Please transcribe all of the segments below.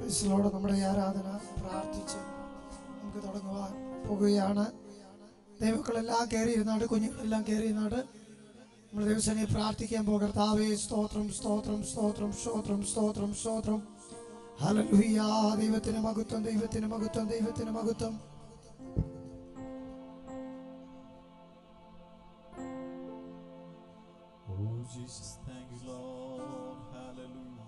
ക്രിസ്തുലോട് നമ്മുടെ ഈ ആരാധന പ്രാർത്ഥിച്ച് നമുക്ക് തുടങ്ങുവാൻ പോകുകയാണ് ദൈവക്കളെല്ലാം കയറി ഇരുന്നാട് കുഞ്ഞുങ്ങളെല്ലാം കയറി ഇരുന്നാട് നമ്മൾ ദിവസനെ പ്രാർത്ഥിക്കാൻ പോകുക കർത്താവേ സ്തോത്രം സ്തോത്രം സ്തോത്രം സ്തോത്രം സ്തോത്രം സ്തോത്രം ഹല്ലേലൂയ ദൈവത്തിന് മഹത്വം ദൈവത്തിന് മഹത്വം ദൈവത്തിന് മഹത്വം Oh, Jesus, thank you, Lord. Hallelujah.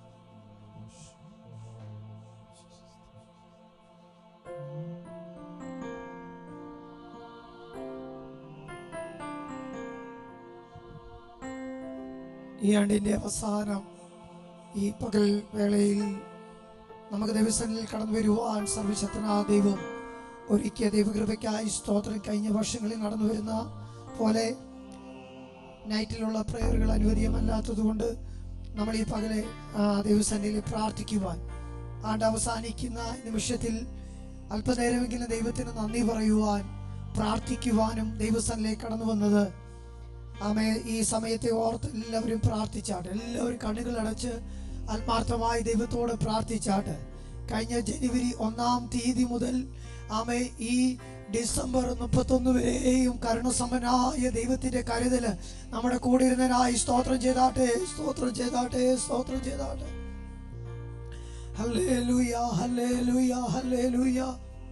ഈ ആണ്ടിന്റെ അവസാനം ഈ പകൽ വേളയിൽ നമുക്ക് ദിവസങ്ങളിൽ കടന്നു വരുവാൻ സർവശക്തനാ ദൈവം ഒരുക്കിയ ദൈവകൃപയ്ക്കായി സ്തോത്രം കഴിഞ്ഞ വർഷങ്ങളിൽ നടന്നു വരുന്ന പോലെ നൈറ്റിലുള്ള പ്രയറുകൾ അനുവദീയമല്ലാത്തതുകൊണ്ട് നമ്മൾ ഈ പകലെ ആ, ദൈവസന്നിധിയിൽ പ്രാർത്ഥിക്കുവാൻ ആണ്ട് അവസാനിക്കുന്ന നിമിഷത്തിൽ അല്പനേരമെങ്കിലും ദൈവത്തിന് നന്ദി പറയുവാൻ പ്രാർത്ഥിക്കുവാനും ദൈവസന്നിലേക്ക് കടന്നു വന്നത് ആമേ ഈ സമയത്തെ ഓർത്ത് എല്ലാവരും പ്രാർത്ഥിച്ചാട്ട് എല്ലാവരും കണ്ണുകൾ അടച്ച് ആത്മാർത്ഥമായി ദൈവത്തോട് പ്രാർത്ഥിച്ചാട്ട് കഴിഞ്ഞ ജനുവരി ഒന്നാം തീയതി മുതൽ ആമേ ഈ ഡിസംബർ മുപ്പത്തൊന്ന് വരെയും കരുണസമ്പന്നായ ദൈവത്തിന്റെ കരുതല് നമ്മുടെ കൂടെ ഇരുന്നതിനായി സ്തോത്രം ചെയ്താട്ടെ സ്തോത്രം ചെയ്താട്ടെ സ്തോത്രം ചെയ്താട്ടെ ഹല്ലേലൂയ ഹല്ലേലൂയ ഹല്ലേലൂയ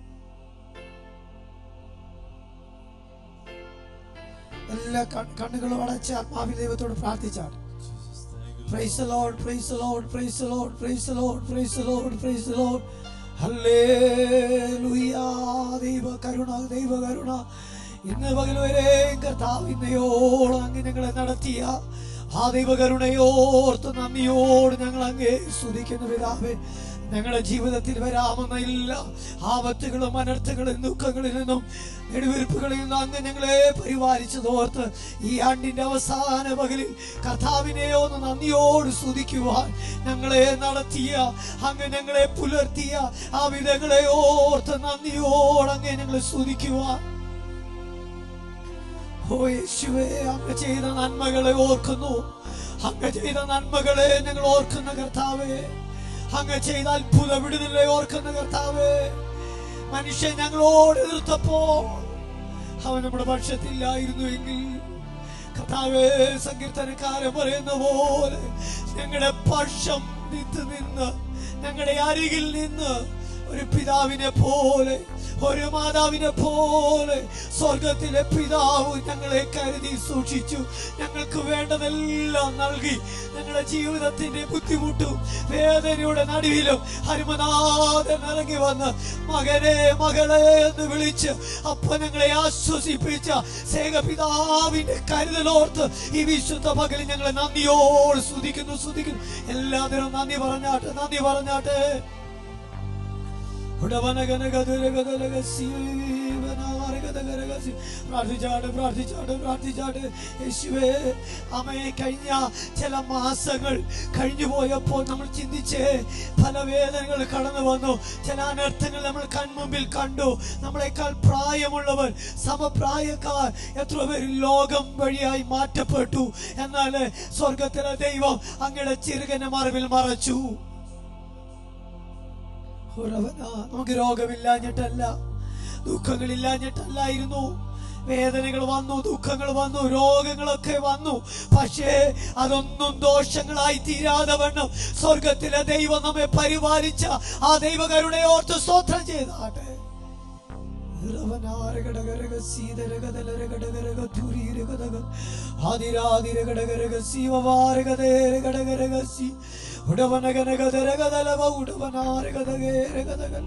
എല്ലാ കൺ- കണ്ണുകളും അടച്ച് ആത്മാവിൽ ദൈവത്തോട് പ്രാർത്ഥിച്ചാണ് Jesus, thank you, Praise the Lord, praise the Lord, praise the Lord, praise the Lord, praise the Lord, praise the Lord. Hallelujah ദൈവ കരുണ ദൈവ കരുണ ഇന്ന് പകൽ വരെ കർത്താവ് ഇന്നയോളം അങ്ങ് ഞങ്ങളെ നടത്തിയ ആ ദൈവ കരുണയോർത്ത് നന്ദിയോട് ഞങ്ങൾ അങ്ങേ സ്തുതിക്കുന്ന പിതാവേ ഞങ്ങളുടെ ജീവിതത്തിൽ വരാമെന്ന എല്ലാ ആപത്തുകളും അനർത്ഥങ്ങളും ദുഃഖങ്ങളിൽ നിന്നും നെടുവീർപ്പുകളിൽ നിന്നും അങ്ങ് ഞങ്ങളെ പരിപാലിച്ചതോർത്ത് ഈ ആണ്ടിന്റെ അവസാന പകലിൽ കഥാവിനെ ഒന്ന് നന്ദിയോട് സ്തുതിക്കുവാൻ ഞങ്ങളെ നടത്തിയ അങ്ങ് ഞങ്ങളെ പുലർത്തിയ ആ വിധങ്ങളെ ഓർത്ത് നന്ദിയോട് അങ്ങ് ഞങ്ങളെ സ്തുതിക്കുവാൻ ഓ യേശുവേ അങ്ങ് ചെയ്ത നന്മകളെ ഓർക്കുന്നു അങ്ങ് ചെയ്ത നന്മകളെ ഞങ്ങൾ ഓർക്കുന്ന കർത്താവേ അങ്ങ് ചെയ്ത അത്ഭുത വിടുതലെ ഓർക്കുന്ന കർത്താവേ മനുഷ്യൻ ഞങ്ങളോട് എതിർത്തപ്പോൾ അവൻ നമ്മുടെ പക്ഷത്തില്ലായിരുന്നു എങ്കിൽ കർത്താവേ സങ്കീർത്തനക്കാരൻ പറയുന്ന പോലെ ഞങ്ങളുടെ പക്ഷം നിത്ത് നിന്ന് ഞങ്ങളുടെ അരികിൽ നിന്ന് ഒരു പിതാവിനെ പോലെ ഒരു മാതാവിനെ പോലെ സ്വർഗത്തിലെ പിതാവ് ഞങ്ങളെ കരുതി സൂക്ഷിച്ചു ഞങ്ങൾക്ക് വേണ്ടതെല്ലാം നൽകി ഞങ്ങളുടെ ജീവിതത്തിന്റെ ബുദ്ധിമുട്ടും വേദനയുടെ നടുവിലും ഹരിമനാഥൻ ഇറങ്ങി വന്ന് മകനെ മകളെ എന്ന് വിളിച്ച് അപ്പ ഞങ്ങളെ ആശ്വസിപ്പിച്ച സേകപിതാവിന്റെ കരുതലോർത്ത് ഈ വിശുദ്ധ പകലിൽ ഞങ്ങളെ നന്ദിയോട് സ്തുതിക്കുന്നു സ്തുതിക്കുന്നു എല്ലാത്തിനും നന്ദി പറഞ്ഞാട്ടെ നന്ദി പറഞ്ഞാട്ടെ പ്രാർത്ഥിച്ചാട്ട് പ്രാർത്ഥിച്ചാട്ട് പ്രാർത്ഥിച്ചാട്ട് യേശുവേ അമ്മയെ കഴിഞ്ഞ ചില മാസങ്ങൾ കഴിഞ്ഞു പോയപ്പോൾ നമ്മൾ ചിന്തിച്ച് പല വേദനകൾ കടന്നു വന്നു ചില അനർത്ഥങ്ങൾ നമ്മൾ കൺമുമ്പിൽ കണ്ടു നമ്മളെക്കാൾ പ്രായമുള്ളവർ സമപ്രായക്കാർ എത്ര പേര് ലോകം വഴിയായി മാറ്റപ്പെട്ടു എന്നാൽ സ്വർഗത്തിലെ ദൈവം അങ്ങയുടെ ചിറുകന്റെ മറവിൽ മറച്ചു ഉറവന നമുക്ക് രോഗമില്ലാഞ്ഞിട്ടല്ല ദുഃഖങ്ങളില്ലാഞ്ഞിട്ടല്ലായിരുന്നു വേദനകൾ വന്നു ദുഃഖങ്ങൾ വന്നു രോഗങ്ങളൊക്കെ വന്നു പക്ഷേ അതൊന്നും ദോഷങ്ങളായി തീരാതെ വണ്ണം സ്വർഗത്തിലെ ദൈവം നമ്മെ പരിപാലിച്ച ആ ദൈവകരുടെ ഓർത്ത് സ്തോത്രം ചെയ്താട്ടെ ഇറവനാരകടകരക സീതരകതലരകടകരക തുരീരകതക ആതിരാതിരകടകരക ശിവവാരകതേരകടകരക സി ഉടവനകനകതരകതലവ ഉടവനാരകതകേരകതകൾ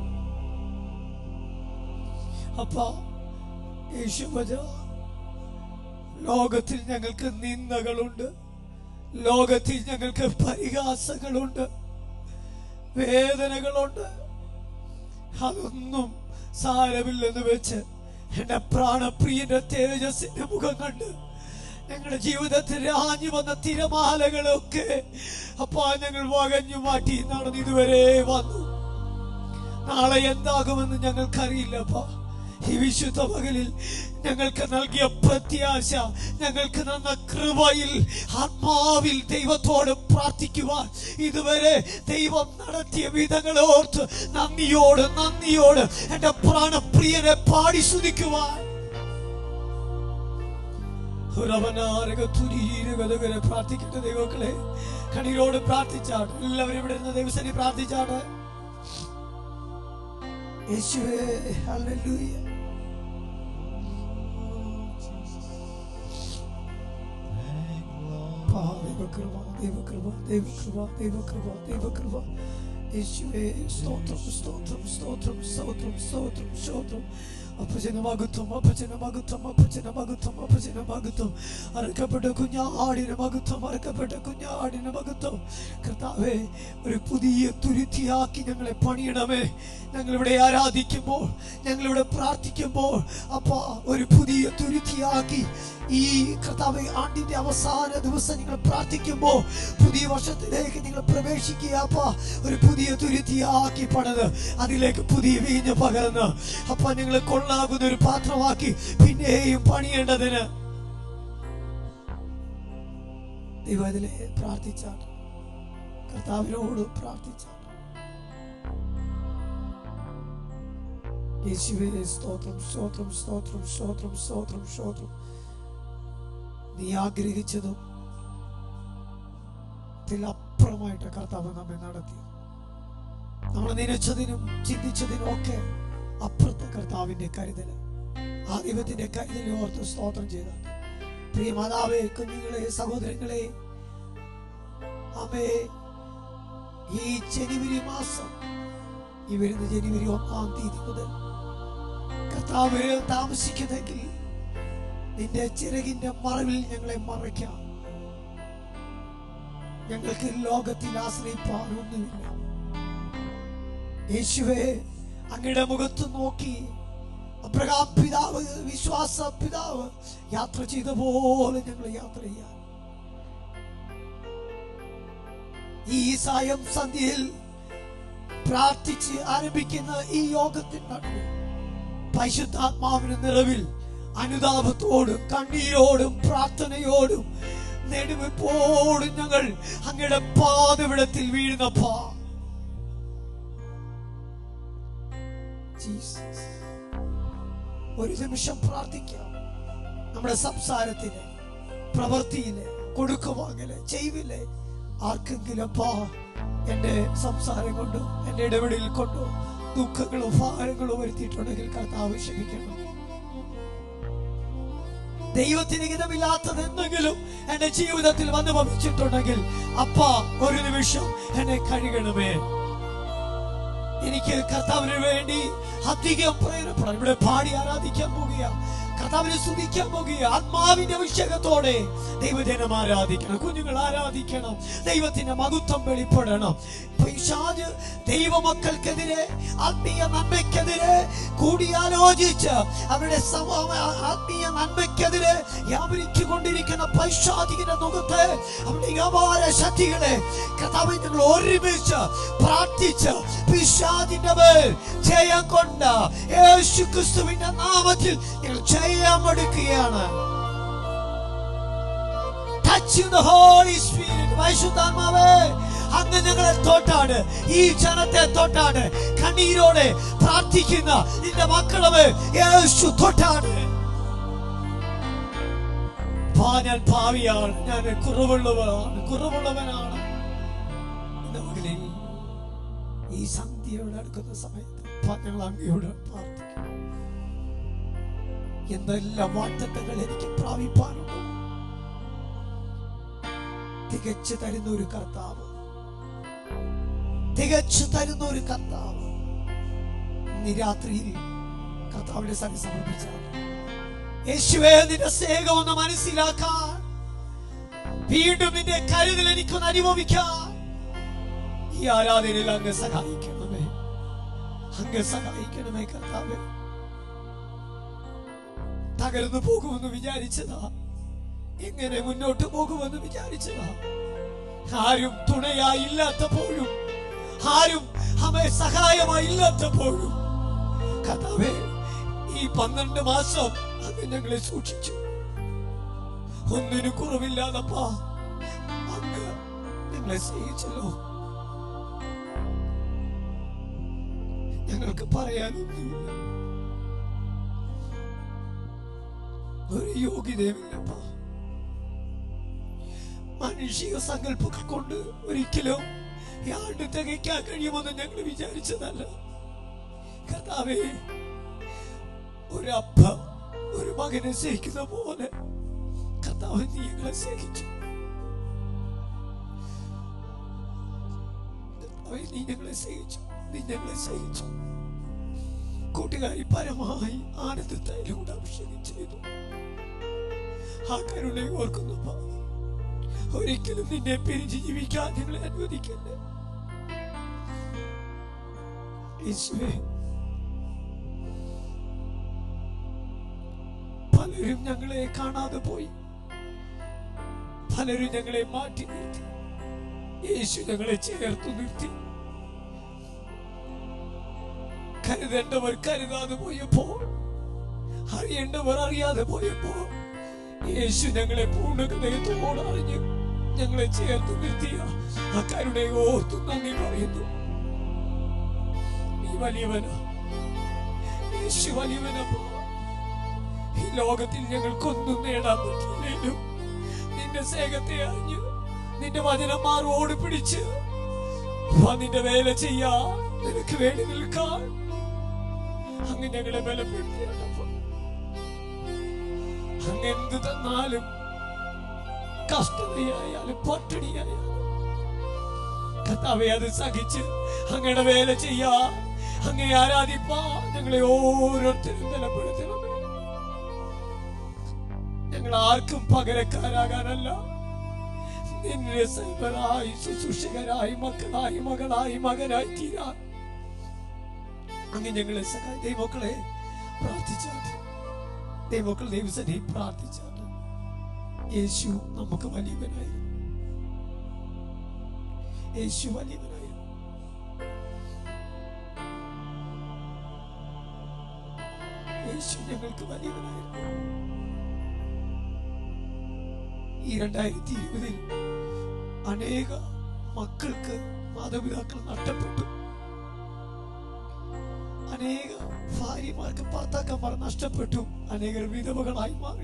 അപ്പാ യേശുവജ ലോകത്തിൽ ഞങ്ങൾക്ക് നിന്ദകളുണ്ട് ലോകത്തിൽ ഞങ്ങൾക്ക് പരിഹാസങ്ങളുണ്ട് വേദനകളുണ്ട് അതൊന്നും സാരമില്ലെന്ന് വെച്ച് എന്റെ പ്രാണപ്രിയന്റെ തേജസ്സിന്റെ മുഖം കണ്ട് ഞങ്ങളുടെ ജീവിതത്തിൽ ആഞ്ഞു വന്ന തിരമാലകളൊക്കെ അപ്പാ ഞങ്ങൾ വകഞ്ഞു മാറ്റി നടന്ന് ഇതുവരെ വന്നു നാളെ എന്താകുമെന്ന് ഞങ്ങൾക്കറിയില്ലപ്പാ ഈ വിശുദ്ധ പകലിൽ ഞങ്ങൾക്ക് നൽകിയ പ്രത്യാശ ഞങ്ങൾക്ക് തന്ന കൃപയിൽ ആത്മാവിൽ ദൈവത്തോട് പ്രാർത്ഥിക്കുവാൻ ഇതുവരെ ദൈവം നടത്തിയ വിധങ്ങളെ ഓർത്ത് നന്ദിയോട് നന്ദിയോട് എന്റെ പ്രാണപ്രിയനെ പാടി സ്തുതിക്കുവാൻ തുരീരകതകരെ പ്രാർത്ഥിക്കട്ടെ ദൈവങ്ങളെ കണ്ണീരോട് പ്രാർത്ഥിച്ചാണ് എല്ലാവരും ഇവിടെ ഇരുന്ന് ദൈവസനെ പ്രാർത്ഥിച്ചാണ് യേശുവേ ഹല്ലേലൂയ Thank you, Lord. പാ, ദൈവകൃപ ദൈവകൃപ ദൈവകൃപ ദൈവകൃപ ദൈവകൃപ യേശുവേ സ്തോത്രം സ്തോത്രം സ്തോത്രം സ്തോത്രം സ്തോത്രം സ്തോത്രം അപ്പച്ചനമകുത്വം അപ്പച്ചനമകുത്വം അപ്പച്ചനമകുത്വം അപ്പച്ചനമകുത്വം അറക്കപ്പെട്ട കുഞ്ഞാടിന് മകുത്വം അറക്കപ്പെട്ട കുഞ്ഞാടിന് മകുത്വം കർത്താവേ ഒരു പുതിയ തുരുത്തിയാക്കി ഞങ്ങളെ പണിയണമേ ഞങ്ങളിവിടെ ആരാധിക്കുമ്പോൾ ഞങ്ങളിവിടെ പ്രാർത്ഥിക്കുമ്പോൾ അപ്പ ഒരു പുതിയ തുരുത്തിയാക്കി ഈ കർത്താവ് ആണ്ടിന്റെ അവസാന ദിവസം നിങ്ങൾ പ്രാർത്ഥിക്കുമ്പോൾ പുതിയ വർഷത്തിലേക്ക് നിങ്ങൾ പ്രവേശിക്കുക അപ്പ ഒരു പുതിയ തുരുത്തിയാക്കി പണിത് അതിലേക്ക് പുതിയ വീഞ്ഞ് പകർന്ന് അപ്പ നിങ്ങൾ കൊള്ളാകുന്ന ഒരു പാത്രമാക്കി പിന്നെയും പണിയേണ്ടതിന് ദൈവം അതിലെ പ്രാർത്ഥിച്ചാണ് കർത്താവിനോട് പ്രാർത്ഥിച്ചാണ് യേശുവേ സ്തോത്രം സ്തോത്രം സ്തോത്രം സ്തോത്രം സ്തോത്രം സ്തോത്രം നീ ആഗ്രഹിച്ചതും അപ്പുറമായിട്ട് കർത്താവ് നമ്മെ നടത്തി നമ്മൾ നനച്ചതിനും ചിന്തിച്ചതിനും ഒക്കെ അപ്പുറത്തെ കർത്താവിന്റെ കരുതല് ആ ദൈവത്തിന്റെ കരുതലെ ഓർത്ത് സ്തോത്രം ചെയ്ത പ്രിയ മാതാവേ കുഞ്ഞുങ്ങളെ സഹോദരങ്ങളെ അമ്മേ ഈ ജനുവരി മാസം ഈ വരുന്ന ജനുവരി ഒന്നാം തീയതി മുതൽ കർത്താവ് താമസിക്കുന്നെങ്കിൽ നിന്റെ ചിറകിന്റെ മറവിൽ ഞങ്ങളെ മറയ്ക്കാം ഞങ്ങൾക്ക് ലോകത്തിൽ ആശ്രയിപ്പാൻ ഒന്നുമില്ല യേശുവേ അങ്ങയുടെ മുഖത്ത് നോക്കി അബ്രഹാം പിതാവ് വിശ്വാസ പിതാവ് യാത്ര ചെയ്ത പോലെ ഞങ്ങൾ യാത്ര ചെയ്യാൻ ഈ സായം സന്ധ്യയിൽ പ്രാർത്ഥിച്ച് ആരംഭിക്കുന്ന ഈ യോഗത്തിന്റെ നടുവിൽ പരിശുദ്ധാത്മാവിന്റെ നിറവിൽ അനുതാപത്തോടും കണ്ണീരോടും പ്രാർത്ഥനയോടും നെടുവെപ്പോടും ഞങ്ങൾ അങ്ങയുടെ പാതവിടത്തിൽ വീഴുന്നപ്പാ ജീസസ്. ഒരു നിമിഷം പ്രാർത്ഥിക്കാം നമ്മുടെ സംസാരത്തിന് പ്രവൃത്തിയില് കൊടുക്കുവാങ്ങല് ചെയ്വില് ആർക്കെങ്കിലും അപ്പാ എന്റെ സംസാരം കൊണ്ടോ എന്റെ ഇടപെടലിൽ കൊണ്ടോ ദുഃഖങ്ങളോ ഭാരങ്ങളോ വരുത്തിയിട്ടുണ്ടെങ്കിൽ കർത്താവ് ക്ഷമിക്കണം ദൈവത്തിന് ഹിതമില്ലാത്തത് എന്തെങ്കിലും എന്റെ ജീവിതത്തിൽ വന്നു ഭവിച്ചിട്ടുണ്ടെങ്കിൽ അപ്പ ഒരു നിമിഷം എന്നെ കഴുകണമേ എനിക്ക് കർത്താവിന് വേണ്ടി അധികം പ്രയോജനപ്പെടാം ഇവിടെ പാടി ആരാധിക്കാൻ പോകുക കർത്താവിനെ സ്തുതിക്കാൻ പോകുക ആത്മാവിന്റെ അഭിഷേകത്തോടെ ദൈവജനം ആരാധിക്കണം കുഞ്ഞുങ്ങൾ ആരാധിക്കണം ദൈവത്തിന്റെ മഹത്വം വെളിപ്പെടണം പിശാച് ദൈവമക്കൾക്കെതിരെ ആത്മീയ നന്മയ്ക്കെതിരെ കൂടിയാലോചിച്ച് അവരുടെ സമ- ആത്മീയ നന്മയ്ക്കെതിരെ വ്യാപരിച്ചു കൊണ്ടിരിക്കുന്ന പൈശാചികന്റെ മുഖത്ത് അവരുടെ വ്യാപാര ശക്തികളെ കർത്താവ് ഞങ്ങൾ ഒരുമിച്ച് പ്രാർത്ഥിച്ച് പിശാചിന്റെ മേൽ ജയം കൊണ്ട് യേശു ക്രിസ്തുവിന്റെ നാമത്തിൽ ഞങ്ങൾ ജയം എടുക്കുകയാണ് Touch the Holy Spirit. പരിശുദ്ധാത്മാവേ അങ്ങ് ഞങ്ങളെ തൊട്ടാണ് ഈ ജനത്തെ തൊട്ടാണ് കണ്ണീരോടെ പ്രാർത്ഥിക്കുന്ന നിന്റെ മക്കളെ യേശു തൊട്ടാണ് പാ, ഞാൻ ഭാവിയാണ് ഞാൻ കുറവുള്ളവനാണ് കുറവുള്ളവനാണ് ഇന്ന് മകളിൽ ഈ സന്ധ്യയോട് അടുക്കുന്ന സമയത്ത് പാ, ഞങ്ങൾ അങ്ങയോട് പ്രാർത്ഥിക്കും എന്തെല്ലാം വാട്ടത്തങ്ങൾ എനിക്ക് പ്രാപിപ്പാനുണ്ടോ തികച്ചു തരുന്ന ഒരു കർത്താവ് തികച്ചു തരുന്ന ഒരു കർത്താവ് നീ രാത്രിയിൽ കർത്താവിന്റെ സന്നി സമർപ്പിച്ചാൽ യേശുവേ നിന്റെ സ്നേഹം ഒന്ന് മനസ്സിലാക്കാൻ വീണ്ടും നിന്റെ കരുതൽ എനിക്കൊന്ന് അനുഭവിക്കാൻ ഈ ആരാധനയിൽ അങ്ങ് സഹായിക്കണമേ അങ്ങ് സഹായിക്കണമേ കർത്താവേ തകർന്നു പോകുമെന്ന് വിചാരിച്ചതാ എങ്ങനെ മുന്നോട്ട് പോകുമെന്ന് വിചാരിച്ചതാ ആരും തുണയായി ഇല്ലാത്തപ്പോഴും ആരും അവയെ സഹായമായി ഇല്ലാത്തപ്പോഴും കർത്താവേ ഈ ഈ പന്ത്രണ്ട് മാസം അങ്ങ് ഞങ്ങളെ സൂക്ഷിച്ചു ഒന്നിനും കുറവില്ലാതപ്പാ അങ്ങ് ഞങ്ങളെ സ്നേഹിച്ചല്ലോ ഞങ്ങൾക്ക് പറയാനൊന്നുമില്ല ഒരു യോഗ്യതയുമില്ലപ്പാ മാനുഷിക സങ്കല്പങ്ങൾ കൊണ്ട് ഒരിക്കലും ഈ ആണ്ട് തികയ്ക്കാൻ കഴിയുമെന്ന് ഞങ്ങൾ വിചാരിച്ചതല്ല കർത്താവേ ഒരപ്പ ഒരു മകനെ സ്നേഹിക്കുന്ന പോലെ കർത്താവ് നീ ഞങ്ങളെ സ്നേഹിച്ചു കർത്താവേ, നീ ഞങ്ങളെ സ്നേഹിച്ചു നീ ഞങ്ങളെ സ്നേഹിച്ചു കൂട്ടുകാരി പരമായി ആനന്ദത്തായിലൂടെ അഭിഷേകം ചെയ്തു ആ കരുണയെ ഓർക്കുന്നപ്പ ഒരിക്കലും നിന്നെ പിരിഞ്ഞ് ജീവിക്കാൻ ഞങ്ങളെ അനുവദിക്കല്ലേ യേശുവേ പലരും ഞങ്ങളെ കാണാതെ പോയി പലരും ഞങ്ങളെ മാറ്റി നിർത്തി യേശു ഞങ്ങളെ ചേർത്ത് നിർത്തി കരുതേണ്ടവർ കരുതാതെ പോയപ്പോ അറിയേണ്ടവർ അറിയാതെ പോയപ്പോ യേശു ഞങ്ങളെ പൂർണ്ണ ഹൃദയത്തോട് അറിഞ്ഞ് ഞങ്ങളെ ചേർത്ത് നിർത്തിയ ആ കരുണയെ ഓർത്തു നന്ദി പറയുന്നു നീ വലിയവനാ യേശു വലിയവനപ്പോ ഈ ലോകത്തിൽ ഞങ്ങൾക്കൊന്നും നേടാൻ പറ്റിയില്ലേലും നിന്റെ സ്നേഹത്തെ അറിഞ്ഞു നിന്റെ വചനം മാറോട് പിടിച്ച് വാ നിന്റെ വേല ചെയ്യാ നിനക്ക് വേണ്ടി നിൽക്കാൻ അങ്ങ് ഞങ്ങളെ ബലപ്പെടുത്തിയാണപ്പോ അങ്ങ് എന്ത് തന്നാലും കഷ്ടതയായാലും പട്ടിണിയായാലും കർത്താവെ അത് സഹിച്ച് അങ്ങയുടെ വേല ചെയ്യാ അങ്ങേ ആരാധിപ്പാ ഞങ്ങളെ ഓരോരുത്തരും ബലപ്പെടുത്തണമേ ഞങ്ങൾ ആർക്കും പകരക്കാരാകാനല്ല നിന്നെ സൽവരായി ശുശ്രൂഷകരായി മക്കളായി മകളായി മകനായി തീരാൻ അങ്ങ് ഞങ്ങളെ സഹായി ദൈവമക്കളെ പ്രാർത്ഥിച്ചാട്ട് ദൈവമക്കൾ ദൈവസനെ പ്രാർത്ഥിച്ചാട്ട് യേശു നമുക്ക് വലിയവനായി യേശു വലിയവനായി യേശു ഞങ്ങൾക്ക് വലിയവനായിരുന്നു ഈ രണ്ടായിരത്തി ഇരുപതിൽ അനേക മക്കൾക്ക് മാതാപിതാക്കൾ നഷ്ടപ്പെട്ടു അനേക ഭാര്യമാർക്ക് ഭർത്താക്കന്മാർ നഷ്ടപ്പെട്ടു അനേകർ വിധവകളായി മാറി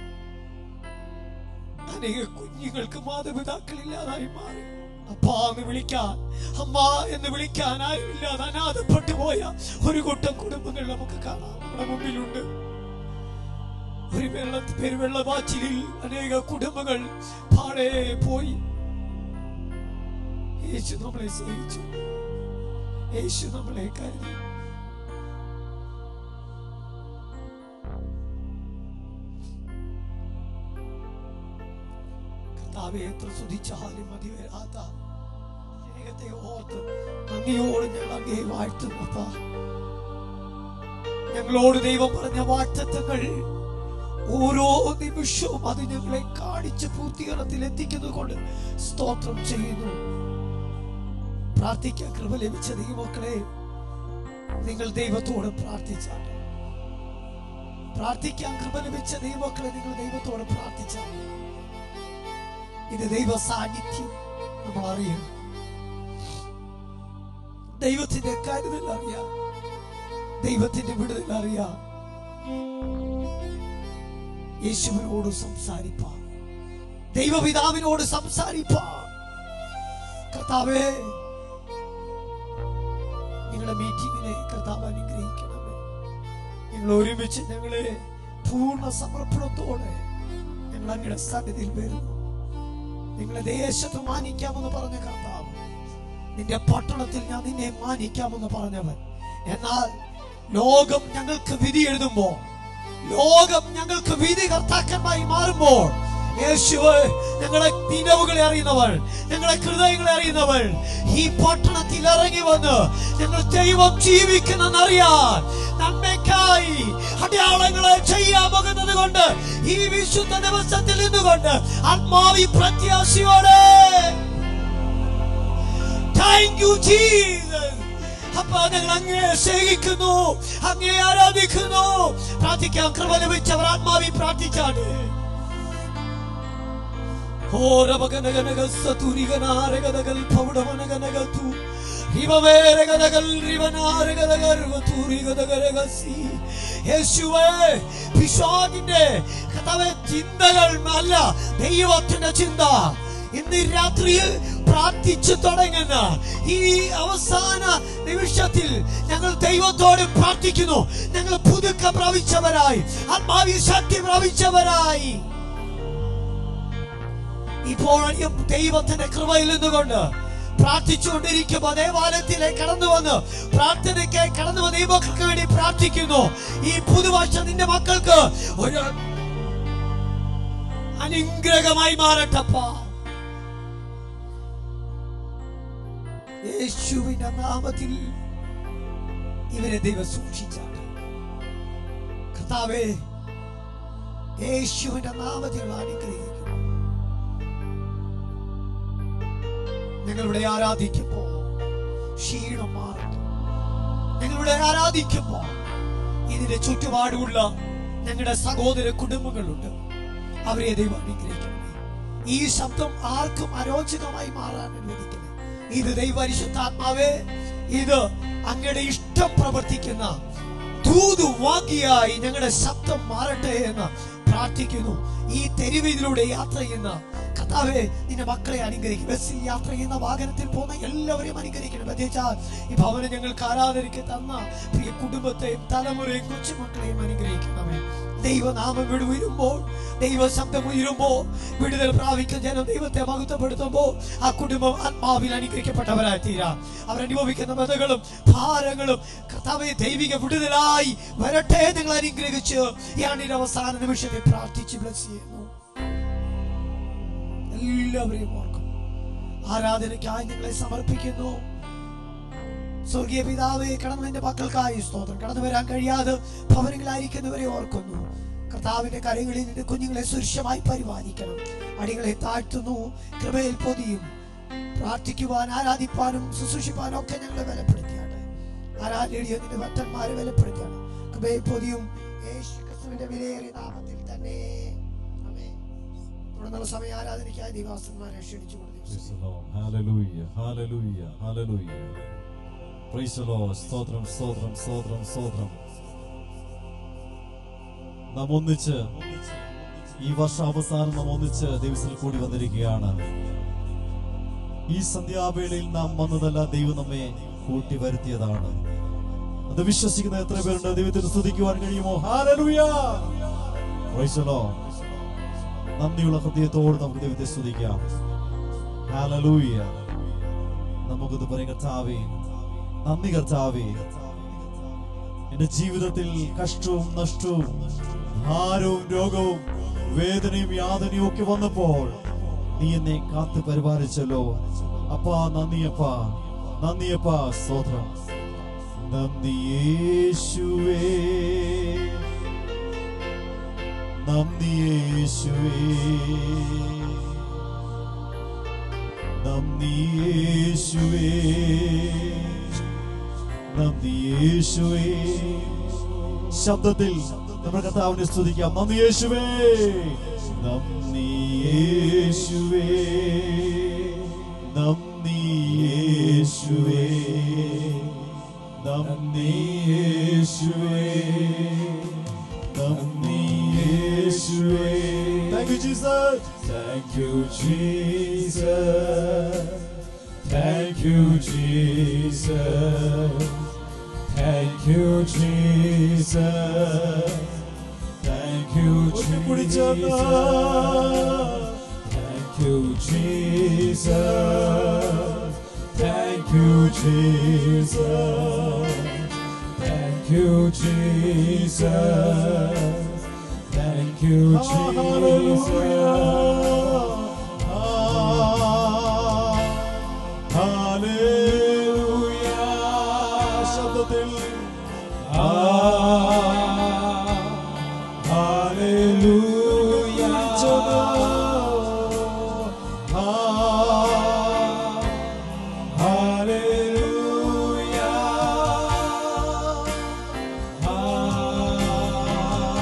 അനേക കുഞ്ഞുങ്ങൾക്ക് മാതാപിതാക്കൾ ഇല്ലാതായി മാറി അപ്പാ എന്ന് വിളിക്കാൻ അമ്മ എന്ന് വിളിക്കാൻ ആരുമില്ലാതെ അനാഥപ്പെട്ടു പോയ ഒരു കൂട്ടം കുടുംബങ്ങൾ നമുക്ക് കാണാം നമ്മുടെ മുമ്പിലുണ്ട് ഒരു വെള്ള പെരുവെള്ള വാച്ചിലിൽ അനേക കുടുംബങ്ങൾ പാടെ പോയി യേശു നമ്മളെ സ്നേഹിച്ചു യേശു നമ്മളെ കരുതി കർത്താവെ എത്ര സ്തുതിച്ചാലും മതി വരാത്ത സ്നേഹത്തെ ഓർത്ത് നന്ദിയോട് ഞങ്ങൾ അങ്ങേ വാഴ്ത്തുന്നപ്പാ ഞങ്ങളോട് ദൈവം പറഞ്ഞ വാക്തത്വങ്ങൾ ഓരോ നിമിഷവും അത് ഞങ്ങളെ കാണിച്ച് പൂർത്തീകരണത്തിൽ എത്തിക്കുന്നത് കൊണ്ട് സ്തോത്രം ചെയ്യുന്നു പ്രാർത്ഥിക്കാൻ കൃപ ലഭിച്ച ദൈവമക്കളെ നിങ്ങൾ ദൈവത്തോട് പ്രാർത്ഥിച്ചാൽ പ്രാർത്ഥിക്കാൻ കൃപ ലഭിച്ച ദൈവമക്കളെ നിങ്ങൾ ദൈവത്തോട് പ്രാർത്ഥിച്ചാൽ ഇത് ദൈവ സാന്നിധ്യം നമ്മൾ അറിയണം ദൈവത്തിന്റെ കരുതൽ അറിയാം ദൈവത്തിന്റെ വിടുതൽ അറിയാം യേശുവിനോട് സംസാരിപ്പാ ദൈവപിതാവിനോട് സംസാരിപ്പാ കർത്താവേ നിങ്ങളുടെ മീറ്റിങ്ങിനെ കർത്താവ് അനുഗ്രഹിക്കണമേ നിങ്ങൾ ഒരുമിച്ച് ഞങ്ങളെ പൂർണ്ണ സമർപ്പണത്തോടെ ഞങ്ങൾ അങ്ങയുടെ സന്നിധിയിൽ വരുന്നു നിങ്ങളെ ദേശത്ത് മാനിക്കാമെന്ന് പറഞ്ഞ കർത്താവ് നിന്റെ പട്ടണത്തിൽ ഞാൻ നിന്നെ മാനിക്കാമെന്ന് പറഞ്ഞവൻ എന്നാൽ ലോകം ഞങ്ങൾക്ക് വിധി എഴുതുമ്പോൾ ലോകം ഞങ്ങൾക്ക് വിധി കർത്താക്കന്മാരി മാറുമ്പോൾ യേശുവ് ഞങ്ങളെ നിലവുകളെ അറിയുന്നവൾ ഞങ്ങളെ ഹൃദയങ്ങളെ അറിയുന്നവൾ ഈ പട്ടണത്തിൽ ഇറങ്ങി വന്ന് ഞങ്ങൾ ദൈവം ജീവിക്കുന്നെന്നറിയാൻ നന്മയ്ക്കായി അടയാളങ്ങളെ ചെയ്യാൻ പോകുന്നത് കൊണ്ട് ഈ വിശുദ്ധ ദിവസത്തിൽ നിന്നുകൊണ്ട് ആത്മാവി പ്രത്യാശയോടെ താങ്ക് യു ജീസസ് അപ്പൊ ഞങ്ങൾ അങ്ങേ സ്നേഹിക്കുന്നു അങ്ങേ ആരാധിക്കുന്നു പ്രാർത്ഥിക്കാൻ കൃപ ലഭിച്ചവർ ആത്മാവി പ്രാർത്ഥിച്ചാണ് ഓരവഗനഗനഗസ്സതുരിഗനാരഗദഗൽ പൗഡവനഗനഗതു രിവവേരഗദഗൽ റിവനാരഗദഗർവതുരിഗദഗരഗസി. യേശുവേ പിശാചിന്റെ കഥവെ ചിന്തകൾ അല്ല ദൈവത്തിന്റെ ചിന്ത ഇന്ന് ഈ രാത്രിയിൽ പ്രാർത്ഥിച്ചു തുടങ്ങുന്ന ഈ അവസാന നിമിഷത്തിൽ ഞങ്ങൾ ദൈവത്തോട് പ്രാർത്ഥിക്കുന്നു ഞങ്ങൾ പുതുക്ക പ്രാപിച്ചവരായി ആത്മാവി ശക്തി പ്രാപിച്ചവരായി ഇപ്പോൾ ദൈവത്തിന്റെ കൃപയിൽ നിന്നുകൊണ്ട് പ്രാർത്ഥിച്ചുകൊണ്ടിരിക്കുമ്പോ ദേവാലയത്തിലേക്ക് കടന്നു വന്ന് പ്രാർത്ഥനയ്ക്കായി കടന്നു വന്ന ഈ മക്കൾക്ക് വേണ്ടി പ്രാർത്ഥിക്കുന്നു ഈ പുതുവർഷം നിന്റെ മക്കൾക്ക് ഒരു അനുഗ്രഹമായി മാറട്ടപ്പാ യേശുവിന്റെ നാമത്തിൽ ഇവരെ ദൈവം സൂക്ഷിച്ചാണ് കർത്താവേ യേശുവിന്റെ നാമത്തിൽ അനുഗ്രഹിക്കുന്നു ഞങ്ങളിവിടെ ആരാധിക്കുമ്പോ ക്ഷീണം മാറുന്നു ഞങ്ങളിവിടെ ആരാധിക്കുമ്പോ ഇതിന്റെ ചുറ്റുപാടുമുള്ള ഞങ്ങളുടെ സഹോദര കുടുംബങ്ങളുണ്ട് അവരെ ദൈവം അനുഗ്രഹിക്കണമേ ഈ ശബ്ദം ആർക്കും അരോചകമായി മാറാൻ അനുവദിക്കണേ ഇത് ദൈവരിശുദ്ധാത്മാവേ ഇത് അങ്ങയുടെ ഇഷ്ടം പ്രവർത്തിക്കുന്ന ദൂതു വാക്കിയായി ഞങ്ങളുടെ ശബ്ദം മാറട്ടെ എന്ന് പ്രാർത്ഥിക്കുന്നു ഈ തെരുവിലൂടെ യാത്ര ചെയ്യുന്ന കർത്താവേ നിന്റെ മക്കളെ അനുഗ്രഹിക്കും ബസ്സിൽ യാത്ര ചെയ്യുന്ന വാഹനത്തിൽ പോകുന്ന എല്ലാവരെയും അനുഗ്രഹിക്കണം പ്രത്യേകിച്ച് ഈ ഭവനം ഞങ്ങൾക്ക് ആരാധനയ്ക്ക് തന്ന പ്രിയ കുടുംബത്തെയും തലമുറയും കൊച്ചുമക്കളെയും അനുഗ്രഹിക്കണമേ ദൈവനാമം വിടു ഉയരുമ്പോൾ ദൈവ ശബ്ദം ഉയരുമ്പോൾ വിടുതൽ പ്രാപിക്കുന്ന ജനം ദൈവത്തെ മഹത്വപ്പെടുത്തുമ്പോൾ ആ കുടുംബം ആത്മാവിൽ അനുഗ്രഹിക്കപ്പെട്ടവരായി തീരാം അവരനുഭവിക്കുന്ന മതകളും ഭാരങ്ങളും കർത്താവെ ദൈവിക വിടുതലായി വരട്ടെ നിങ്ങൾ അനുഗ്രഹിച്ച് ഈ ആണ്ടിന്റെ അവസാന നിമിഷത്തെ പ്രാർത്ഥിച്ച് ബ്ലസ് ചെയ്യുന്നു എല്ലാവരെയും ഓർക്കും ആരാധനയ്ക്കായി നിങ്ങളെ സമർപ്പിക്കുന്നു സ്വർഗീയ പിതാവെ കടന്നതിന്റെ മക്കൾക്കായി സ്തോത്രം കടന്നു വരാൻ കഴിയാതെ ഭവനങ്ങളായിരിക്കുന്നവരെ ഓർക്കുന്നു കർത്താവിന്റെ കരങ്ങളിൽ നിന്റെ കുഞ്ഞുങ്ങളെ സുരക്ഷമായി പരിപാലിക്കണം അടികളെ താഴ്ത്തുന്നു കൃപയിൽ പൊതിയും പ്രാർത്ഥിക്കുവാൻ ആരാധിപ്പാനും ശുശ്രൂഷിപ്പാനും ഒക്കെ ഞങ്ങളെ ബലപ്പെടുത്തിയാണ് ആരാധനയുടെ നിന്റെ ഭക്തന്മാരെ ബലപ്പെടുത്തിയാണ് കൃപയിൽ പൊതിയും യേശു ക്രിസ്തുവിന്റെ വിലയേറിയ നാമത്തിൽ തന്നെ ആമേൻ. തുടർന്നുള്ള സമയ ആരാധനയ്ക്കായി ദിവാസന്മാരെ ക്ഷണിച്ചു Praise the Lord. Hallelujah. Hallelujah. Hallelujah. Praise the Lord. സ്തോത്രം സ്തോത്രം സ്തോത്രം സ്തോത്രം നാം ഒന്നിച്ച് ഈ വർഷാവസാനം നാം ഒന്നിച്ച് ദിവസത്തിൽ കൂടി വന്നിരിക്കുകയാണ് ഈ സന്ധ്യാവേളയിൽ നാം വന്നതല്ല ദൈവം നമ്മെ കൂട്ടി വരുത്തിയതാണ് അത് വിശ്വസിക്കുന്ന എത്ര പേരുണ്ട് ദൈവത്തിന് സ്തുതിക്കുവാൻ കഴിയുമോ ഹാലലുയ നന്ദിയുള്ള ഹൃദയത്തോട് നമുക്ക് ദൈവത്തെ സ്തുതിക്കാം ഹാലലൂയ നമുക്കിത് പറയും കർത്താവേ നന്ദി കർത്താവേ എന്റെ ജീവിതത്തിൽ കഷ്ടവും നഷ്ടവും ഭാരവും രോഗവും വേദനയും യാതനയും ഒക്കെ വന്നപ്പോൾ നീ എന്നെ കാത്ത് പരിപാലിച്ചല്ലോ അപ്പാ നന്ദിയപ്പാ നന്ദിയപ്പാ സ്തോത്രം നന്ദി യേശുവേ നന്ദി യേശുവേ നന്ദി യേശുവേ നന്ദി യേശുവേ ശബ്ദത്തിൽ നമ്മുടെ കർത്താവിനെ സ്തുതിക്കാം നന്ദി യേശുവേ നന്ദി യേശുവേ നന്ദി യേശുവേ നന്ദി യേശുവേ നന്ദി യേശുവേ Thank you, Jesus. Thank you, Jesus. Thank you, Jesus. Thank you, Jesus. Thank you, Jesus. Thank you, Jesus. Thank you, Jesus. Thank you, Jesus. Thank you, Jesus. Hallelujah. ശബ്ദത്തിൽ Hallelujah. Hallelujah.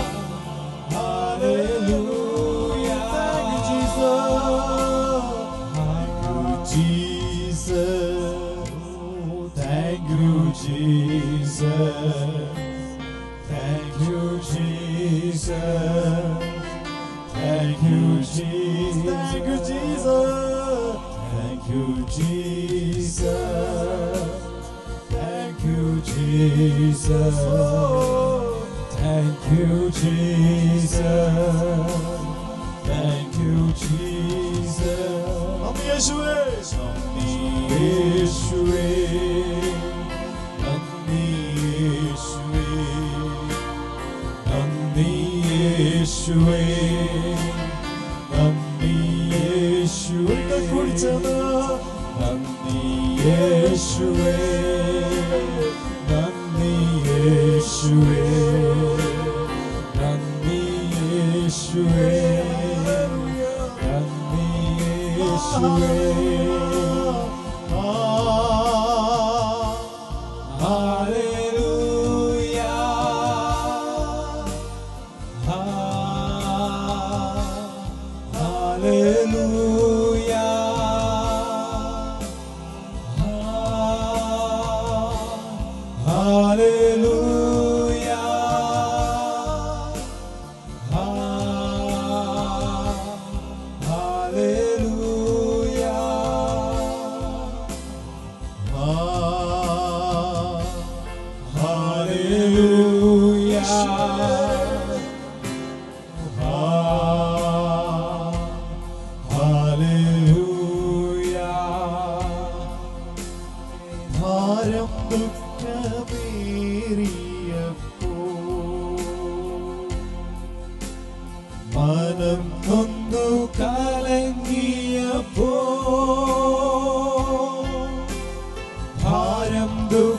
Jesus. Thank you, Jesus. Thank you, Jesus. Thank you, Jesus. Thank you, Jesus. Thank you, Jesus. Thank you, Jesus. നന്ദി യേശുവേ യേശുവേ നന്ദി യേശുവേ നന്ദി യേശുവേ നന്ദി യേശുവേ കുടിച്ചത് നന്ദി യേശുവേ നന്ദി യേശുവേ നന്ദി യേശുവേ നന്ദി യേശുവേ Hallelujah. Hallelujah. Hallelujah. Hallelujah. Hallelujah. Hallelujah. ഭാരം ദുഃഖമേറിയപ്പോ മനം നൊന്തു കലങ്ങിയപ്പോ ഭാരം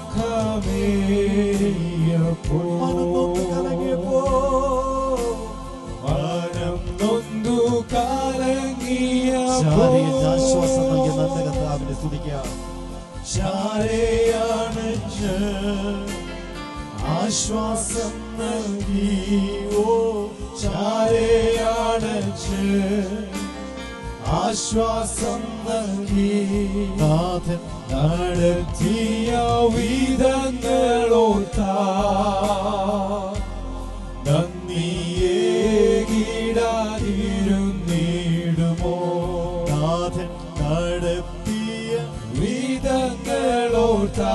ദുഃഖമേറിയപ്പോ മനം നൊന്തു കലങ്ങിയപ്പോ ശാരീരിക ആശ്വാസം നൽകിയ നല്ല കർത്താവിനെ സ്തുതിക്കാം ശാരയാണ് ആശ്വാസം നൽകിയോ ശാരയാണ് ആശ്വാസം നൽകി നാഥൻ നടത്തിയ വിധങ്ങളോർത്താ നന്ദിയേകിടാതിരുന്നിടുമോ നാഥൻ നടത്തിയ വിധങ്ങളോർത്താ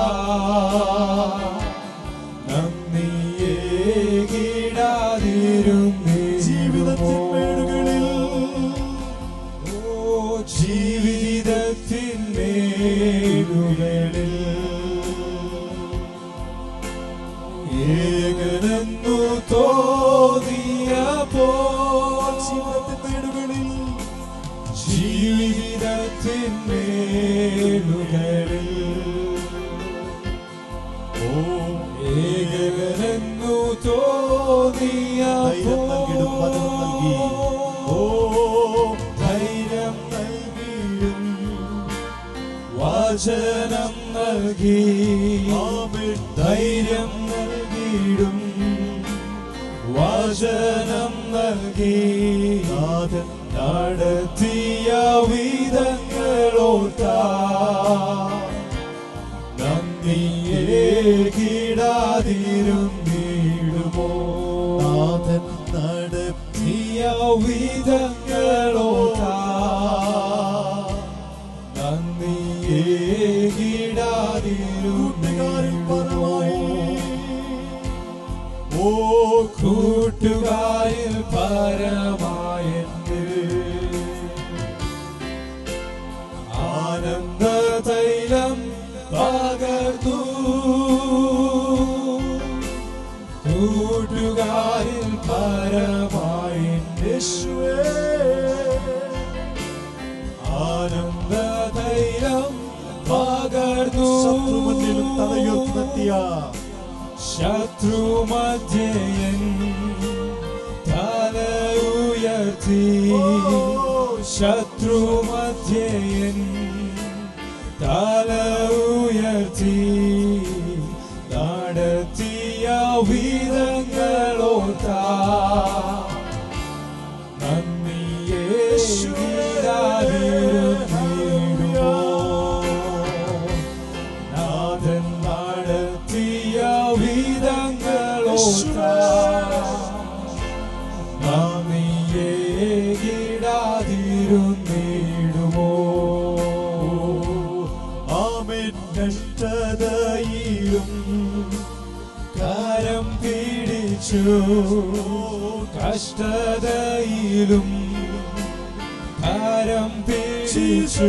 നന്ദിയേകിടാതിരുന്നിടുമോ ജീവിതത്തിൻ ഓ ജീവിതത്തിന്മേലുകളിൽ ഏകനെന്നു തോന്നിയപ്പോ ജീവിതത്തിൻ ജീവിതത്തിന്മേലുകളിൽ ഓ ഏകനെന്നു തോന്നിയപ്പോ ധൈര്യം നൽകിയിടും ഓ ധൈര്യം നൽകിയിടും വചനം നൽകി ആമേൻ. ധൈര്യം നൽകിയിടും വചനം നൽകി നാഥൻ നടത്തിയ വിധങ്ങളോർത്താ നന്ദിയേകിടാതിരുന്നിടുമോ നാഥൻ നടത്തിയ നടത്തിയ വിധങ്ങളോർത്താ കൂട്ടുകാരിൽ പരമായി ഓ കൂട്ടുകാരിൽ പരമായെന്ന് ആനന്ദ തൈലം പകർന്നു കൂട്ടുകാരിൽ പരമായെന്ന് ആനന്ദ തൈലം പകർന്നു ശത്രുമന്ദിലും തലയുയർത്തിയ ശത്രുമധ്യയൻ തല ഉയർത്തി ശത്രുമധ്യയൻ തല ഉയർത്തി നടത്തിയ വിധങ്ങളോർത്താ നന്ദിയേശുവിടാതിരുന്നിടുമോ നാഥൻ നടത്തിയ വിധങ്ങളോർത്താ പിടിച്ചു കഷ്ടതയിലും കരം പിടിച്ചു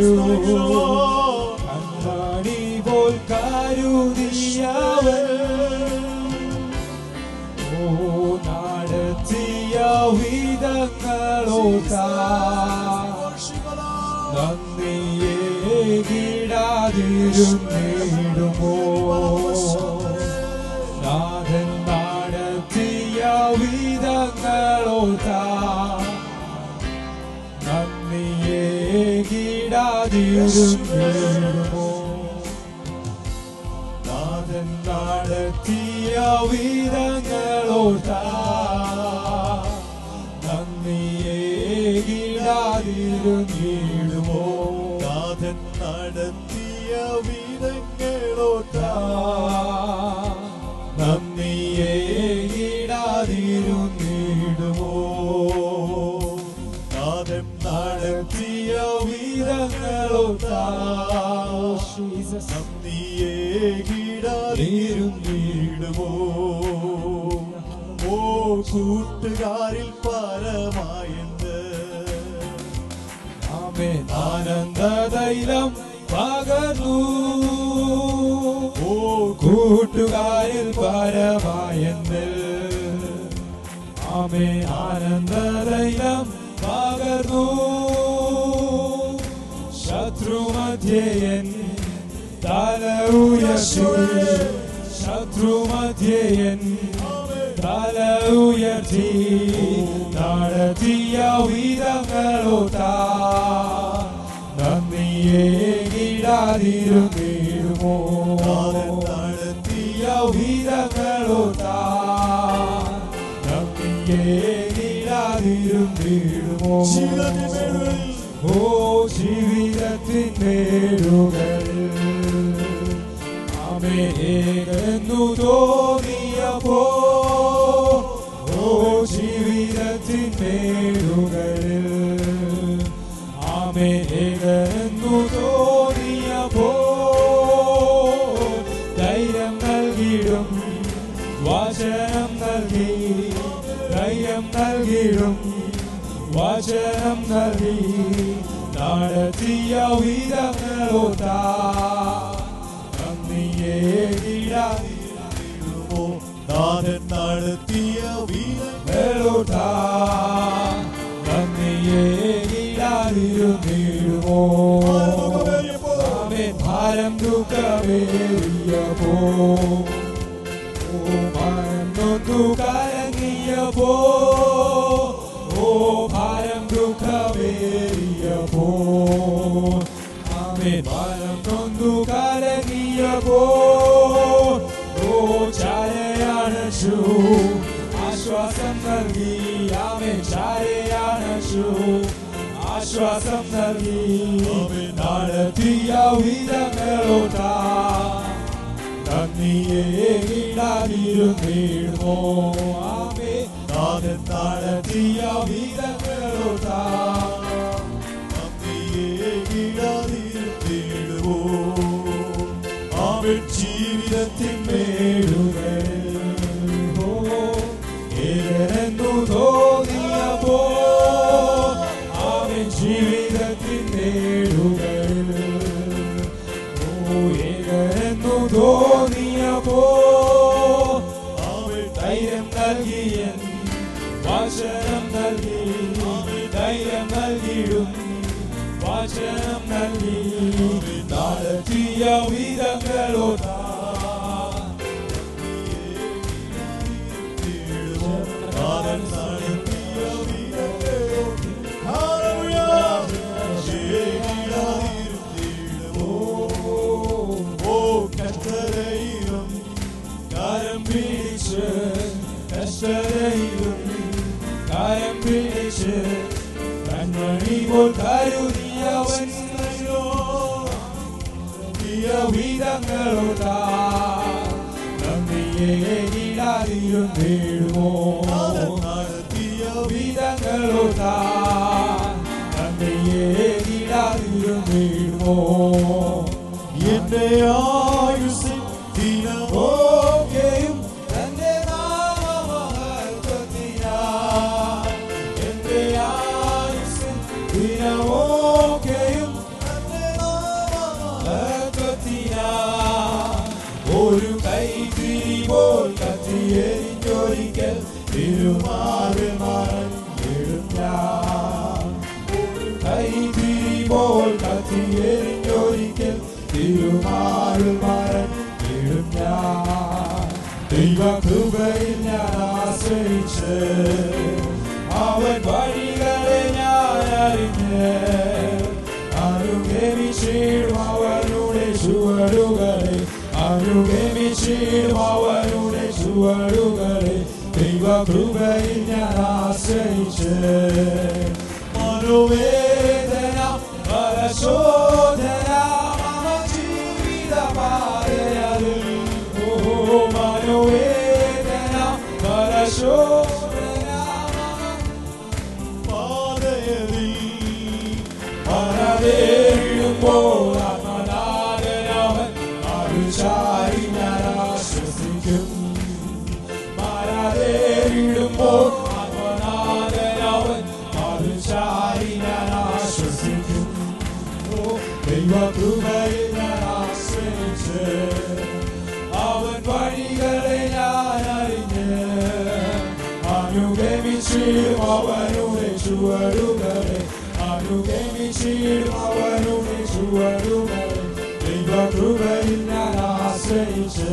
കണ്ണാടി പോൽ കരുതിയവൻ ഓ നടത്തിയ വിധങ്ങളോട്ടാ നന്ദിയെ കിടാതിരുന്നിടുമോ നാഥൻ നടത്തിയ വിധങ്ങളോട്ടാ നന്ദിയെ കിടാതിരുന്നിടുമോ നാഥൻ നടത്തിയ വിധങ്ങളോട്ടാ നന്ദിയെ കിടാതിരുന്നിടുമോ നാഥൻ നടത്തിയ വിധങ്ങളോട്ടാ നന്ദിയെ കിടാതിരുന്നിടുമോ നാഥൻ നടത്തിയ വിധങ്ങളോട്ടാ നന്ദിയെ കീടാതിരുന്നിടുമോ ഓ കൂട്ടുകാരിൽ പരമായെന്ന് ആമേൻ ആനന്ദതൈലം പകർന്നു ഓ കൂട്ടുകാരിൽ പരമായെന്ന് ആമേ ആനന്ദതൈലം പകർന്നു ശത്രുമധ്യയൻ തല ഉയർച്ചു ശത്രുമധ്യയൻ തല ഉയർത്തി നടത്തിയ വിധങ്ങളോട്ടാ നന്ദിയെ കിടാതിരുന്നിടുമോ നടത്തിയ വിധങ്ങളോട്ടാ നന്ദിയെ കിടാതിരുന്നിടുമോ ഓ ജീവിതത്തിൻ മേടുകളിൽ അമേകന്നു തോന്നിയപ്പോ ഓ ജീവിതത്തിൻ മേടുകളിൽ അമേകന്നു തോന്നിയപ്പോ ധൈര്യം നൽകിടും വചനം നൽകി ധൈര്യം നൽകിടും വചനം നൽകി നടത്തിയ വിധങ്ങളോട്ടാ നന്ദിയെ കിടാതിരുമോ നാഥൻ നടത്തിയ മേലോട്ടാ നന്ദിയെ കിടാതിരുന്നിടുമോ ആമേൻ ഭാരം ദുഃഖമേറിയപ്പോ ഓ ഭാരം നൊന്തു കരങ്ങിയപ്പോ ഓ ഭാരം ദുഃഖമേറിയപ്പോ ആമേൻ ഭാരം നൊന്തു കരങ്ങിയപ്പോ ഓ ചാരയാണു ആശ്വാസം നൽകി ആമേൻ ചാരയാണു ആശ്വാസം നൽകി നടത്തിയ വിധങ്ങളോട്ടാ നന്ദിയെ ഇടാതിരുന്നിടുമോ ആമേ നാഥൻ നടത്തിയ വിധങ്ങളോട്ടാ നന്ദിയെ കീഴാതിരുത്തിടുവോ അവൻ ജീവിതത്തിൻ മേടുകോ ഏകരെന്നു തോന്നിയപ്പോ അവൻ ജീവിതത്തിൻ മേടുകളിൽ ഓ ഏകരെന്നു തോന്നിയപ്പോ അവൻ ധൈര്യം നൽകിയൻ വചനം നൽകി ധൈര്യം നൽകിയിടും വചനം നൽകി നടത്തിയ വിധങ്ങളോടാ നാഥൻ നടത്തിയ വിധങ്ങളോട്ടാ ഓ കത്തരയിലും കാരം പിടിച്ച് കഷ്ടതയിലും കാരം പിടിച്ച് കൺമണി പോൽ കരുതിയവൻ വിധങ്ങളോടാ നന്ദിയെ ഇടാതിരുന്നിടുമോ നടത്തിയ വിധങ്ങളോടാ നന്ദിയെ ഇടാതിരുന്നിടുമോ എന്റെ ആയുസിൻ ദിനമോ ഓക്കെയും തന്റെ നാമമഹത്വം തിരുമാറിൽ മറഞ്ഞിടും ഞാൻ കൈതിരിപോൽ കത്തിയെരിഞ്ഞൊരിക്കൽ തിരുമാറിൽ മറഞ്ഞിടും ഞാൻ ദൈവകൃപയിൽ ഞാൻ ആശ്രയിച്ച് അവൻ വഴികളെ ഞാൻ അറിഞ്ഞ് അനുഗമിച്ചിടും അവനുടെ ചുവടുകളെ അനുഗമിച്ചിടും അവനുടെ ചുവടുകളെ ദൈവകൃപയിൽ ഞാൻ ആശ്രയിച്ച് മനോവേദന പരശോധന മമ ജീവിതപാതയതിൽ ഓ മനോവേദന പരശോധന മമ പാതയതിൽ മറവേഴുമ്പോൾ ആത്മനാഥനവൻ അരുചാരി ഞാൻ ആശ്വസിക്കും മറവേഴുമ്പോൾ ആത്മനാഥനവൻ അരുചാരി ഞാൻ ആശ്വസിക്കും ഓ ദൈവകൃപയിൽ ഞാൻ ആശ്രയിച്ച് അവൻ വഴികളെ ഞാൻ അറിഞ്ഞ് അനുഗമിച്ചിടും അവനുടെ ചുവടുകളെ അനുഗമിച്ചിടും അവനുടെ ചുവടുകളെ ദൈവകൃപയിൽ ഞാൻ ആശ്രയിച്ച്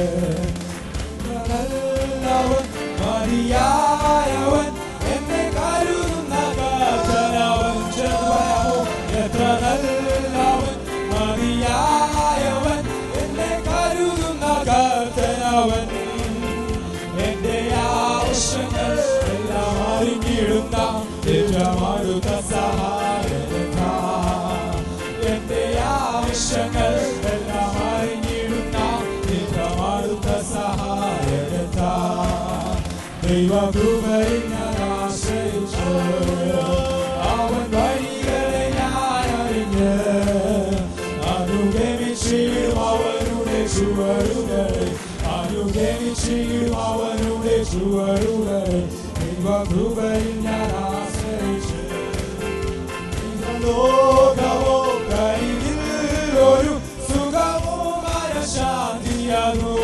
നല്ലവൻ മതിയായവൻ എന്നെ കരുതുന്ന കർത്തനവൻ ചെറുപയമോ എത്ര നല്ലവൻ മതിയായവൻ എന്നെ കരുതുന്ന കർത്തനവൻ എന്റെ ആവശ്യങ്ങൾ എല്ലാം അറിഞ്ഞിടുന്ന ഏറ്റമാടുന്ന സഹായത എന്റെ ആവശ്യങ്ങൾ എല്ലാം അറിഞ്ഞിടുന്ന ഏറ്റമാടുന്ന സഹായത ദൈവകൃപയിൽ ഞാൻ ആശ്രയിച്ചു അവൻ വഴികളെ ഞാൻ അറിഞ്ഞ് അനുഗമിച്ചിടും അവനുടെ ചുവടുകളെ അനുഗമിച്ചിടും അവനുടെ ചുവടുകളെ ദൈവകൃപയിൽ ഞാൻ ആശ്രയിച്ച് ലോകമോ കയ്യിൽ ഒരു സുഖമോ മനഃശാന്തിയാകൂ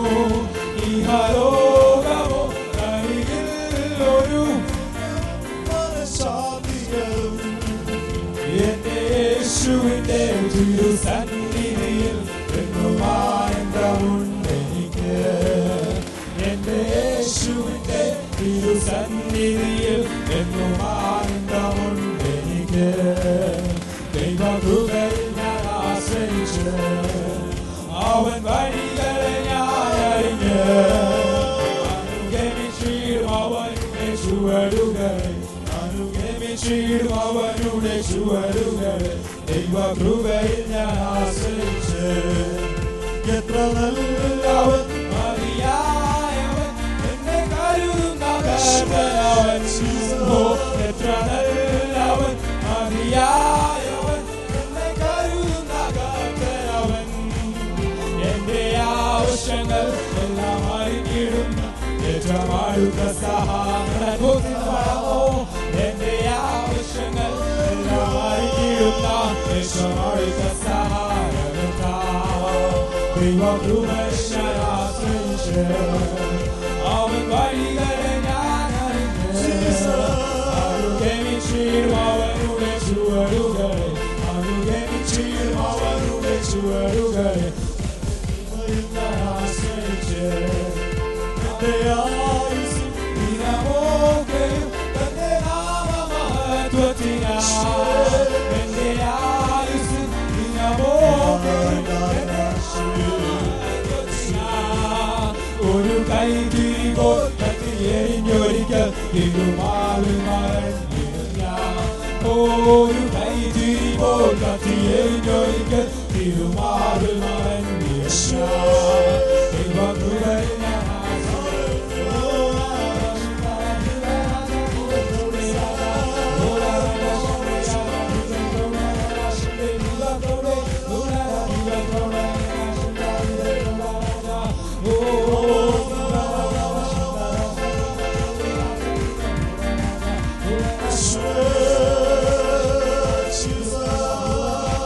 ഇഹലോകമോ കയ്യിൽ ഒരു മനഃശാന്തിയാകും എന്റെ യേശുവിന്റെ തിരുസന്നിധിയിൽ എന്നും ആനന്ദമുണ്ടെനിക്ക് എന്റെ യേശുവിന്റെ തിരുസന്നിധിയിൽ എന്നും ആനന്ദമുണ്ടെനിക്ക് ദൈവകൃപയിൽ ഞാൻ ആശ്രയിച്ച് അവൻ വഴികളെ ഞാൻ അറിഞ്ഞ് അനുഗമിച്ചിടും അവനുടെ ചുവടുകളെ അനുഗമിച്ചിടും അവനുടെ ചുവടുകളെ ദൈവകൃപയിൽ ഞാൻ ആശ്രയിച്ച് എത്ര നല്ലവൻ മതിയായവൻ എന്നെ കരുതുന്ന കർത്തനവൻ ഓ, എത്ര നല്ലവൻ മതിയായവൻ എന്നെ കരുതുന്ന കർത്തനവൻ എന്റെ ആവശ്യങ്ങൾ എല്ലാം അറിഞ്ഞിടുന്ന ഏറ്റവും അടുത്ത സഹായമോ എന്റെ ആവശ്യങ്ങൾ എല്ലാം അറിഞ്ഞിടുന്ന ഏറ്റവും അടുത്ത സഹായമ ദൈവകൃപശ്വരാശ്രയിച്ച് അവൻ വഴികളെ ഞാൻ അറിഞ്ഞ് അനുഗമിച്ചിടും അവനുടെ ചുവടുകളെ അനുഗമിച്ചിടും അവനുടെ ചുവടുകളെ ഞാൻ ആശ്രയിച്ച് എന്റെ ആയുസ് ദിനമൊക്കെയും തന്റെ നാമമഹത്വത്തിനായി എന്റെ ആയുസ് ദിനമൊക്കെയും തന്റെ ഒരു കൈതിരികോ കത്തിയെരിഞ്ഞൊരിക്കൽ തിരുമാവിൽ മറഞ്ഞിരുന്ന ഒരു കൈതിരികോ കത്തിയെരിഞ്ഞൊരിക്കൽ തിരുമാവിൽ മറഞ്ഞിരുന്ന ദൈവകൃപയിൽ ഞാൻ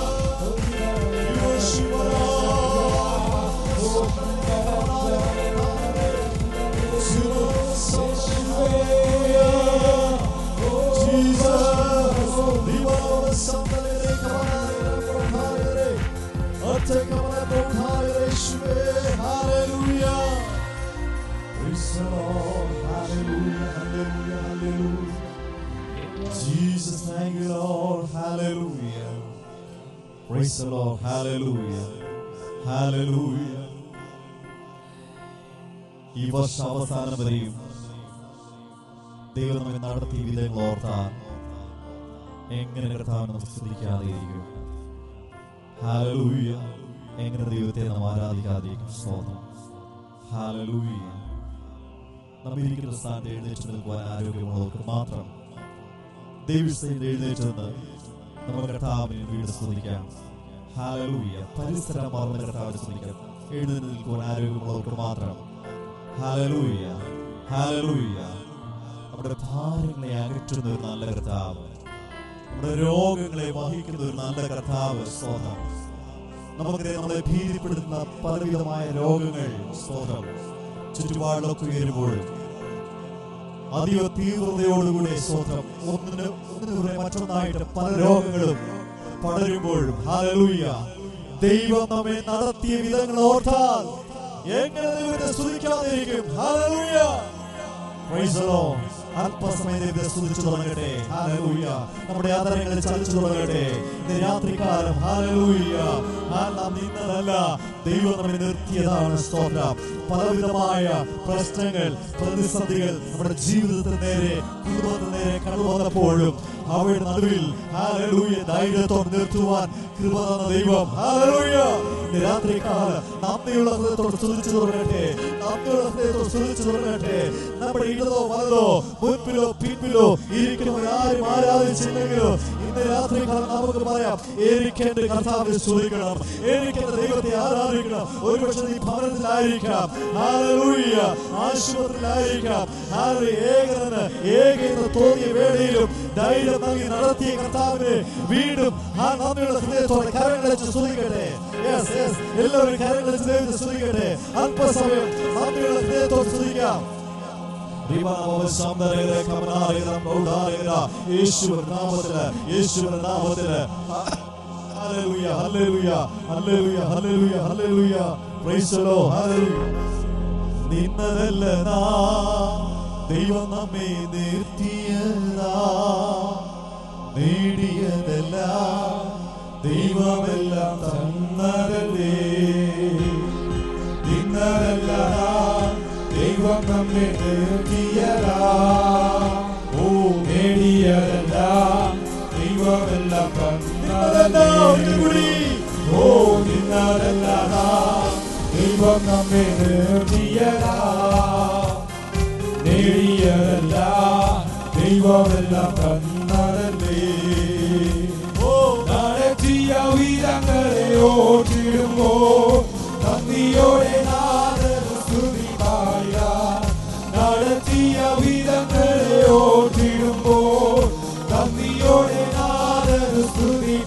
Jesus. Jesus, thank you, Lord. Hallelujah. Praise the Lord. Hallelujah. Hallelujah. ഈ വർഷ അവസാനം വരെയും ദൈവം നമ്മെ നടത്തിയ വിധങ്ങൾ ഓർത്താൽ എങ്ങനെ കർത്താവിനെ നമുക്ക് സ്തുതിക്കാതെ ഇരിക്കും ഹാലലൂയ എങ്ങനെ ദൈവത്തെ നാം ആരാധിക്കാതെ ഇരിക്കും സ്തോത്രം ഹാലലൂയ നാം ഇരിക്കുന്ന സ്ഥാനത്ത് എഴുന്നേറ്റ് നിൽക്കുവാൻ ആരോഗ്യമുള്ളവർക്ക് മാത്രം ദൈവസ്ഥയിൽ എഴുന്നേറ്റ് നിന്ന് നമുക്ക് കർത്താവിനെ വീട് സ്തുതിക്കാം ഹാലലൂയ പരിസരം മാറുന്ന കർത്താവിനെ സ്തുതിക്കാം എഴുന്നേറ്റ് നിൽക്കുവാൻ ആരോഗ്യമുള്ളവർക്ക് മാത്രം ഹാലലൂയ ഹാലലൂയ നമ്മുടെ ഭാരങ്ങളെ അകറ്റുന്ന ഒരു നല്ല കർത്താവ് നമ്മുടെ രോഗങ്ങളെ വഹിക്കുന്ന ഒരു നല്ല കർത്താവ് സ്തോത്രം നമുക്കറിയാം നമ്മളെ ഭീതിപ്പെടുത്തുന്ന പലവിധമായ രോഗങ്ങൾ സ്തോത്രം ചുറ്റുപാടിലൊക്കെ ഉയരുമ്പോഴും അതീവ തീവ്രതയോടുകൂടി സ്തോത്രം ഒന്നിന് ഒന്നിനു പുറകെ മറ്റൊന്നായിട്ട് പല രോഗങ്ങളും പടരുമ്പോഴും ഹാലലൂയ ദൈവം നമ്മെ നടത്തിയ വിധങ്ങൾ ഓർത്താൽ എങ്ങനെ ദൈവത്തെ സ്തുതിക്കാതിരിക്കും ഹാലലൂയ Praise the Lord. അല്പസമയം ദൈവത്തെ സ്തുതിച്ചു തുടങ്ങട്ടെ ഹാലലൂയ നമ്മുടെ ആദരങ്ങളിൽ ചലിച്ചു തുടങ്ങട്ടെ ഇന്ന് രാത്രികാലം ഹാലലൂയ ഹാൽ നാം നിന്നതല്ല ദൈവം നമ്മെ നിർത്തിയതാണ് സ്തോത്രം പലവിധമായ പ്രശ്നങ്ങൾ പ്രതിസന്ധികൾ നമ്മുടെ ജീവിതത്തിന് നേരെ കുടുംബത്തിന് നേരെ കടന്നു വന്നപ്പോഴും അവയുടെ നടുവിൽ ഹാലലൂയ ധൈര്യത്തോടെ നിർത്തുവാൻ കൃപ തന്ന ദൈവം ഹാലലൂയ ഇന്ന് രാത്രികാലം നന്ദിയുള്ള ഹൃദയത്തോട് സ്തുതിച്ചു തുടങ്ങട്ടെ നന്ദിയുള്ള ഹൃദയത്തോട് സ്തുതിച്ചു തുടങ്ങട്ടെ നമ്മുടെ ഇടതോ വലതോ മുൻപിലോ പിൻപിലോ ഇരിക്കുന്നവർ ആരും ആരാധിച്ചില്ലെങ്കിലോ ഇന്ന് രാത്രികാലം നമുക്ക് പറയാം എനിക്ക് എന്റെ കർത്താവിനെ സ്തുതിക്കണം എനിക്ക് എന്റെ ദൈവത്തെ ആരാധിക്കണം ഒരുപക്ഷെ നീ ഭവനത്തിലായിരിക്കാം ഹാലലൂയ ആശുപത്രിയിലായിരിക്കാം ഹാലലൂയ ഏകനെന്ന് ഏകെന്ന് തോന്നിയ വേളയിലും ധൈര്യം നൽകി നടത്തിയ കർത്താവിനെ വീണ്ടും ആ നന്ദിയുള്ള ഹൃദയത്തോടെ കരങ്ങളെച്ച് സ്തുതിക്കട്ടെ യെസ് യെസ് എല്ലാവരും കരങ്ങളെച്ച് ദൈവത്തെ സ്തുതിക്കട്ടെ അല്പസമയം നന്ദിയുള്ള ഹൃദയത്തോട് സ്തുതിക്കാം യേശുവിന്റെ നാമത്തില് യേശുവിന്റെ നാമത്തില് hallelujah hallelujah hallelujah hallelujah hallelujah praise the Lord hallelujah നിന്നതല്ല നാ ദൈവം നമ്മെ നിർത്തിയതാ നേടിയതല്ല ദൈവമെല്ലാം തന്നതല്ലേ നിന്നതല്ല ദൈവം നമ്മെ നിർത്തിയതാ ഓ നേടിയതല്ല ദൈവമെല്ലാം തന്നതല്ലേ ഓ നിന്നതല്ല ദൈവം നമ്മെ നിർത്തിയതാ നേടിയതല്ല ദൈവമെല്ലാം തന്നതല്ലേ ഓ നടത്തിയ വീരങ്ങളെ ഓട്ടിടുമ്പോ നന്ദിയോടെ നാദന സ്തുതി പായ നടത്തിയ വീരങ്ങളെ ഓട്ടിടുമ്പോ നന്ദിയോടെ നാദന സ്തുതി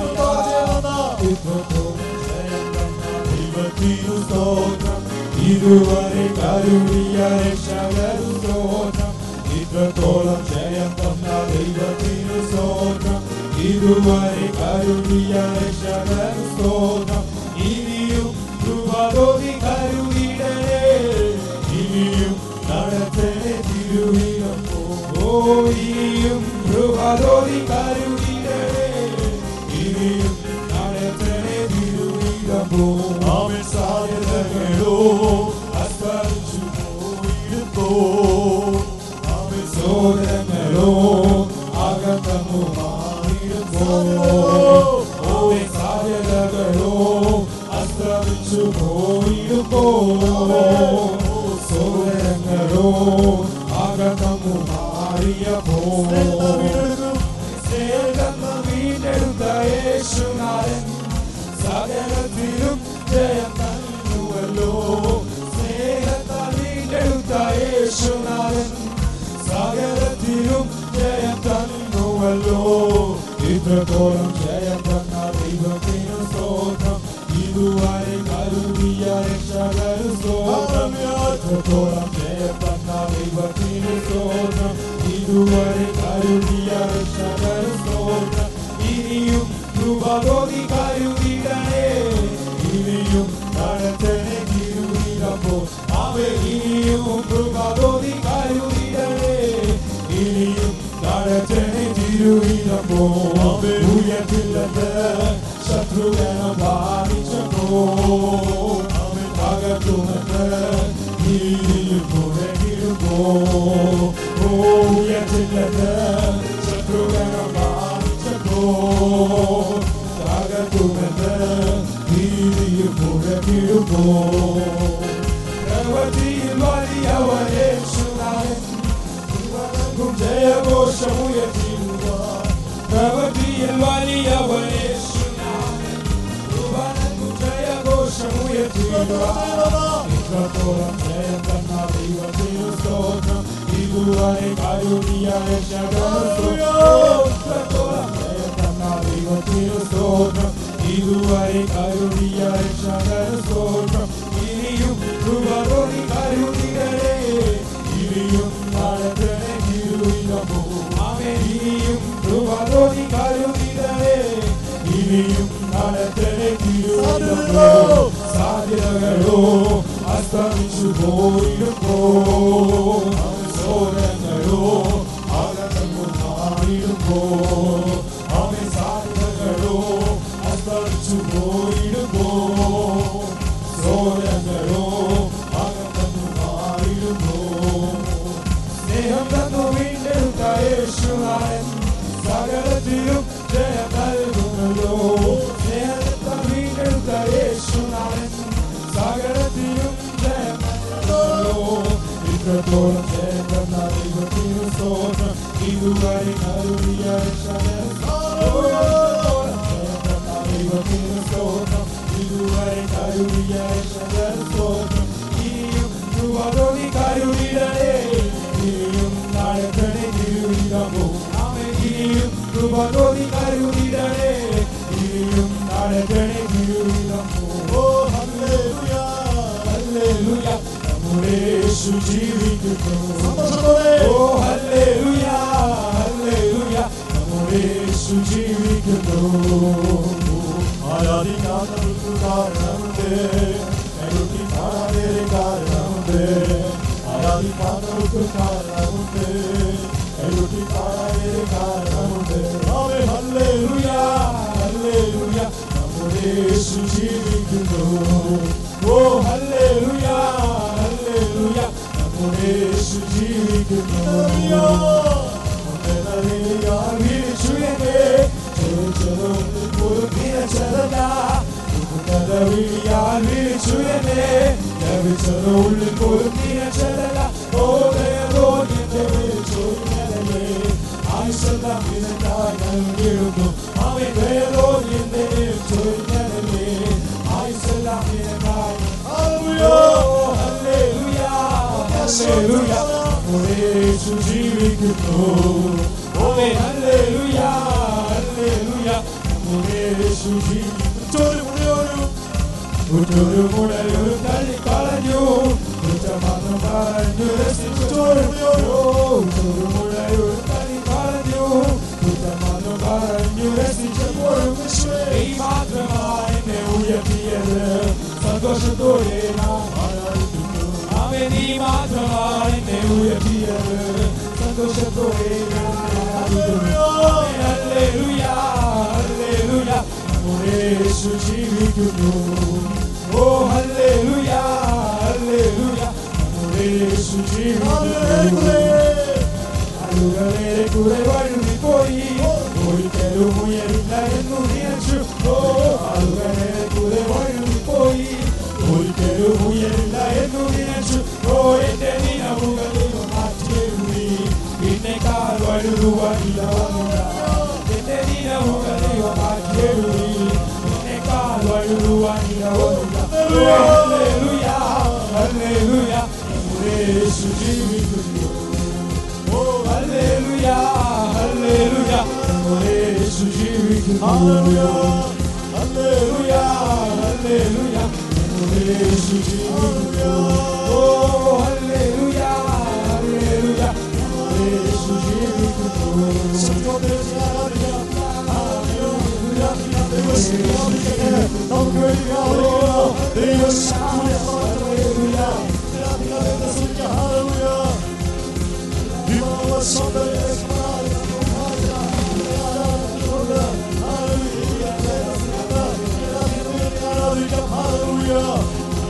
ദൈവത്തിനു സ്തോത്രം ഇതുവരെ കരുണിയ രക്ഷകരു സ്തോത്രം ഇത്രത്തോളം ജയം തന്ന ദൈവത്തിനു സ്തോത്രം ഇതുവരെ കരുണിയ രക്ഷകരു സ്തോത്രം ഇനിയും കൃപതോതി കരുണിടേ ഇനിയും നടത്തണേ തിരുവിനം ഓ ഇനിയും കൃപതോതി കരുണിടേ ഇനിയും നടത്തണേ തിരുവിനം ആമൻ സാധ്യതകളോ അസ്തരിച്ചു പോയിരുന്നോ ആമൻ സോദരങ്ങളോ അകത്തമു മാറിയിരുന്നോ ഓമൻ സാധ്യതകളോ അസ്തമിച്ചു പോയിരുന്നോ സോദരങ്ങളോ അകത്തമു മാറിയപ്പോ സ്നേഹം വീണ്ടെടുത്ത യേശുനാഥൻ സകലത്തിലും ജയം നൽകുവല്ലോ സ്നേഹത്താൽ വീണ്ടെടുത്ത യേശുനാഥൻ സകലത്തിലും ജയം തന്നുവല്ലോ ഇത്രത്തോളം ജയം തന്ന ദൈവത്തിന് സ്തോത്രം ഇതുവരെ കരുതിയ രക്ഷകരു സ്തോത്രം ഇത്രത്തോളം ജയം തന്ന ദൈവത്തിന് സ്തോത്രം ഇത് ഇതുവരെ കരുതിയ രക്ഷകർ സ്തോത്രം ഇനിയും കൃപതോതി കരുതിടണേ ഇനിയും നടത്തണേ തിരുവിതപ്പോ അവ ഇനിയും കൃപതോതി കരുതിടണേ ഇനിയും നടത്തണേ തിരുവിതപ്പോ അവ ഉയർത്തില്ലത് ശത്രുഗണ ബാധിച്ചപ്പോ അവൻ അകത്തുമെന്ന് നീതിയിൽ പുറകിടുമ്പോ ഉയർത്തില്ലത് ശത്രുഗണ ബാധിച്ചപ്പോ അകത്തുമെന്ന് നീതിയിൽ പുറകിടുമ്പോ പ്രവൃത്തിയിൽ വലിയവരേശുനാഥൻ ഇവനും ജയഘോഷമുയർത്തിടുക പ്രവൃത്തിയിൽ വലിയവരേശുനാഥൻ ഇവനും ജയഘോഷമുയർത്തിടുക ഇത്രത്തോളം ജയം തന്ന ദൈവത്തിനു സ്തോത്രം ഇതുവരെ കരുതിയ ഇത്രത്തോളം ജയം തന്ന ദൈവത്തിനു സ്തോത്രം ഇതുവരെ കരുതിയ സ്തോത്രം ഇനിയും കൃപതോടി കരുതികളെ ഇനിയും നടത്തണേ തിരുവിതപ്പോ അവൻ ഇനിയും കൃപതോടി കരുതികളെ ഇനിയും നടത്തണേ തിരുവിതപ്പോ സാധ്യതകളോ അസ്തമിച്ചു പോയിടുമ്പോ സോരങ്ങളോ അകന്നു മാറിടുമ്പോ അവൻ സാധ്യതകളോ അസ്തമിച്ചു പോയിടുമ്പോ സോരങ്ങളോ അകന്നു മാറിടുമ്പോ സ്നേഹം തന്നു വീണ്ടെടുത്ത യേശുനായൻ സകലത്തിലും ജയം നൽകുന്നല്ലോ സ്നേഹത്തെ വീണ്ടെടുത്ത യേശുനായൻ സകലത്തിലും ജയം നൽകുന്നല്ലോ ഇത്രത്തോളം ജയം തന്ന ദൈവത്തിനു സ്തോത്രം ഇതുവരെ കരുതിയ ദൈവത്തിനു സ്തോത്രം ഇതുവരെ കരുതിയ സ്തോത്രം ഇനിയും കരുവതൊടി കരുവിടണേ ഇനിയും നടത്തണേ തിരുവിതമോ ഇനിയും കൃപതൊടി കരുവിടണേ ഇനിയും നടത്തണേ തിരുവിതമോ ഓ ഹല്ലേലൂയ ഹല്ലേലൂയ നമ്മുടെ യേശു ജീവിക്കുന്നു ഓ ഹല്ലേലൂയ ഹല്ലേലൂയ നമ്മുടെ യേശു ജീവിക്കുന്നു ആരാധിക്കാത്തവർക്ക് കാരണമുണ്ട് കരുത്തി കാണാതെ കാരണമുണ്ട് ആരാധിക്കാത്തവർക്ക് കാരണമുണ്ട് കരുത്തി കാണാതെ കാരണമുണ്ട് ആമേ ഹല്ലേലൂയ ഹല്ലേലൂയ നമ്മുടെ യേശു ജീവിക്കുന്നു ഓ ഹല്ലേലൂയ ഹല്ലേലൂയ നമ്മുടെ യേശു ജീവിക്കുന്നു ഉള്ളിൽ പോലും നീച്ചതല്ല ആയുസെല്ലാം ഇതിനായി നൽകിയിടുന്നു അവൻ വേറോ എന്റെ ചൊരിഞ്ഞതല്ലേ ആയുസെല്ലാം ഇതിനായി ഹല്ലേലൂയ ഹല്ലേലൂയ നമ്മുടെ യേശു ജീവിക്കുന്നു ഓമേ ഹല്ലേലൂയ ഹല്ലേലൂയ നമ്മുടെ യേശു ജീവിക്കുന്നു ഒരു മുടയൊരു തള്ളി കളഞ്ഞു കുറ്റമാത്രം പറഞ്ഞു രസിച്ചൊരു മുടയൊരു തള്ളി കളഞ്ഞു കുറ്റമാത്രം പറഞ്ഞു രസിച്ചപ്പോഴും ഈ മാത്രമായി എന്നെ ഉയർത്തിയത് സന്തോഷത്തോടെ നാം ആരാധിക്കുന്നു അവൻ നീ മാത്രമായി എന്നെ ഉയർത്തിയത് സന്തോഷത്തോടെ നാം ആരാധിക്കുന്നു. ആമേൻ. Hallelujah, hallelujah. നമ്മുടെ യേശു ജീവിക്കുന്നു ഓ ഹല്ലേലൂയ ഹല്ലേലൂയ നമ്മുടെ യേശു ജീവിക്കുന്നു ആളുകളെ കുറെ വഴുതി പോയി ഒരിക്കലും ഉയരില്ല എന്നു വിചാരിച്ചു ഓ ആളുകളെ കുറെ വഴുതി പോയി ഒരിക്കലും ഉയരില്ല എന്നു വിചാരിച്ചു ഓ എന്റെ നിലവുകളിൽ മാറ്റിയെഴുതി പിന്നെ കാൽ വഴുതുവാനില്ല എന്റെ നിലവുകളിൽ മാറ്റിയെഴുതി പിന്നെ കാൽ വഴുതുവാനില്ല ഹല്ലേലൂയ ഹല്ലേലൂയ നമ്മുടെ യേശു ജീവിക്കുന്നു ഓ ഹല്ലേലൂയ ഹല്ലേലൂയ നമ്മുടെ യേശു ജീവിക്കുന്നു ഹല്ലേലൂയ ഹല്ലേലൂയ നമ്മുടെ യേശു ജീവിക്കുന്നു ഓ ഹല്ലേലൂയ ഹല്ലേലൂയ നമ്മുടെ യേശു ജീവിക്കുന്നു വ്യാപിക്കട്ടെ. നമുക്ക് വേണ്ടി വ്യാപരിക്കണം. ദൈവശക്തിയുടെ ഹല്ലേലൂയ. രാധികാവിന്റെ സ്തുതിക്ക് ഹല്ലേലൂയ. വിവാഹ സൗന്ദര്യമായ Hallelujah.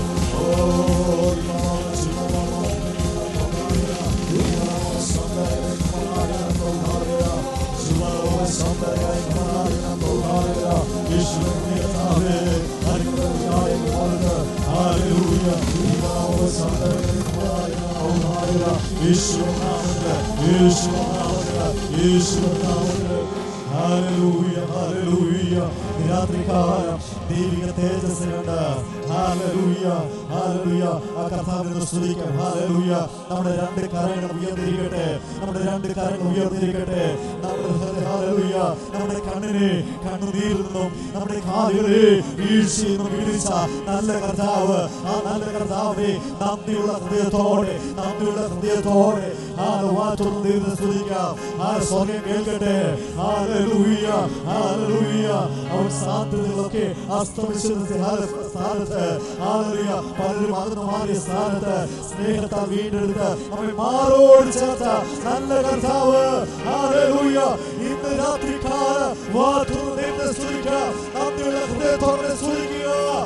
രാത്രികാലം ദൈവിക തേജസ്സിലുണ്ട് ഹാലലൂയ ഹാലലൂയ ആ കർത്താവിനെ സ്തുതിക്കാം ഹാലലൂയ നമ്മുടെ രണ്ട് കരങ്ങൾ ഉയർന്നിരിക്കട്ടെ നമ്മുടെ രണ്ട് കരങ്ങൾ ഉയർന്നിരിക്കട്ടെ നമ്മുടെ ഹൃദയ- ഹാലലൂയ നമ്മുടെ കണ്ണിനെ കണ്ണുനീരിൽ നിന്നും നമ്മുടെ കാലുകളെ വീഴ്ചയിൽ നിന്നും വിടിച്ച നല്ല കർത്താവ് ആ നല്ല കർത്താവിനെ നന്ദിയുള്ള ഹൃദയത്തോടെ നന്ദിയുള്ള ഹൃദയത്തോടെ ഹാലവാറ്റുള്ള ദൈവത്തെ സ്തുതിക്കാം ആ സ്വർഗം കേൾക്കട്ടെ ഹാലലൂയ ഹാലലൂയ അവൻ സാധ്യതകളൊക്കെ അസ്തമിച്ചിരുന്ന ഹാല- സ്ഥാനത്ത് ഹാലലൂയ പലരും അകന്നു മാറിയ സ്ഥാനത്ത് സ്നേഹത്താൽ വീണ്ടെടുത്ത് നമ്മെ മാറോട് ചേർത്ത നല്ല കർത്താവ് ഹാലലൂയ ഇന്ന് രാത്രി കാല വാറ്റുന്ന ദൈവത്തെ സ്തുതിക്കുക നന്ദിയുള്ള ഹൃദയത്തോടെ സ്തുതിക്കുക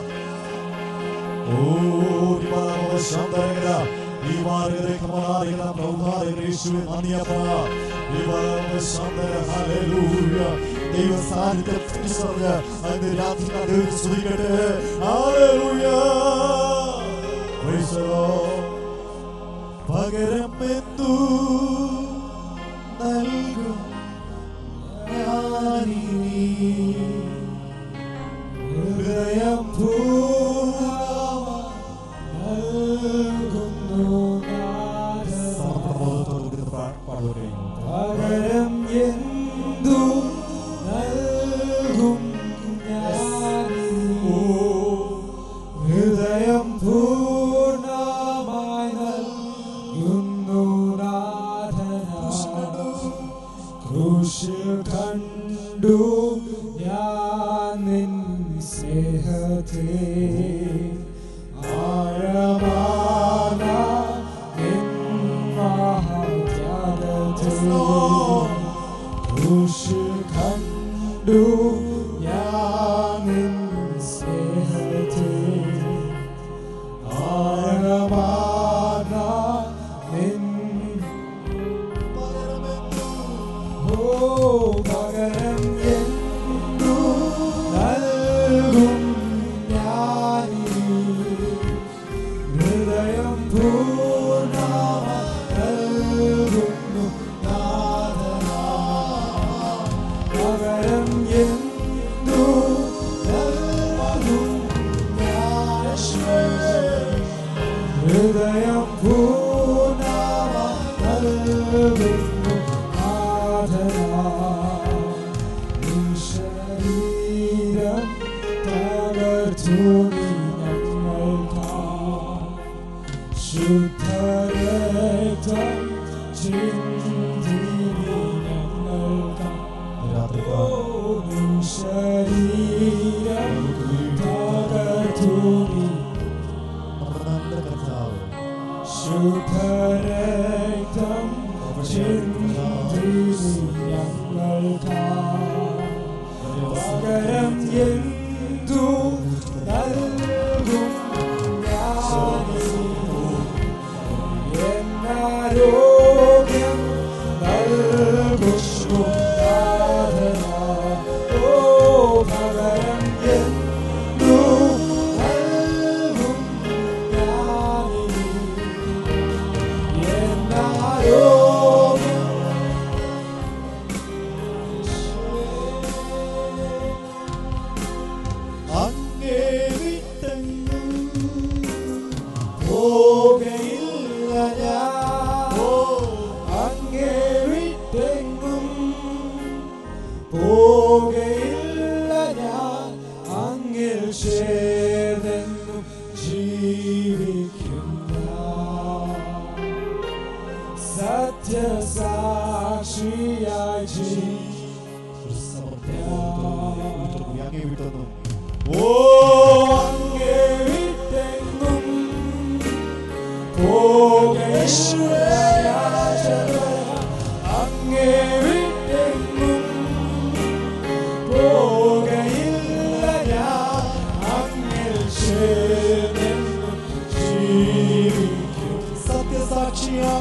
ഓ ദിവാന ശാന്തരകര ഈ മാർഗരെ കമാരികര പ്രൗഢാരികര യേശുവേ നന്ദിയപ്പ ദിവാന ശാന്തര ഹല്ലേലൂയ ദൈവ സാന്നിധ്യം തിരിച്ചറിഞ്ഞ് അതിന്റെ രാത്രി ദൈവത്തെ സ്തുതിക്കട്ടെ ഹല്ലേലൂയ Praise the Lord. പകരം എന്തു നൽകും ഞാനിനി ഹൃദയം പകരം എന്തു നൽകും ഞാനിനി? ഹൃദയം പൂർണ്ണമായി നൽകുന്നു നാഥന ക്രൂശിൽ കണ്ടു ഞാൻ നിൻ സ്നേഹത്തെ ആഴമാന നിൻ മഹാത്യാഗത്തെ ക്രൂശിൽ കണ്ടു ഞാൻ നിൻ സ്നേഹത്തെ ആഴമാന നിൻ ഓ പകരം എന്തു നൽകും ഞാനിനി ഹൃദയം പൂർണ്ണമായി നൽകുന്നു നാഥനാ. പകരം എന്തു നൽകും ഞാനീശോയേ. ഹൃദയം പൂർണ്ണമായി നൽകുന്നു നാഥനാ. നിൻ ശരീരം തകർത്തു നീ ഞങ്ങൾക്കായി. ശുദ്ധരക്തം ചിന്തി നീ ഞങ്ങൾക്കായി. ഓ, നിൻ ശരീരം തകർത്തു നീ ശുദ്ധരക്തം ചിന്തി ഞങ്ങൾക്കായി. പകരം എന്തു നൽകും ഞാനിനി? എന്നാരോഗ്യം നൽകുന്നു നാഥനാ. ഓ, പകരം എന്തു നൽകും ഞാനിനി? എന്നാരോഗ്യം അങ്ങേ വിട്ടെങ്ങും പോകയില്ല ഞാൻ അങ്ങേ വിട്ടെങ്ങും പോകയില്ല ഞാൻ അങ്ങിൽ ചേർന്നെന്നും ജീവിക്കുന്ന സത്യസാക്ഷിയായി ജീവി അങ്ങേ വിട്ടൊന്നും ഓ അങ്ങേ വിട്ടെങ്ങും പോകേശ്വര അങ്ങേ വിട്ടെങ്ങും പോകയില്ല ഞാൻ അങ്ങിൽ ചേർന്നെന്നും ജീവിക്കും സത്യസാക്ഷിയാ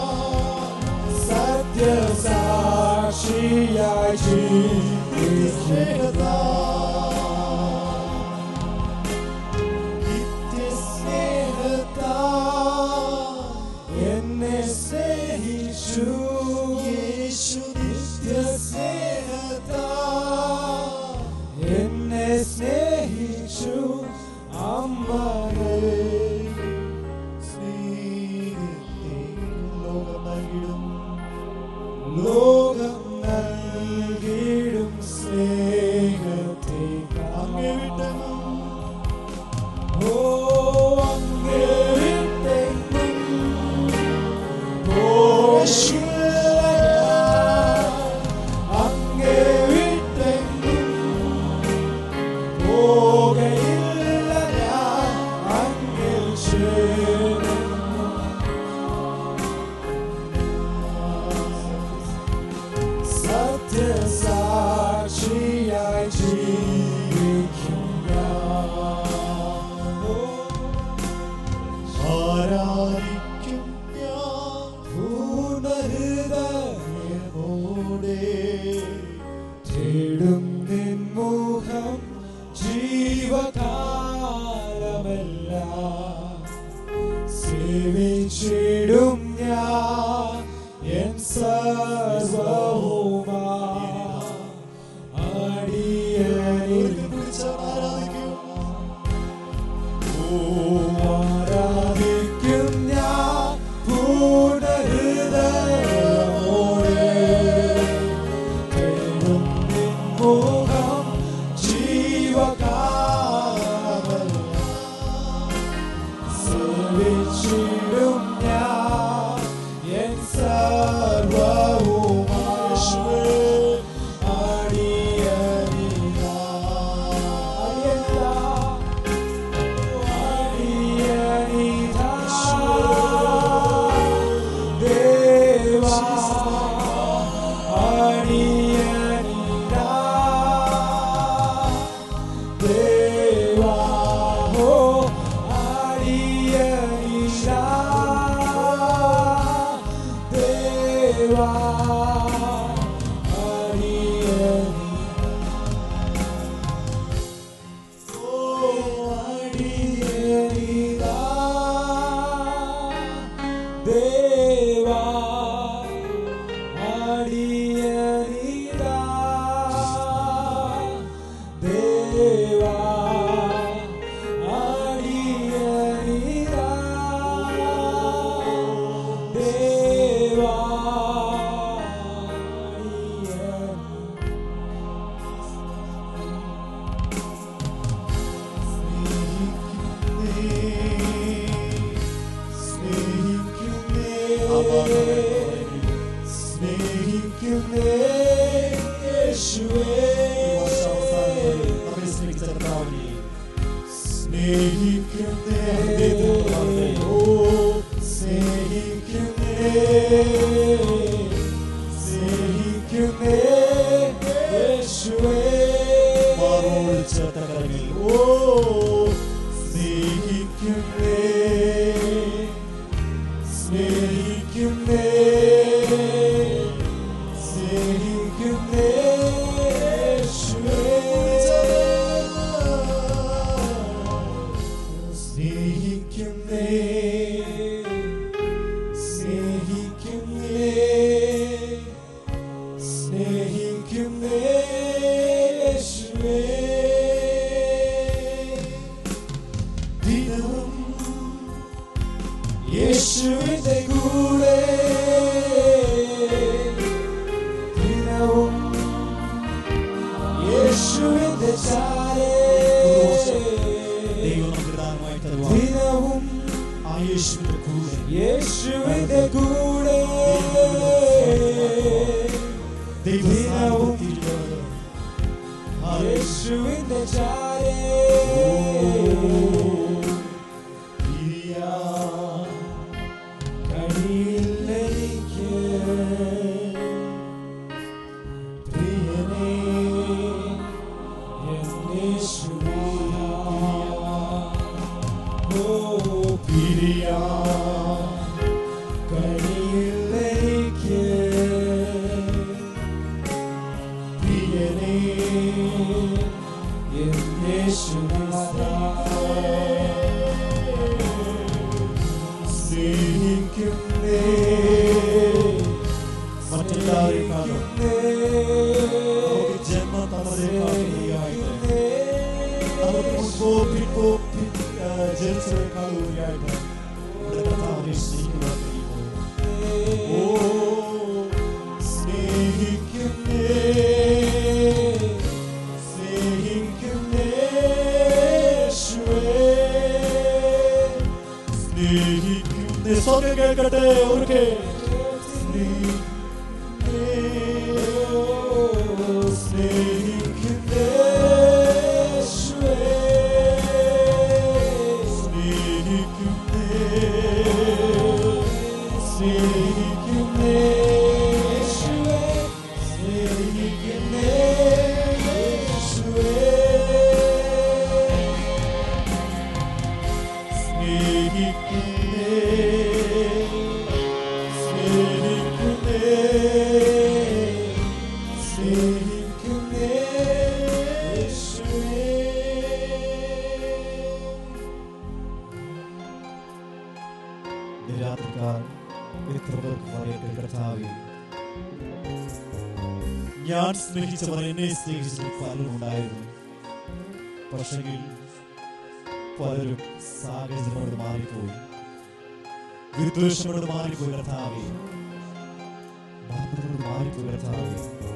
സത്യസാക്ഷിയായി ജീവിക്കും എന്നെ സ്നേഹിച്ചു യേശു നിത്യസ്നേഹത്താ എന്നെ സ്നേഹിച്ചു അമ്മയെ ലോകം നൽകിടും ലോകം നൽകിടും സ്നേഹത്തെ അങ്ങേ വിട്ടെങ്ങും ഓ അങ്ങേ വിട്ടെങ്ങും പോയില്ല ഞാൻ. അങ്ങേ വിട്ടെങ്ങും പോകയില്ല ഞാൻ. അങ്ങിൽ ചേരുന്നു. സത്യസാക്ഷിയായി ജീവിക്കും ഞാൻ. ഓ ആരാധിക്കും ഞാൻ പൂർണ്ണഹൃദയമോടെ തേടും നിൻ മുഖം ജീവകാലമെല്ലാം സേവിച്ചിടും ഞാൻ എൻ സർവവുമാ അടിയനിൽ ആരാധിക്കും ആരാധിക്കും ഞാൻ പൂർണ്ണഹൃദയമോടെ. തേടും നിൻ മുഖം ജീവകാലമെല്ലാം. സേവിച്ചിടും ഞാൻ എൻ സർവ്വവുമായി. അടിയനിതാ. അടിയനിതാ. ദേവാ അടിയനിതാ ദേവാ അടിയനിതാ ദേവാ സ്നേഹിക്കുന്നേ യേശുവേ നമ്മെ സ്നേഹിച്ച കർത്താവിനെ സ്നേഹിക്കുന്നേ ഓ സ്നേഹിക്കുന്നേ സ്നേഹിക്കുന്നേ യേശുവേ മാറോട് ചേർത്ത കരങ്ങളിൽ ഓ സ്നേഹിക്കുന്നേ സ്നേഹിക്കുന്നേ സ്നേഹിക്കുന്നേ യേശുവേ സ്നേഹിക്കുന്നേ സ്നേഹിക്കുന്നേ സ്നേഹിക്കുന്നേ യേശുവേ ദിനവും യേശുവിന്റെ കൂടെ ദിനവും യേശുവിന്റെ ചാരേ ദൈവം നമുക്ക് ദാനമായി തരുവാൻ ദിനവും ആ യേശുവിന്റെ കൂടെ യേശുവിന്റെ കൂടെ ദൈവം ദിനവും സ്ഥാനത്തെത്തിയിരിക്കുന്നത്. യേശുവിന്റെ ചാരേ പിരിയാൻ കഴിയില്ലെനിക്ക് പ്രിയനേ എന്നേശുവേ ഓ പിരിയാൻ കഴിയില്ലെനിക്ക് പ്രിയനേ സ്നേഹിക്കുന്നേ മറ്റെല്ലാവരെക്കാളും നമുക്ക് ജന്മം തന്നതിനേക്കാൾ ഉപരിയായിട്ട് നമുക്ക് മുൻപോ പിൻപോ പിൻ- ആ, ജനിച്ചതിനേക്കാൾ ഉപരിയായിട്ട് നമ്മുടെ കർത്താവിനെ സ്നേഹിക്കുവാൻ കഴിയുമോ? ഓ സ്നേഹിക്കുന്നേ സ്നേഹിക്കുന്നേ യേശുവേ സ്നേഹിക്കുന്ന സ്വർഗം കേൾക്കട്ടെ ഉറക്കെ നിരാത്രിക്കാർ എത്ര പേർക്ക് പറയട്ടെ കർത്താവേ ഞാൻ സ്നേഹിച്ചവർ എന്നെ സ്നേഹിച്ചത് പലരും ഉണ്ടായിരുന്നു പക്ഷെങ്കിൽ പലരും സാഹചര്യങ്ങളോട് മാറിപ്പോയി വിദ്വേഷങ്ങളോട് മാറിപ്പോയി കർത്താവേ മതങ്ങളോട് മാറിപ്പോയി കർത്താവേ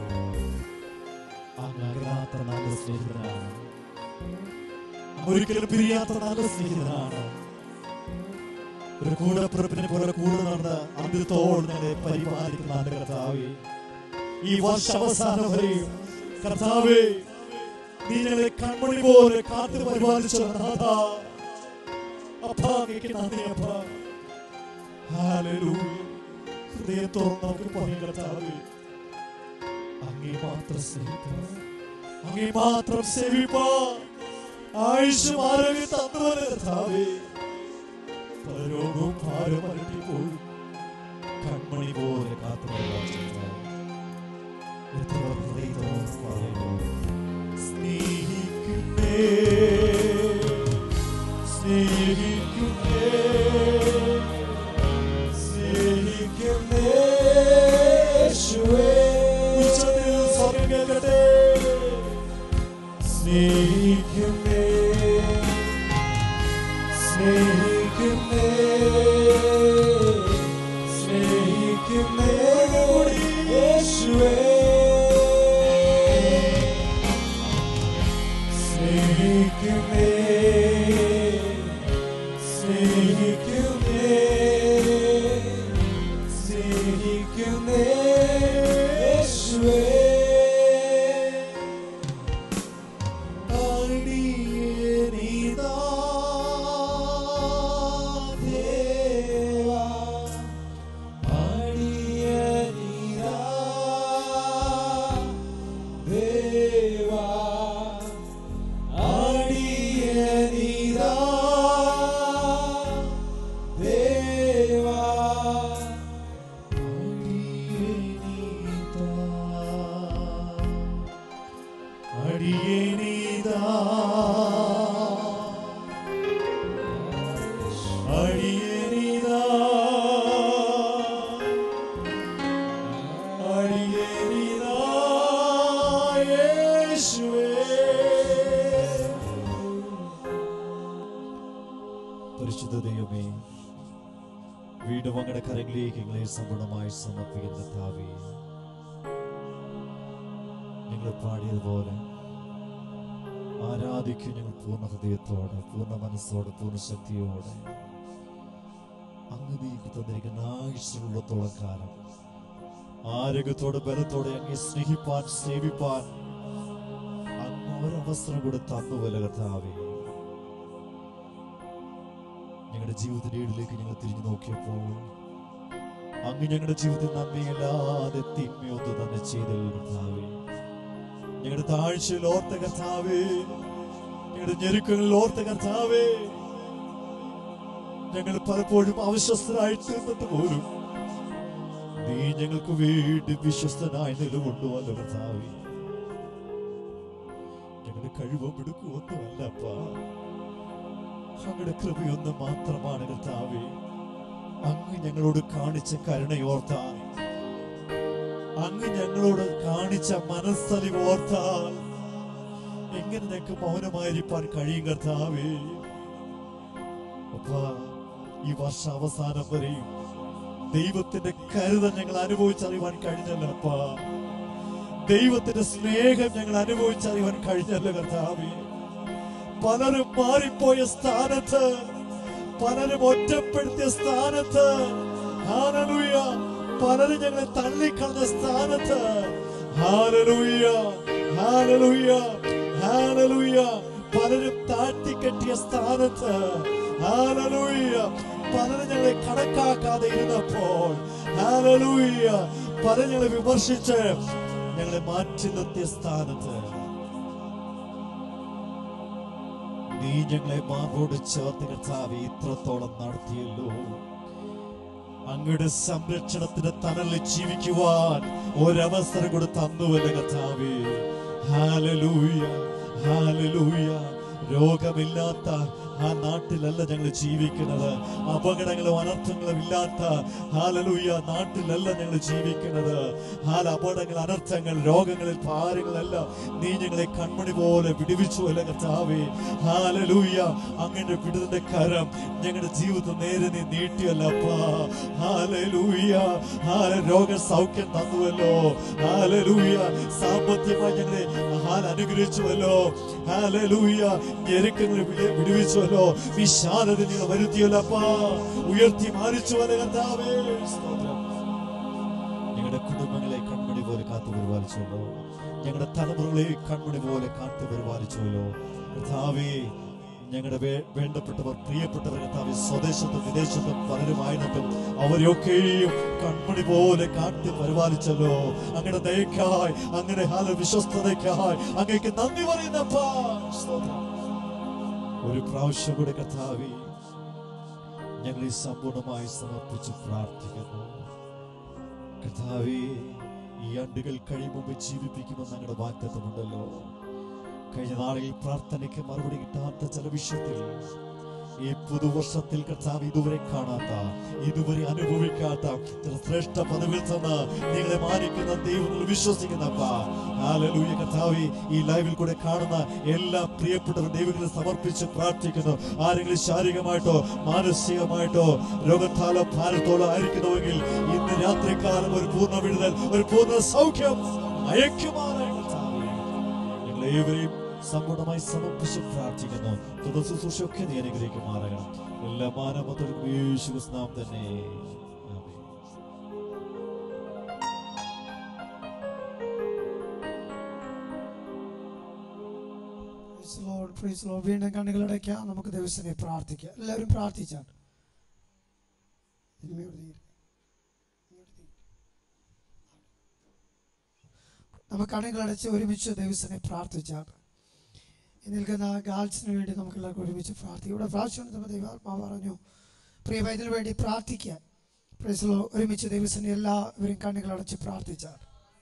അങ്ങ് അകലാത്ത നല്ല സ്നേഹിതനാണ് അങ്ങ് ഒരിക്കലും പിരിയാത്ത നല്ല സ്നേഹിതനാണ് ഒരു കൂടപ്പിറപ്പിനെ പോലെ കൂടെ നടന്ന് അന്ത്യത്തോട് ഞങ്ങളെ പരിപാലിക്കുന്ന ആന്റെ കർത്താവേ ഈ വർഷാവസാനം വരെയും കർത്താവേ നീ ഞങ്ങളെ കൺമണി പോലെ കാത്തു പരിപാലിച്ച നാഥ അപ്പാ അങ്ങേക്ക് നന്ദി അപ്പാ ഹാലലൂയ ഹൃദയത്തോളം നമുക്ക് പറയാം കർത്താവേ അങ്ങേ മാത്രം സ്നേഹിക്കാം അങ്ങേ മാത്രം സേവിപ്പാ ആയുഷ് ആരോഗ്യം തന്നവരെ കർത്താവേ പരലോകവും ഭാരം അലട്ടിപ്പോഴും കൺമണി പോലെ കാത്തു പരിപാലിച്ചിട്ടുണ്ടാവും എത്ര ഹൃദയത്തോളം പറയുന്നു സ്നേഹിക്കുന്നേ സ്നേഹിക്കുന്നേ സ്നേഹിക്കുന്നേ യേശുവേ ഉച്ചത്തിൽ സ്വർഗ്ഗം കേൾക്കട്ടെ സ്നേഹിക്കുന്നേ സ്നേഹിക്കുന്നേ സ്നേഹിക്കുന്നേ യേശുവേ സ്നേഹിക്കുന്നേ സ്നേഹിക്കുന്നേ സ്നേഹിക്കുന്നേ യേശുവേ അടിയനിതാ ദേവാ അടിയനിതാ ദേവാ അടിയനിതാ ദേവാ അടിയനിതാ അടിയനിതാ അടിയനിതാ യേശുവേ പരിശുദ്ധ ദൈവമേ വീണ്ടും അങ്ങയുടെ കരങ്ങളിലേക്ക് ഞങ്ങളെ സമ്പൂർണ്ണമായി സമർപ്പിക്കുന്ന താവേ ഞങ്ങൾ പാടിയതുപോലെ ആരാധിക്കും ഞങ്ങൾ പൂർണ്ണ ഹൃദയത്തോടെ പൂർണ്ണ മനസ്സോടെ പൂർണ്ണ ശക്തിയോടെ അങ്ങ് നീക്ക് തന്നിരിക്കുന്ന ആയുഷ്യുള്ളത്തോളം കാലം ആരോഗ്യത്തോടെ ബലത്തോടെ അങ്ങേ സ്നേഹിപ്പാൻ സേവിപ്പാൻ അങ്ങോട് ഒരവസരം കൂടെ തന്നുവല്ല കർത്താവേ ഞങ്ങളുടെ ജീവിതത്തിന്റെ ഏടിലേക്ക് ഞങ്ങൾ തിരിഞ്ഞു നോക്കിയപ്പോൾ അങ്ങ് ഞങ്ങളുടെ ജീവിതത്തിൽ നന്മയില്ലാതെ തിന്മയൊന്നും തന്നെ ചെയ്തല്ലോ കർത്താവേ ഞങ്ങളുടെ താഴ്ചയിൽ ഓർത്ത കർത്താവേ ഞങ്ങളുടെ ഞെരുക്കങ്ങളിൽ ഓർത്ത കർത്താവേ ഞങ്ങൾ പലപ്പോഴും അവിശ്വസ്തരായി തീർന്നിട്ട് പോലും നീ ഞങ്ങൾക്ക് വേണ്ടി വിശ്വസ്തനായി നിലകൊണ്ടുവല്ലോ കർത്താവേ ഞങ്ങളുടെ കഴിവും എടുക്കുമൊന്നുമല്ലപ്പാ അങ്ങയുടെ കൃപയൊന്ന് മാത്രമാണ് കർത്താവേ അങ്ങ് ഞങ്ങളോട് കാണിച്ച കരുണയോർത്താൽ അങ്ങ് ഞങ്ങളോട് കാണിച്ച മനസ്സലിവ് ഓർത്താൽ എങ്ങനെ ഞങ്ങൾക്ക് മൗനമായിരിക്കാൻ കഴിയും കർത്താവേ അപ്പാ ഈ വർഷ അവസാനം വരെയും ദൈവത്തിന്റെ കരുതൽ ഞങ്ങൾ അനുഭവിച്ചറിയുവാൻ കഴിഞ്ഞല്ലോ അപ്പാ ദൈവത്തിന്റെ സ്നേഹം ഞങ്ങൾ അനുഭവിച്ചറിയുവാൻ കഴിഞ്ഞല്ലോ കർത്താവേ പലരും മാറിപ്പോയ സ്ഥാനത്ത് പലരും ഒറ്റപ്പെടുത്തിയ സ്ഥാനത്ത് ഹാലലൂയ പലരും ഞങ്ങളെ തള്ളിക്കളഞ്ഞ സ്ഥാനത്ത് ഹാലലൂയ ഹാലലൂയ ഹാലലൂയ പലരും താഴ്ത്തിക്കെട്ടിയ സ്ഥാനത്ത് ഹാലലൂയ പലരും ഞങ്ങളെ കണക്കാക്കാതെ ഇരുന്നപ്പോൾ ഹാലലൂയ പലരും ഞങ്ങളെ വിമർശിച്ച് ഞങ്ങളെ മാറ്റി നിർത്തിയ സ്ഥാനത്ത് നീ ഞങ്ങളെ മാറോട് ചേർത്ത് കർത്താവെ ഇത്രത്തോളം നടത്തിയല്ലോ അങ്ങയുടെ സംരക്ഷണത്തിന്റെ തണലിൽ ജീവിക്കുവാൻ ഒരവസരം കൂടെ തന്നുവല്ല കർത്താവേ ഹാലലൂയ ഹാലലൂയ രോഗമില്ലാത്ത ആ നാട്ടിലല്ല ഞങ്ങൾ ജീവിക്കുന്നത് അപകടങ്ങളും അനർത്ഥങ്ങളും ഇല്ലാത്ത ഹാലലൂയ നാട്ടിലല്ല ഞങ്ങൾ ജീവിക്കുന്നത് ഹാല അപകടങ്ങൾ അനർത്ഥങ്ങൾ രോഗങ്ങളിൽ ഭാരങ്ങളല്ല നീ ഞങ്ങളെ കൺമണി പോലെ വിടുവിച്ചു അല്ല കർത്താവേ ഹാലലൂയ അങ്ങയുടെ വിടുതന്റെ കരം ഞങ്ങളുടെ ജീവിതം നേരെ നീ നീട്ടിയല്ലപ്പാ ഹാലലൂയ ഹാല രോഗ സൗഖ്യം തന്നുവല്ലോ ഹാലലൂയ സാമ്പത്തികമായി ഞങ്ങളെ ഹാൽ അനുഗ്രഹിച്ചുവല്ലോ ഹാലലൂയ ഞെരുക്കങ്ങൾ വിടുവിച്ചുവല്ലോ വിശാലത നിങ്ങൾ വരുത്തിയല്ലപ്പാ ഉയർത്തി മാറിച്ചുവല്ലോ കർത്താവേ സ്തോത്രം ഞങ്ങളുടെ കുടുംബങ്ങളെ കൺമണി പോലെ കാത്തു പരിപാലിച്ചുവല്ലോ ഞങ്ങളുടെ തലമുറകളെ കൺമണി പോലെ കാത്തു പരിപാലിച്ചുവല്ലോ കർത്താവേ ഞങ്ങളുടെ വേ- വേണ്ടപ്പെട്ടവർ പ്രിയപ്പെട്ടവർ കർത്താവെ സ്വദേശത്തും വിദേശത്തും പലരുമായിരുന്നിട്ടും അവരെയൊക്കെയും കൺമണി പോലെ കാട്ടി പരിപാലിച്ചല്ലോ അങ്ങയുടെ ദയക്കായി അങ്ങനെ ഹാല വിശ്വസ്തതയ്ക്കായി അങ്ങേക്ക് നന്ദി പറയുന്നപ്പാ സ്തോത്രം. ഒരു പ്രാവശ്യം കൂടെ കർത്താവെ ഞങ്ങൾ ഈ സമ്പൂർണമായി സമർപ്പിച്ച് പ്രാർത്ഥിക്കുന്നു കർത്താവേ ഈ ആണ്ടുകൾ കഴിയുമ്പോൾ ജീവിപ്പിക്കുമെന്ന് ഞങ്ങളുടെ വാഗ്ദത്തമുണ്ടല്ലോ കഴിഞ്ഞ നാളിൽ പ്രാർത്ഥനയ്ക്ക് മറുപടി കിട്ടാത്ത ചില വിഷയത്തിൽ ഈ പുതുവർഷത്തിൽ കർത്താവ് ഇതുവരെ കാണാത്ത ഇതുവരെ അനുഭവിക്കാത്ത ചില ശ്രേഷ്ഠ പദവിൽ തന്ന് നിങ്ങളെ മാനിക്കുന്ന ദൈവങ്ങൾ വിശ്വസിക്കുന്നപ്പ ഹാലലൂയ കർത്താവെ ഈ ലൈവിൽ കൂടെ കാണുന്ന എല്ലാ പ്രിയപ്പെട്ടവർ ദൈവങ്ങളെ സമർപ്പിച്ച് പ്രാർത്ഥിക്കുന്നു ആരെങ്കിലും ശാരീരികമായിട്ടോ മാനസികമായിട്ടോ രോഗത്താലോ ഭാരത്തോളോ ആയിരിക്കുന്നുവെങ്കിൽ ഇന്ന് രാത്രികാലം ഒരു പൂർണ്ണ വിടുതൽ ഒരു പൂർണ്ണ സൗഖ്യം അയക്കുമാറായി കർത്താവേ ഞങ്ങൾ ഏവരെയും സമ്പൂർണ്ണമായി സമർപ്പിച്ച് പ്രാർത്ഥിക്കുന്നു തുടർ ശുശ്രൂഷയൊക്കെ നീ അനുഗ്രഹിക്കുമാറാകണം എല്ലാ മാനവത്തോടും യേശു നാം തന്നെ ആമേൻ. Praise the Lord, praise the Lord. വീണ്ടും കണ്ണുകളടയ്ക്കാം നമുക്ക് ദിവസനെ പ്രാർത്ഥിക്കാം എല്ലാവരും പ്രാർത്ഥിച്ചാണ് ഇനിമയോട് തീരെ. ഇങ്ങോട്ട് തീരെ. നമുക്ക് കണ്ണുകളടച്ച് ഒരുമിച്ച് ദിവസനെ പ്രാർത്ഥിച്ചാണ് ഈ നിൽക്കുന്ന ഗാൾസിന് വേണ്ടി നമുക്ക് എല്ലാവർക്കും ഒരുമിച്ച് പ്രാർത്ഥിക്കാം ഇവിടെ പ്രാർത്ഥന ദൈവാത്മാ പറഞ്ഞു പ്രിയ വൈദ്യുതി വേണ്ടി പ്രാർത്ഥിക്കാൻ Praise the Lord. ഒരുമിച്ച് ദിവസനെ എല്ലാവരും കണ്ണുകളടച്ച് പ്രാർത്ഥിച്ചാണ്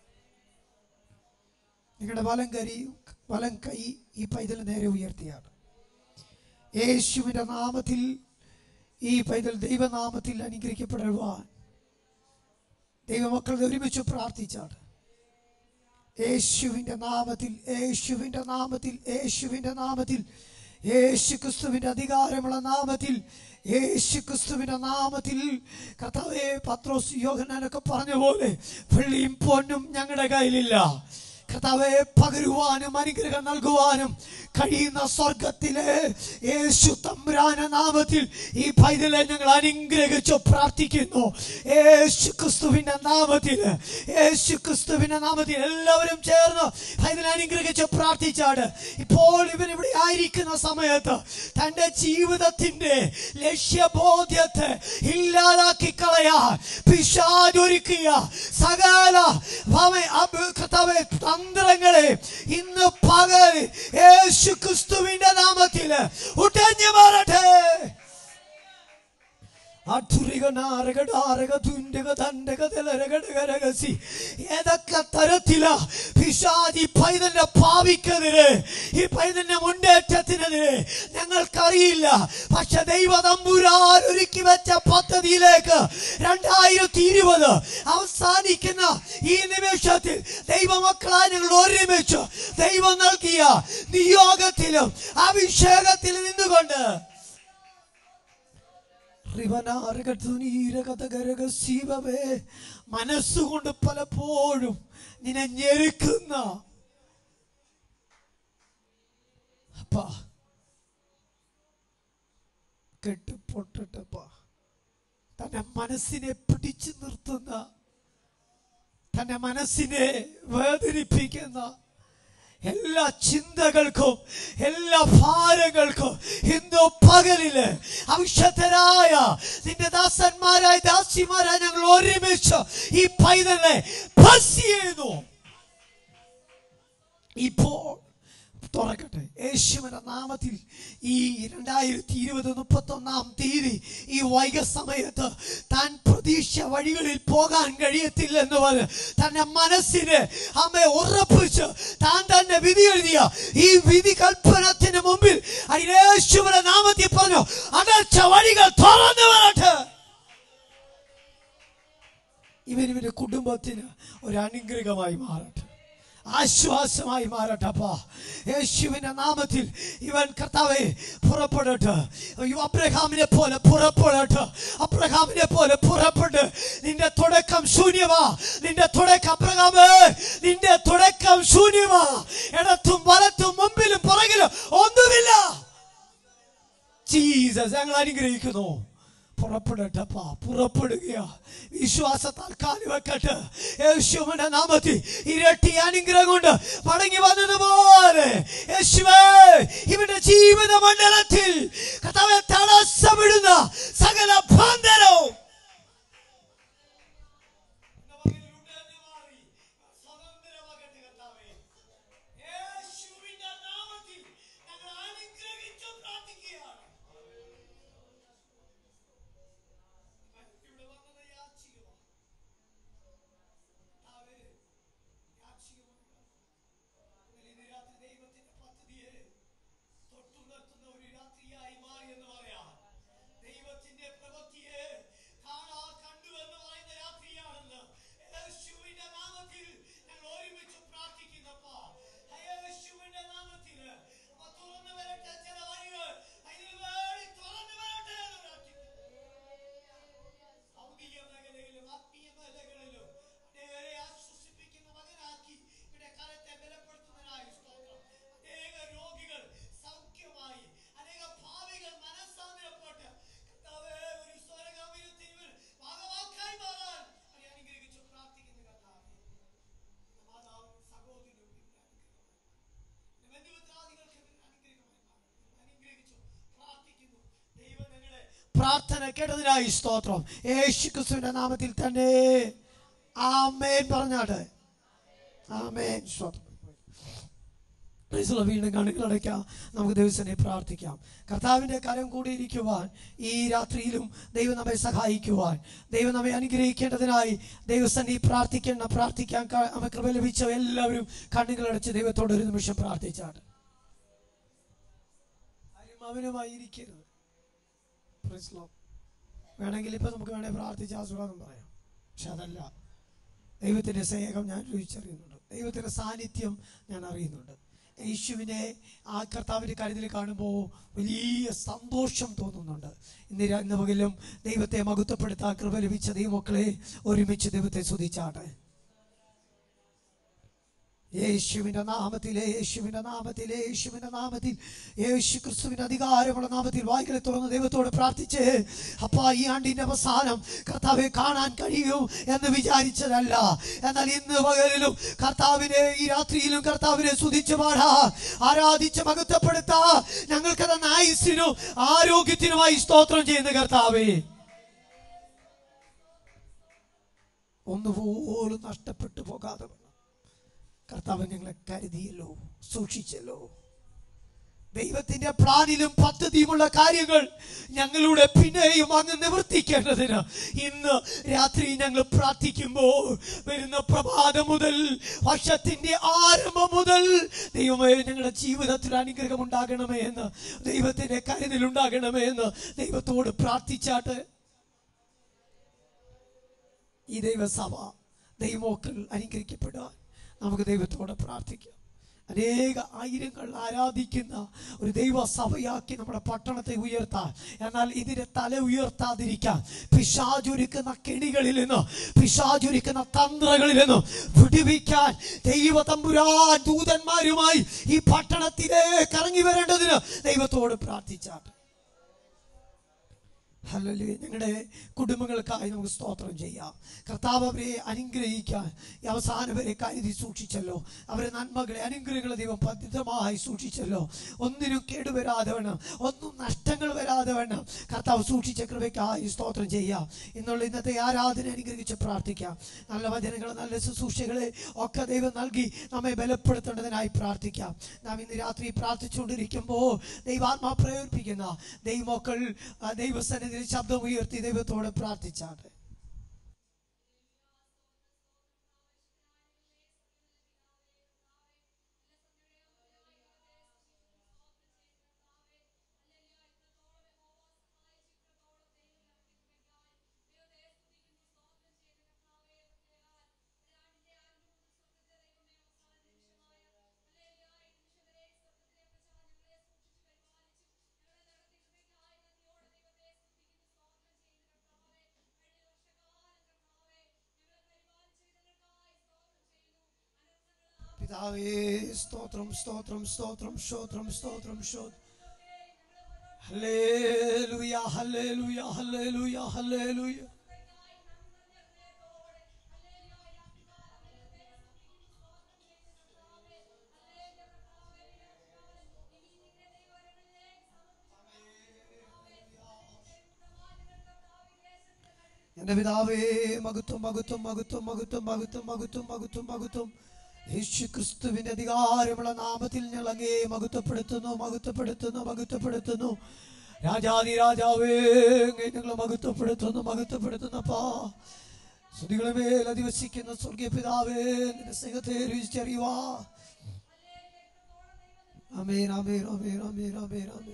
നിങ്ങളുടെ വലം കരി വലം കൈ ഈ പൈതൽ നേരെ ഉയർത്തിയാണ് യേശുവിൻ്റെ നാമത്തിൽ ഈ പൈതൽ ദൈവനാമത്തിൽ അനുഗ്രഹിക്കപ്പെടുവാൻ ദൈവമക്കൾ ഒരുമിച്ച് പ്രാർത്ഥിച്ചാണ് യേശുവിൻ്റെ നാമത്തിൽ യേശുവിൻ്റെ നാമത്തിൽ യേശുവിൻ്റെ നാമത്തിൽ യേശു ക്രിസ്തുവിൻ്റെ അധികാരമുള്ള നാമത്തിൽ യേശു ക്രിസ്തുവിൻ്റെ നാമത്തിൽ കഥാവേ പത്രോസ് യോഹനാനൊക്കെ പറഞ്ഞ പോലെ വെള്ളിയും പൊന്നും ഞങ്ങളുടെ കയ്യിലില്ല കർത്താവെ പകരുവാനും അനുഗ്രഹം നൽകുവാനും കഴിയുന്ന സ്വർഗത്തിലെ യേശു തമ്പുരാന നാമത്തിൽ ഈ പൈതലെ ഞങ്ങൾ അനുഗ്രഹിച്ചു പ്രാർത്ഥിക്കുന്നു യേശു ക്രിസ്തുവിന്റെ നാമത്തിൽ യേശു ക്രിസ്തുവിന്റെ നാമത്തിൽ എല്ലാവരും ചേർന്ന് പൈതലെ അനുഗ്രഹിച്ച് പ്രാർത്ഥിച്ചാട് ഇപ്പോൾ ഇവൻ ഇവിടെ ആയിരിക്കുന്ന സമയത്ത് തന്റെ ജീവിതത്തിന്റെ ലക്ഷ്യബോധ്യത്തെ ഇല്ലാതാക്കി കളയാൻ പിശാചൊരുക്കിയ സകല ഭവ- അബ്- കർത്താവേ, തന്ത്രങ്ങളെ ഇന്ന് പകൽ യേശു ക്രിസ്തുവിന്റെ നാമത്തിൽ ഉടഞ്ഞു മാറട്ടെ ഏതൊക്കെ തരത്തിലാ പിശാചി പൈതന്റെ ഭാവിക്കെതിരെ ഈ പൈതന്റെ മുന്നേറ്റത്തിനെതിരെ ഞങ്ങൾക്കറിയില്ല പക്ഷെ ദൈവ തമ്പുരാൻ ഒരുക്കി വെച്ച പദ്ധതിയിലേക്ക് രണ്ടായിരത്തി ഇരുപത് അവസാനിക്കുന്ന ഈ നിമിഷത്തിൽ ദൈവമക്കളായി ഞങ്ങൾ ഒരുമിച്ച് ദൈവം നൽകിയ നിയോഗത്തിലും അഭിഷേകത്തിലും നിന്നുകൊണ്ട് റിവനാരകത്തുനീരകതകരകശീവവേ മനസ്സുകൊണ്ട് പലപ്പോഴും നിന്നെ ഞെരുക്കുന്ന അപ്പാ കെട്ടുപൊട്ടട്ടപ്പാ തന്റെ മനസ്സിനെ പിടിച്ചു നിർത്തുന്ന തന്റെ മനസ്സിനെ വേദനിപ്പിക്കുന്ന എല്ലാ ചിന്തകൾക്കും എല്ലാ ഭാരങ്ങൾക്കും ഇന്ന് പകലില് അവിശുദ്ധരായ നിന്റെ ദാസന്മാരായ ദാസിമാരായ ഞങ്ങൾ ഒരുമിച്ച് ഈ പൈതലെ ഭസ് ചെയ്യുന്നു ഇപ്പോൾ തുറക്കട്ടെ യേശുവിന്റെ നാമത്തിൽ ഈ രണ്ടായിരത്തി ഇരുപത് മുപ്പത്തി ഒന്നാം തീയതി ഈ വൈക സമയത്ത് താൻ പ്രതീക്ഷ വഴികളിൽ പോകാൻ കഴിയത്തില്ലെന്ന് പറഞ്ഞ് തന്റെ മനസ്സിന് അമ്മ ഉറപ്പിച്ച് താൻ തന്നെ വിധി എഴുതിയ ഈ വിധി കൽപ്പനത്തിന് മുമ്പിൽ അതിന് യേശുവിന്റെ നാമത്തിൽ പറഞ്ഞു അകർച്ച വഴികൾ തുറന്നു വരട്ടെ ഇവൻ ഇവന്റെ കുടുംബത്തിന് ഒരു അനുഗ്രഹമായി മാറട്ടെ ആശ്വാസമായി മാറട്ടെ അപ്പാ യേശുവിന്റെ നാമത്തിൽ ഇവൻ കർത്താവെ പുറപ്പെടട്ടെ അയ്യോ, അബ്രഹാമിനെ പോലെ പുറപ്പെടട്ടെ അബ്രഹാമിനെ പോലെ പുറപ്പെട്ട് നിന്റെ തുടക്കം ശൂന്യമാ നിന്റെ തുടക്കം അബ്രഹാമേ നിന്റെ തുടക്കം ശൂന്യമാ ഇടത്തും വലത്തും മുമ്പിലും പുറകിലും ഒന്നുമില്ല ജീസസ് ഞങ്ങൾ അനുഗ്രഹിക്കുന്നു പുറപ്പെടട്ടപ്പാ പുറപ്പെടുകയാ വിശ്വാസത്താൽ കാലി വെക്കട്ടെ യേശുവിന്റെ നാമത്തിൽ ഇരട്ടി അനുഗ്രഹം കൊണ്ട് മടങ്ങി വന്നതുപോലെ യേശുവേ ഇവന്റെ ജീവിത മണ്ഡലത്തിൽ കഥാവെ തടസ്സമിടുന്ന സകല ബന്ധനവും യേശുവിന്റെ നാമത്തിൽ ഞങ്ങൾ അനുഗ്രഹിച്ചു പ്രാർത്ഥിക്കുകയാണ് ഇവിടെ വന്നത് യാചികമാണ്. കർത്താവേ, യാചികമാണ്. ഇന്നലെ ഇന്ന് രാത്രി ദൈവത്തിന്റെ പദ്ധതിയെ തൊട്ടുണർത്തുന്ന ഒരു രാത്രിയായി മാറി എന്ന് പറയാം ദൈവത്തിന്റെ പ്രവൃത്തിയെ കാണാ കണ്ടു എന്ന് പറയുന്ന രാത്രിയാണെന്ന് യേശുവിന്റെ നാമത്തിൽ ഞങ്ങൾ ഒരുമിച്ച് പ്രാർത്ഥിക്കുന്നപ്പോ യേശുവിന്റെ നാമത്തിൽ അപ്പൊ തുറന്നു വരട്ടെ ചില വഴികൾ അതിന് വേണ്ടി തുറന്നു വരട്ടെ എന്ന് പ്രാർത്ഥിക്കുന്നു ഭൗതിക മേഖലയിലും ആത്മീയ മേഖലകളിലും അനേകരെ ആശ്വസിപ്പിക്കുന്ന മകനാക്കി ഇവിടെ കാലത്തെ ബലപ്പെടുത്തുന്നതിനായി സ്തോത്രം അനേക രോഗികൾ സൗഖ്യമായി അനേക ഭാവികൾ മനസ്സാന്തരപ്പെട്ട് കർത്താവേ ഒരു സ്വർഗാമിരത്തിൽ ഭാഗവാക്കായി മാറാൻ അവരെ അനുഗ്രഹിച്ച് പ്രാർത്ഥിക്കുന്നു കർത്താവേ മാതാവിനും സഹോദരനും ഇവിടെ അനുഗ്രഹമായി ബന്ധുമിത്രാദികൾക്ക് ഇവിടെ അനുഗ്രഹമായി മാറട്ടെ. അനുഗ്രഹിച്ചു പ്രാർത്ഥിക്കുന്നു ദൈവം നിങ്ങളെ പ്രാർത്ഥന കേട്ടതിനായി സ്തോത്രം യേശു ക്രിസ്തുവിന്റെ നാമത്തിൽ തന്നെ ആമേൻ പറഞ്ഞാട്ടെ ആമേൻ സ്തോത്രം Praise the Lord. വീണ്ടും കണ്ണുകളടയ്ക്കാം നമുക്ക് ദിവസനെ പ്രാർത്ഥിക്കാം കർത്താവിന്റെ കരം കൂടിയിരിക്കുവാൻ ഈ രാത്രിയിലും ദൈവം നമ്മെ സഹായിക്കുവാൻ ദൈവം നമ്മെ അനുഗ്രഹിക്കേണ്ടതിനായി ദൈവസന്നി പ്രാർത്ഥിക്കേണ്ട പ്രാർത്ഥിക്കാൻ ക- നമ്മെ കൃപ ലഭിച്ച എല്ലാവരും കണ്ണുകളടച്ച് ദൈവത്തോട് ഒരു നിമിഷം പ്രാർത്ഥിച്ചാണ് ആരും അവനുമായി ഇരിക്കരുത് Praise the Lord. വേണമെങ്കിൽ ഇപ്പൊ നമുക്ക് വേണേൽ പ്രാർത്ഥിച്ച് ആസ്വാദം പറയാം പക്ഷെ അതല്ല ദൈവത്തിന്റെ സ്നേഹം ഞാൻ രുചിച്ചറിയുന്നുണ്ട് ദൈവത്തിന്റെ സാന്നിധ്യം ഞാൻ അറിയുന്നുണ്ട് യേശുവിനെ ആ കർത്താവിന്റെ കാര്യത്തിൽ കാണുമ്പോൾ വലിയ സന്തോഷം തോന്നുന്നുണ്ട് ഇന്ന് രാ- ഇന്ന് പകലും ദൈവത്തെ മഹത്വപ്പെടുത്താൻ കൃപ ലഭിച്ച ദൈവമക്കളെ ഒരുമിച്ച് ദൈവത്തെ സ്തുതിച്ചാട്ടെ യേശുവിന്റെ നാമത്തിൽ യേശുവിന്റെ നാമത്തിൽ യേശുവിന്റെ നാമത്തിൽ യേശു ക്രിസ്തുവിന്റെ അധികാരമുള്ള നാമത്തിൽ വായികളെ തുറന്ന് ദൈവത്തോട് പ്രാർത്ഥിച്ച് അപ്പാ ഈ ആണ്ടിന്റെ അവസാനം കർത്താവെ കാണാൻ കഴിയും എന്ന് വിചാരിച്ചതല്ല എന്നാൽ ഇന്ന് പകലിലും കർത്താവിനെ ഈ രാത്രിയിലും കർത്താവിനെ സ്തുതിച്ചു പാടാ ആരാധിച്ച് മഹത്വപ്പെടുത്താ ഞങ്ങൾക്ക് തന്ന ആയുസിനും ആരോഗ്യത്തിനുമായി സ്തോത്രം ചെയ്യുന്ന കർത്താവേ ഒന്നുപോലും നഷ്ടപ്പെട്ടു പോകാതെ വേണം കർത്താവ് ഞങ്ങളെ കരുതിയല്ലോ സൂക്ഷിച്ചല്ലോ ദൈവത്തിന്റെ പ്ലാനിലും പദ്ധതിയുമുള്ള കാര്യങ്ങൾ ഞങ്ങളുടെ പിന്നെയും അങ്ങ് നിവർത്തിക്കേണ്ടതിന് ഇന്ന് രാത്രി ഞങ്ങൾ പ്രാർത്ഥിക്കുമ്പോൾ വരുന്ന പ്രഭാതം മുതൽ വർഷത്തിന്റെ ആരംഭം മുതൽ ദൈവമേ ഞങ്ങളുടെ ജീവിതത്തിൽ അനുഗ്രഹം ഉണ്ടാകണമേ എന്ന് ദൈവത്തിന്റെ കരുതലുണ്ടാകണമേ എന്ന് ദൈവത്തോട് പ്രാർത്ഥിച്ചാട്ട് ഈ ദൈവസഭ ദൈവമക്കൾ അനുഗ്രഹിക്കപ്പെടാൻ നമുക്ക് ദൈവത്തോടെ പ്രാർത്ഥിക്കാം അനേക ആയിരങ്ങൾ ആരാധിക്കുന്ന ഒരു ദൈവസഭയാക്കി നമ്മുടെ പട്ടണത്തെ ഉയർത്താൻ എന്നാൽ ഇതിനെ തല ഉയർത്താതിരിക്കാൻ പിശാചൊരുക്കുന്ന കെണികളിൽ നിന്ന് പിശാചൊരുക്കുന്ന തന്ത്രങ്ങളിൽ നിന്ന് വിടുവിക്കാൻ ദൈവ തമ്പുരാൻ ദൂതന്മാരുമായി ഈ പട്ടണത്തിലേക്ക് ഇറങ്ങി വരേണ്ടതിന് ദൈവത്തോട് പ്രാർത്ഥിച്ചാട്ട് ഹല്ലേലൂയ ഞങ്ങളുടെ കുടുംബങ്ങൾക്കായി നമുക്ക് സ്തോത്രം ചെയ്യാം കർത്താവ് അവരെ അനുഗ്രഹിക്കാൻ ഈ അവസാനം വരെ കരുതി സൂക്ഷിച്ചല്ലോ അവരെ നന്മകളെ അനുഗ്രഹങ്ങളെ ദൈവം പതിതമായി സൂക്ഷിച്ചല്ലോ ഒന്നിനും കേടുവരാതെ വേണം ഒന്നും നഷ്ടങ്ങൾ വരാതെ വേണം കർത്താവ് സൂക്ഷിച്ച കൃപയ്ക്കായി സ്തോത്രം ചെയ്യാം എന്നുള്ള ഇന്നത്തെ ആരാധന അനുഗ്രഹിച്ച് പ്രാർത്ഥിക്കാം നല്ല വചനങ്ങൾ നല്ല ശുശ്രൂഷകളെ ഒക്കെ ദൈവം നൽകി നമ്മെ ബലപ്പെടുത്തേണ്ടതിനായി പ്രാർത്ഥിക്കാം നാം ഇന്ന് രാത്രി പ്രാർത്ഥിച്ചുകൊണ്ടിരിക്കുമ്പോൾ ദൈവാത്മാ പ്രേരിപ്പിക്കുന്ന ദൈവമക്കൾ ആ ദൈവസന്നിധിയിൽ ശബ്ദം ഉയർത്തി ദൈവത്തോട് പ്രാർത്ഥിച്ചാട്ടെ പിതാവേ സ്തോത്രം സ്തോത്രം സ്തോത്രം സ്തോത്രം സ്തോത്രം സ്തോത്രം ഹല്ലേലൂയ ഹല്ലേലൂയ ഹല്ലേലൂയ ഹല്ലേലൂയ എന്റെ പിതാവേ മഹത്വം മഹത്വം മഹത്വം മഹത്വം മഹത്വം മഹത്വം മഹത്വം മഹത്വം യേശു ക്രിസ്തുവിന്റെ അധികാരമുള്ള നാമത്തിൽ ഞങ്ങൾ അങ്ങേ മഹത്വപ്പെടുത്തുന്നു മഹത്വപ്പെടുത്തുന്നു മഹത്വപ്പെടുത്തുന്നു രാജാതി രാജാവേ അങ്ങേ ഞങ്ങൾ മഹത്വപ്പെടുത്തുന്നു മഹത്വപ്പെടുത്തുന്നപ്പാ സ്തുതികളെ മേൽ അധിവസിക്കുന്ന സ്വർഗീയ പിതാവേ നിന്റെ സ്നേഹത്തെ രുചിച്ചറിയുവാ അമേൻ അമേൻ അമേൻ അമേൻ അമേൻ അമേൻ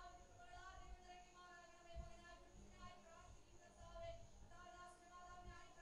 കർത്താവ്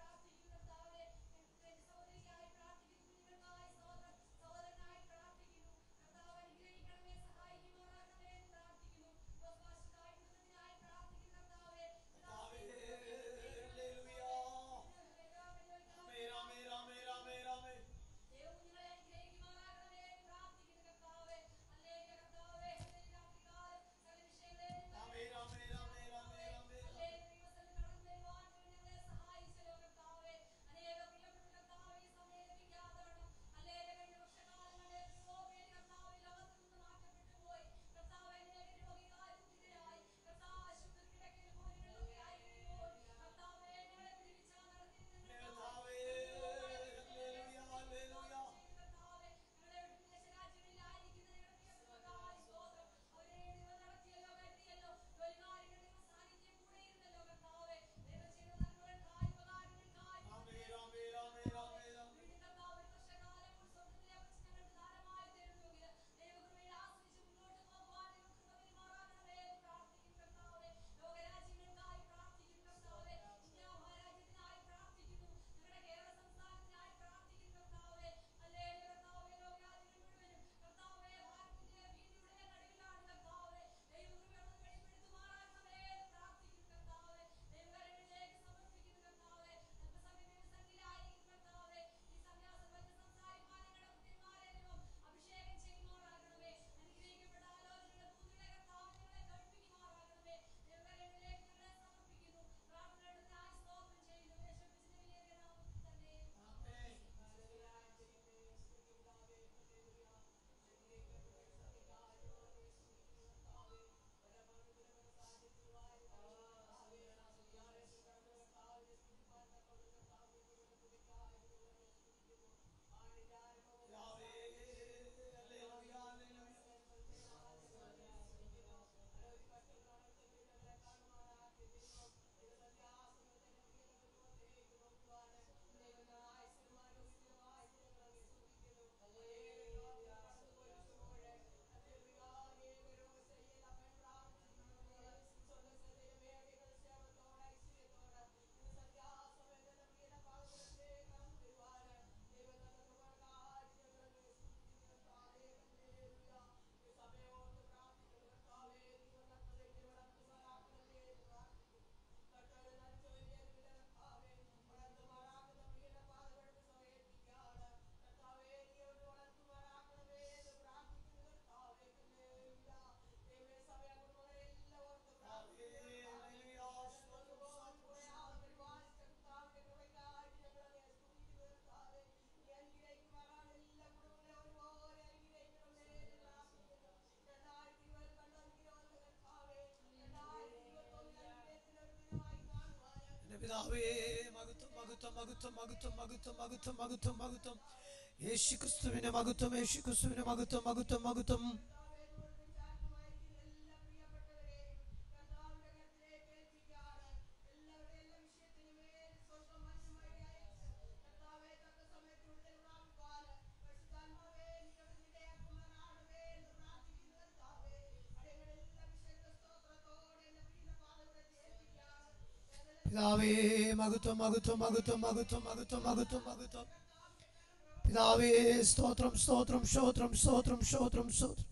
പിതാവേ മഹത്വം മഹത്വം മഹത്വം മഹത്വം മഹത്വം മഹത്വം മഹത്വം മഹത്വം യേശു ക്രിസ്തുവിന് മഹത്വം യേശു ക്രിസ്തുവിന് മഹത്വം മഹത്വം മഹത്വം പിതാവേ മഹത്വം മഹത്വം മഹത്വം മഹത്വം മഹത്വം മഹത്വം മഹത്വം പിതാവേ സ്തോത്രം സ്തോത്രം സ്തോത്രം സ്തോത്രം സ്തോത്രം സ്തോത്രം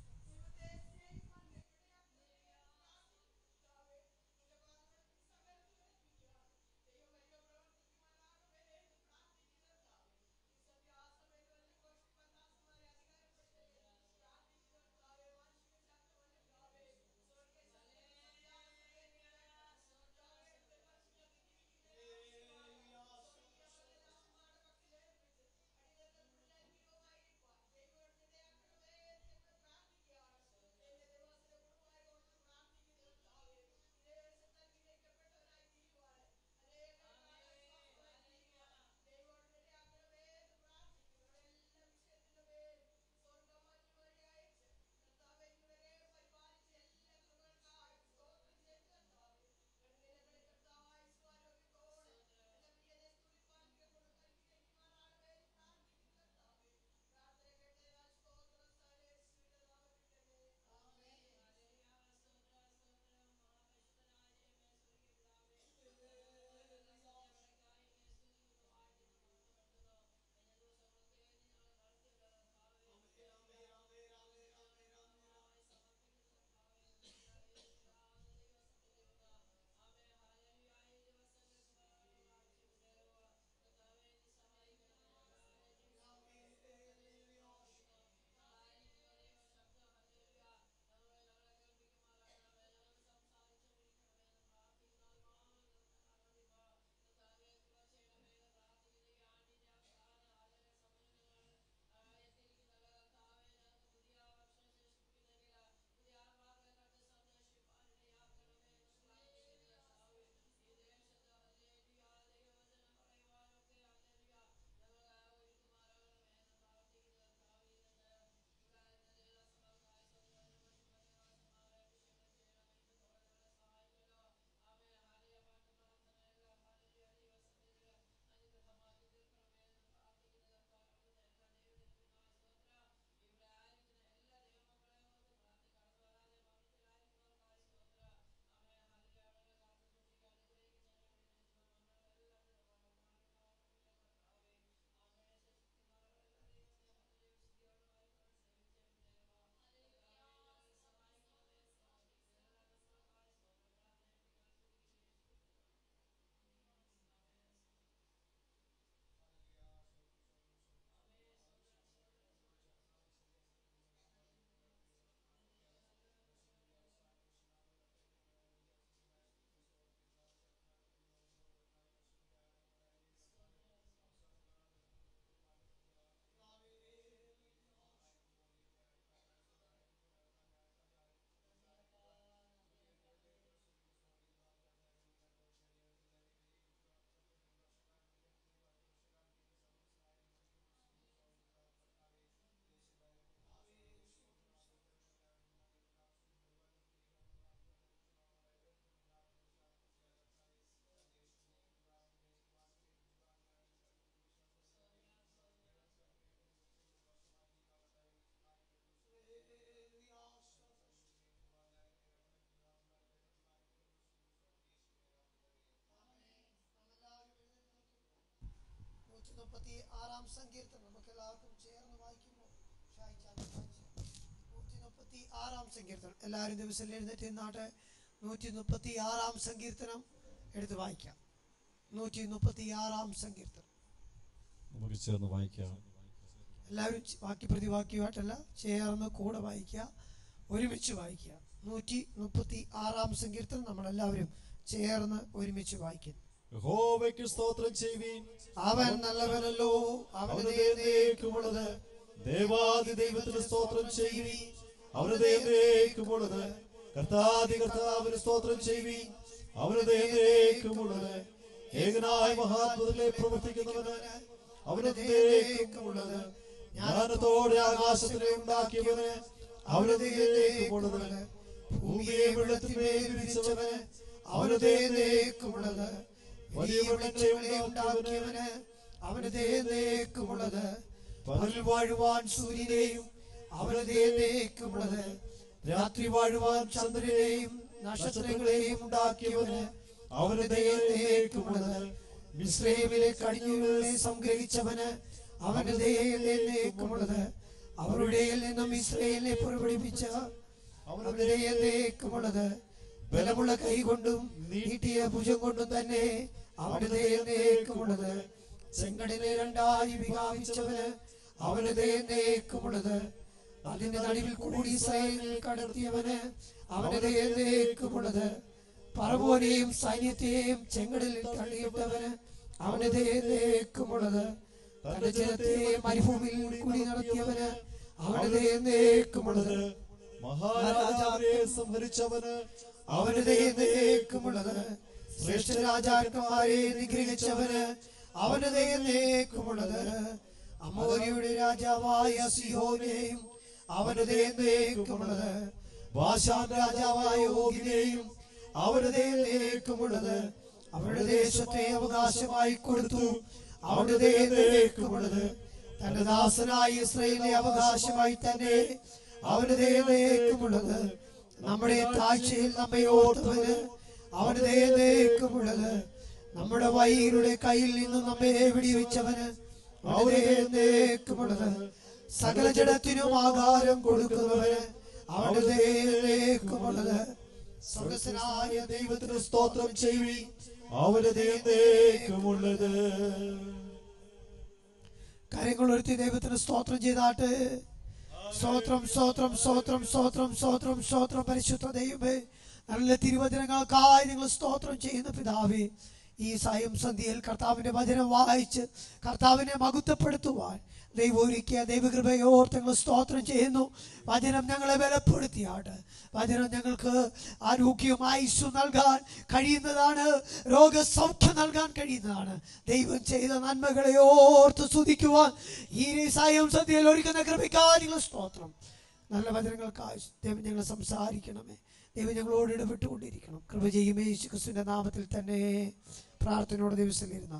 നൂറ്റി മുപ്പത്തി ആറാം സങ്കീർത്തനം നമുക്ക് എല്ലാവർക്കും ചേർന്ന് വായിക്കുമ്പോൾ ഷായിച്ചാൻ വായിച്ചു. നൂറ്റി മുപ്പത്തി ആറാം സങ്കീർത്തനം എല്ലാവരും ദിവസം എഴുന്നേറ്റ് നിന്നാട്ടെ നൂറ്റി മുപ്പത്തി ആറാം സങ്കീർത്തനം എടുത്ത് വായിക്കാം നൂറ്റി മുപ്പത്തി ആറാം സങ്കീർത്തനം നമുക്ക് ചേർന്ന് വായിക്കാം എല്ലാവരും ചെ- വാക്യ പ്രതിവാക്യമായിട്ടല്ല ചേർന്ന് കൂടെ വായിക്കുക ഒരുമിച്ച് വായിക്കുക നൂറ്റി മുപ്പത്തി ആറാം സങ്കീർത്തനം നമ്മളെല്ലാവരും ചേർന്ന് ഒരുമിച്ച് വായിക്കുന്നു യഹോവയ്ക്ക് സ്തോത്രം ചെയ്യുവീൻ അവൻ നല്ലവനല്ലോ അവന് അവന് എന്നേക്കുമുള്ളത് ദേവാദി ദൈവത്തിന് സ്തോത്രം ചെയ്യുവീൻ അവന് ദേവേക്കുമുള്ളത് കർത്താദി കർത്താവിന് സ്തോത്രം ചെയ്യുവീൻ അവന് ദേവേക്കുമുള്ളത് ഏകനായ മഹാത്മതകളെ പ്രവർത്തിക്കുന്നവന് അവനതേക്കുമുള്ളത് ജ്ഞാനത്തോടെ ആകാശത്തിനെ ഉണ്ടാക്കിയവന് അവനതേക്കുമുള്ളത് ഭൂമിയെ വെള്ളത്തിന്മേൽ വിരിച്ചവന് അവനതേക്കുമുള്ളത് വലിയ വെള്ളങ്ങളെ ഉണ്ടാക്കിയവന് അവനതേക്കുമുള്ളത് പകൽ വാഴുവാൻ സൂര്യനെയും അവനതേക്കുമുള്ളത് രാത്രി വാഴുവാൻ ചന്ദ്രനെയും നക്ഷത്രങ്ങളെയും ഉണ്ടാക്കിയവന് അവനതേക്കുമുള്ളത് മിശ്രൈമിലെ കടിഞ്ഞുകളെ സംഗ്രഹിച്ചവന് അവന്റെ ദയേക്കുമുള്ളത് അവരുടെ നിന്നും ഇസ്രയേലിനെ പുറപ്പെടുവിച്ച അവരുടെ ദയേക്കുമുള്ളത് ബലമുള്ള കൈ കൊണ്ടും നീട്ടിയ ഭുജം കൊണ്ടും തന്നെ അവരുടെ ദയേക്കുമുള്ളത് ചെങ്കടലെ രണ്ടായി വിഭാഗിച്ചവന് അവന്റെ ദയേക്കുമുള്ളത് അതിന്റെ നടുവിൽ കൂടി ഇസ്രായേലിൽ കടത്തിയവന് അവന്റെ ദയേക്കുമുള്ളത് പറവോനെയും സൈന്യത്തെയും ചെങ്കടലിൽ തള്ളിയിട്ടവന് അവന്റെ ദയേക്കുമുള്ളത് തന്റെ ജനത്തെ മരുഭൂമിയിൽ കൂടി നടത്തിയവന് അവന്റെ ദയേക്കുമുള്ളത് മഹാരാജാവിനെ സംഹരിച്ചവന് അവന് ദയേക്കുമുള്ളത് ശ്രേഷ്ഠ രാജാക്കന്മാരെ നിഗ്രഹിച്ചവന് അവന് ദയേക്കുമുള്ളത് അമോരിയുടെ രാജാവായ സിഹോനെയും അവന് ദയേക്കുമുള്ളത് ബാഷാൻ രാജാവായ ഓഗിനെയും അവന് ദയേക്കുമുള്ളത് അവരുടെ ദേശത്തെ അവകാശമായി കൊടുത്തു അവന്റെ ദയേക്കുമുള്ളത് തന്റെ ദാസനായ ഇസ്രയേലിനെ അവകാശമായി തന്നെ അവന്റെ ദയേക്കുമുള്ളത് നമ്മുടെ താഴ്ചയിൽ നമ്മെ ഓർത്തവന് അവന്റെ ദയേക്കുമുള്ളത് നമ്മുടെ വൈകളുടെ കയ്യിൽ നിന്ന് നമ്മെ വെടിവെച്ചവന് അവന്റെ ദയേക്കുമുള്ളത് സകല ജഡത്തിനും ആകാരം കൊടുക്കുന്നവന് അവന്റെ ദയേക്കുമുള്ളത് സ്വർഗസ്വനായ ദൈവത്തിന് സ്തോത്രം ചെയ്യുവി അവന് ദൈവത്തേക്കുമുള്ളത് കാര്യങ്ങൾ ഒരുത്തി ദൈവത്തിന് സ്തോത്രം ചെയ്താട്ട് സ്തോത്രം സ്തോത്രം സ്തോത്രം സ്തോത്രം സ്തോത്രം സ്തോത്രം പരിശുദ്ധ ദൈവമേ നല്ല തിരുവചനങ്ങൾക്കായി നിങ്ങൾ സ്തോത്രം ചെയ്യുന്ന പിതാവേ ഈ സായം സന്ധ്യയിൽ കർത്താവിന്റെ വചനം വായിച്ച് കർത്താവിനെ മഹത്വപ്പെടുത്തുവാൻ ദൈവം ഒരുക്കിയ ദൈവകൃപയോർത്ത് ഞങ്ങൾ സ്തോത്രം ചെയ്യുന്നു വചനം ഞങ്ങളെ ബലപ്പെടുത്തിയാട്ട് വചനം ഞങ്ങൾക്ക് ആരോഗ്യവും ആയുസ് നൽകാൻ കഴിയുന്നതാണ് രോഗസൗഖ്യം നൽകാൻ കഴിയുന്നതാണ് ദൈവം ചെയ്ത നന്മകളെ ഓർത്ത് സ്തുതിക്കുവാൻ ഈ സായം സന്ധ്യയിൽ ഒരുക്കുന്ന കൃപയ്ക്കായി നിങ്ങൾ സ്തോത്രം നല്ല വചനങ്ങൾക്കായി ദൈവം ഞങ്ങൾ സംസാരിക്കണമേ ദൈവം ഞങ്ങളോട് ഇടപെട്ടുകൊണ്ടിരിക്കണം കൃപ ചെയ്യുമേ യേശു ക്രിസ്തുവിന്റെ നാമത്തിൽ തന്നെ പ്രാർത്ഥനയോടെ ദിവസത്തിലിരുന്ന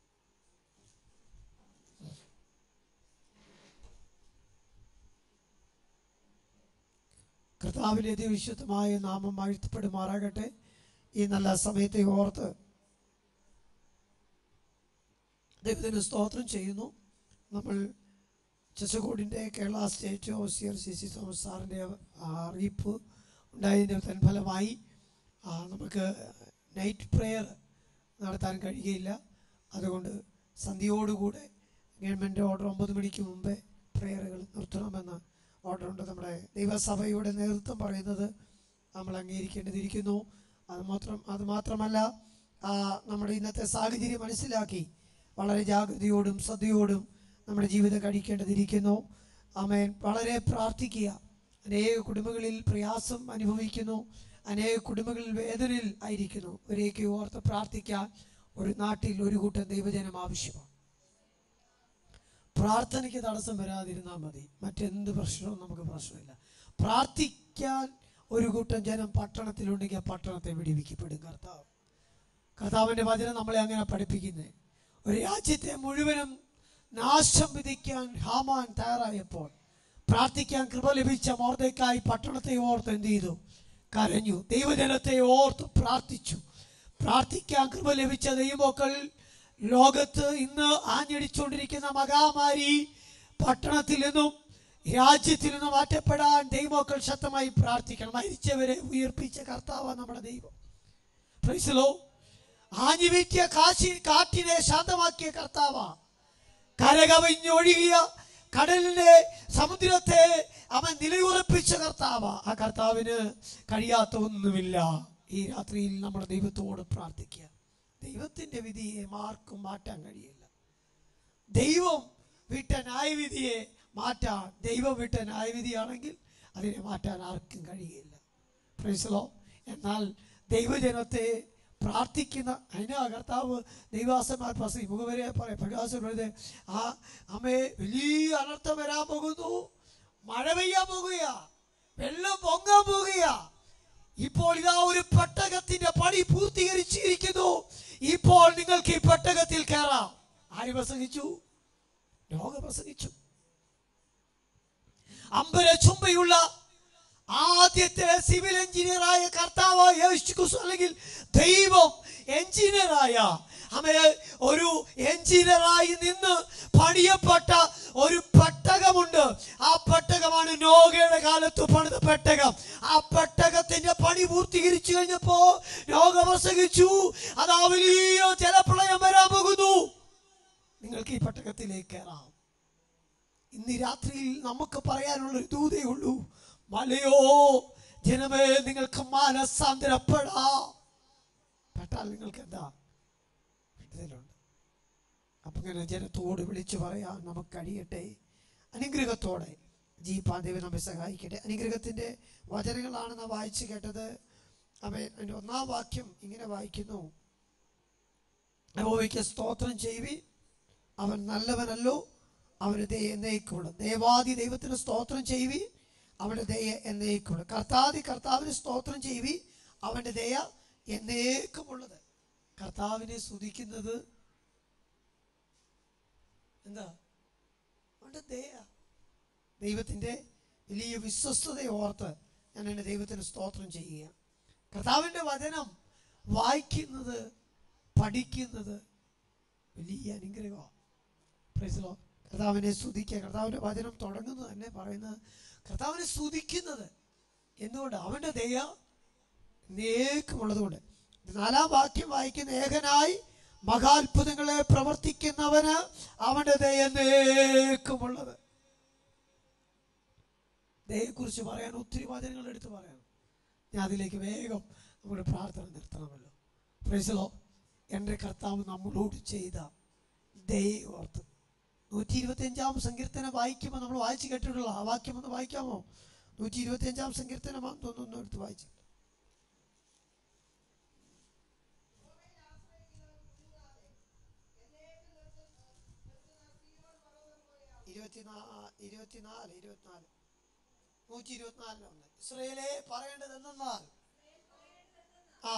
കർത്താവിന്റെ അതിവിശുദ്ധമായ നാമം വാഴ്ത്തപ്പെടുമാറാകട്ടെ ഈ നല്ല സമയത്തെ ഓർത്ത് ദൈവത്തിന് സ്തോത്രം ചെയ്യുന്നു നമ്മൾ ചെസകോടിൻ്റെ Kerala state O C R C C Thomas സാറിൻ്റെ അറിയിപ്പ് ഉണ്ടായതിൻ്റെ തൻഫലമായി ആ, നമുക്ക് നൈറ്റ് പ്രെയർ നടത്താൻ കഴിയുകയില്ല അതുകൊണ്ട് സന്ധ്യയോടുകൂടെ ഗവൺമെൻറ് ഓർഡർ ഒമ്പത് മണിക്ക് മുമ്പേ പ്രെയറുകൾ നിർത്തണമെന്ന് ഓർഡറുണ്ട് നമ്മുടെ ദൈവസഭയുടെ നേതൃത്വം പറയുന്നത് നമ്മൾ അംഗീകരിക്കേണ്ടതിരിക്കുന്നു അത് മാത്രം അത് മാത്രമല്ല ആ, നമ്മുടെ ഇന്നത്തെ സാഹചര്യം മനസ്സിലാക്കി വളരെ ജാഗ്രതയോടും ശ്രദ്ധയോടും നമ്മുടെ ജീവിതം കഴിക്കേണ്ടതിരിക്കുന്നു ആമേൻ വളരെ പ്രാർത്ഥിക്കുക അനേക കുടുംബങ്ങളിൽ പ്രയാസം അനുഭവിക്കുന്നു അനേക കുടുംബങ്ങളിൽ വേദനയിൽ ആയിരിക്കുന്നു ഒരേക്ക് ഓർത്ത് പ്രാർത്ഥിക്കാൻ ഒരു നാട്ടിൽ ഒരു കൂട്ടം ദൈവജനം ആവശ്യമാണ് പ്രാർത്ഥനയ്ക്ക് തടസ്സം വരാതിരുന്നാൽ മതി മറ്റെന്ത് പ്രശ്നവും നമുക്ക് പ്രശ്നമില്ല പ്രാർത്ഥിക്കാൻ ഒരു കൂട്ടം ജനം പട്ടണത്തിലുണ്ടെങ്കിൽ ആ പട്ടണത്തെ വിടിവിക്കപ്പെടും കർത്താവ് കർത്താവിൻ്റെ വചനം നമ്മളെ അങ്ങനെ പഠിപ്പിക്കുന്നത് ഒരു രാജ്യത്തെ മുഴുവനും നാശം വിധിക്കാൻ ഹാമാൻ തയ്യാറായപ്പോൾ പ്രാർത്ഥിക്കാൻ കൃപ ലഭിച്ച മോർദയ്ക്കായി പട്ടണത്തെ ഓർത്ത് എന്ത് ചെയ്തു കരഞ്ഞു ദൈവജനത്തെ ഓർത്ത് പ്രാർത്ഥിച്ചു പ്രാർത്ഥിക്കാൻ കൃപ ലഭിച്ച ദൈവമക്കൾ ലോകത്ത് ഇന്ന് ആഞ്ഞടിച്ചുകൊണ്ടിരിക്കുന്ന മഹാമാരി പട്ടണത്തിൽ നിന്നും രാജ്യത്തിൽ നിന്നും മാറ്റപ്പെടാൻ ദൈവമക്കൾ ശക്തമായി പ്രാർത്ഥിക്കണം മരിച്ചവരെ ഉയർപ്പിച്ച കർത്താവാണ് നമ്മുടെ ദൈവം പ്രൈസലോ ആഞ്ഞുവീറ്റിയ കാശി കാറ്റിനെ ശാന്തമാക്കിയ കർത്താവാ കരകവിഞ്ഞൊഴുകിയ കടലിനെ സമുദ്രത്തെ അവൻ നിലയുറപ്പിച്ച കർത്താവാ ആ കർത്താവിന് കഴിയാത്ത ഒന്നുമില്ല ഈ രാത്രിയിൽ നമ്മുടെ ദൈവത്തോട് പ്രാർത്ഥിക്കുക ദൈവത്തിന്റെ വിധിയെ ആർക്കും മാറ്റാൻ കഴിയില്ല ദൈവം വിട്ട ന്യായവിധിയെ മാറ്റാൻ ദൈവം വിട്ട ന്യായവിധിയാണെങ്കിൽ അതിനെ മാറ്റാൻ ആർക്കും കഴിയില്ല പ്രൈസലോ എന്നാൽ ദൈവജനത്തെ പ്രാർത്ഥിക്കുന്ന അതിന് കർത്താവ് ദൈവാസന്മാർ പ്രസംഗി മുഖവരെ പറയും പ്രകാശം ആ അമ്മേ വലിയ അനർത്ഥം വരാൻ പോകുന്നു മഴ പെയ്യാൻ പോകുക വെള്ളം പൊങ്ങാൻ പോകുക ഇപ്പോൾ ഇതാ ഒരു പെട്ടകത്തിന്റെ പണി പൂർത്തീകരിച്ചിരിക്കുന്നു ഇപ്പോൾ നിങ്ങൾക്ക് ഈ പെട്ടകത്തിൽ കയറാം ആര് പ്രസംഗിച്ചു ലോക പ്രസംഗിച്ചു അമ്പര ചുംബയുള്ള ആദ്യത്തെ സിവിൽ എഞ്ചിനീയറായ കർത്താവ് യേശു ക്രിസ്തു അല്ലെങ്കിൽ ദൈവം എഞ്ചിനീയറായ അമേ ഒരു എഞ്ചിനീയറായി നിന്ന് പണിയപ്പെട്ട ഒരു പെട്ടകമുണ്ട് ആ പെട്ടകമാണ് നോഗയുടെ കാലത്ത് പണിത പെട്ടകം ആ പെട്ടകത്തിന്റെ പണി പൂർത്തീകരിച്ചു കഴിഞ്ഞപ്പോ നോഗ പ്രസംഗിച്ചു അതാ വലിയ ജലപ്രളയം വരാൻ പോകുന്നു നിങ്ങൾക്ക് ഈ പെട്ടകത്തിലേക്ക് കയറാം ഇന്ന് രാത്രിയിൽ നമുക്ക് പറയാനുള്ള ഒരു ദൂതേ ഉള്ളൂ മലയോ ജനമേ നിങ്ങൾക്ക് മാനസാന്തരപ്പെടാ പെട്ടാൽ നിങ്ങൾക്ക് എന്താ വിടുതലുണ്ട് അപ്പൊ ഇങ്ങനെ ജനത്തോട് വിളിച്ചു പറയാൻ നമുക്ക് കഴിയട്ടെ അനുഗ്രഹത്തോടെ ജീപ്പാൻ ദൈവം നമ്മെ സഹായിക്കട്ടെ അനുഗ്രഹത്തിന്റെ വചനങ്ങളാണ് നാം വായിച്ചു കേട്ടത് അവൻ അതിന്റെ ഒന്നാം വാക്യം ഇങ്ങനെ വായിക്കുന്നു യഹോവയ്ക്ക് സ്തോത്രം ചെയ്യുവി അവൻ നല്ലവനല്ലോ അവന് ദയ എന്നേക്കുള്ളു ദേവാദി ദൈവത്തിന് സ്തോത്രം ചെയ്യുവി അവന്റെ ദയ എന്നേക്കുള്ളു കർത്താദി കർത്താവിന് സ്തോത്രം ചെയ്യുവി അവന്റെ ദയ എന്നേക്കുമുള്ളത് കർത്താവിനെ സ്തുതിക്കുന്നത് എന്താ അവന്റെ ദയ ദൈവത്തിന്റെ വലിയ വിശ്വസ്തതയെ ഓർത്ത് ഞാൻ എൻ്റെ ദൈവത്തിന് സ്തോത്രം ചെയ്യുക കർത്താവിന്റെ വചനം വായിക്കുന്നത് പഠിക്കുന്നത് വലിയ അനുഗ്രഹമാണ് Praise the Lord. കർത്താവിനെ സ്തുതിക്കുക കർത്താവിന്റെ വചനം തുടങ്ങുന്നത് തന്നെ പറയുന്നത് കർത്താവിനെ സ്തുതിക്കുന്നത് എന്തുകൊണ്ട് അവന്റെ ദയ നേക്കുമുള്ളതുകൊണ്ട് നാലാം വാക്യം വായിക്കുന്ന ഏകനായി മഹാത്ഭുതങ്ങളെ പ്രവർത്തിക്കുന്നവന് അവന്റെ ദയ നേക്കുമുള്ളത് ദയയെക്കുറിച്ച് പറയാൻ ഒത്തിരി വചനങ്ങൾ എടുത്ത് പറയാം ഞാൻ അതിലേക്ക് വേഗം നമ്മുടെ പ്രാർത്ഥന നിർത്തണമല്ലോ പ്രൈസലോ എൻ്റെ കർത്താവ് നമ്മളോട് ചെയ്ത ദയ ഓർത്ത് നൂറ്റി ഇരുപത്തി അഞ്ചാം സങ്കീർത്തനം വായിക്കുമ്പോൾ നമ്മൾ വായിച്ചു കേട്ടിട്ടുള്ള ആ വാക്യം ഒന്ന് വായിക്കാമോ നൂറ്റി ഇരുപത്തി അഞ്ചാം സങ്കീർത്തനമാണെന്ന് തോന്നുന്നു എടുത്ത് വായിച്ചു ഇരുപത്തിനാ- ഇരുപത്തിനാല് ഇരുപത്തിനാല് നൂറ്റി ഇരുപത്തിനാലിലുണ്ട് ഇസ്രയേലെ പറയേണ്ടത് എന്തെന്നാൽ ആ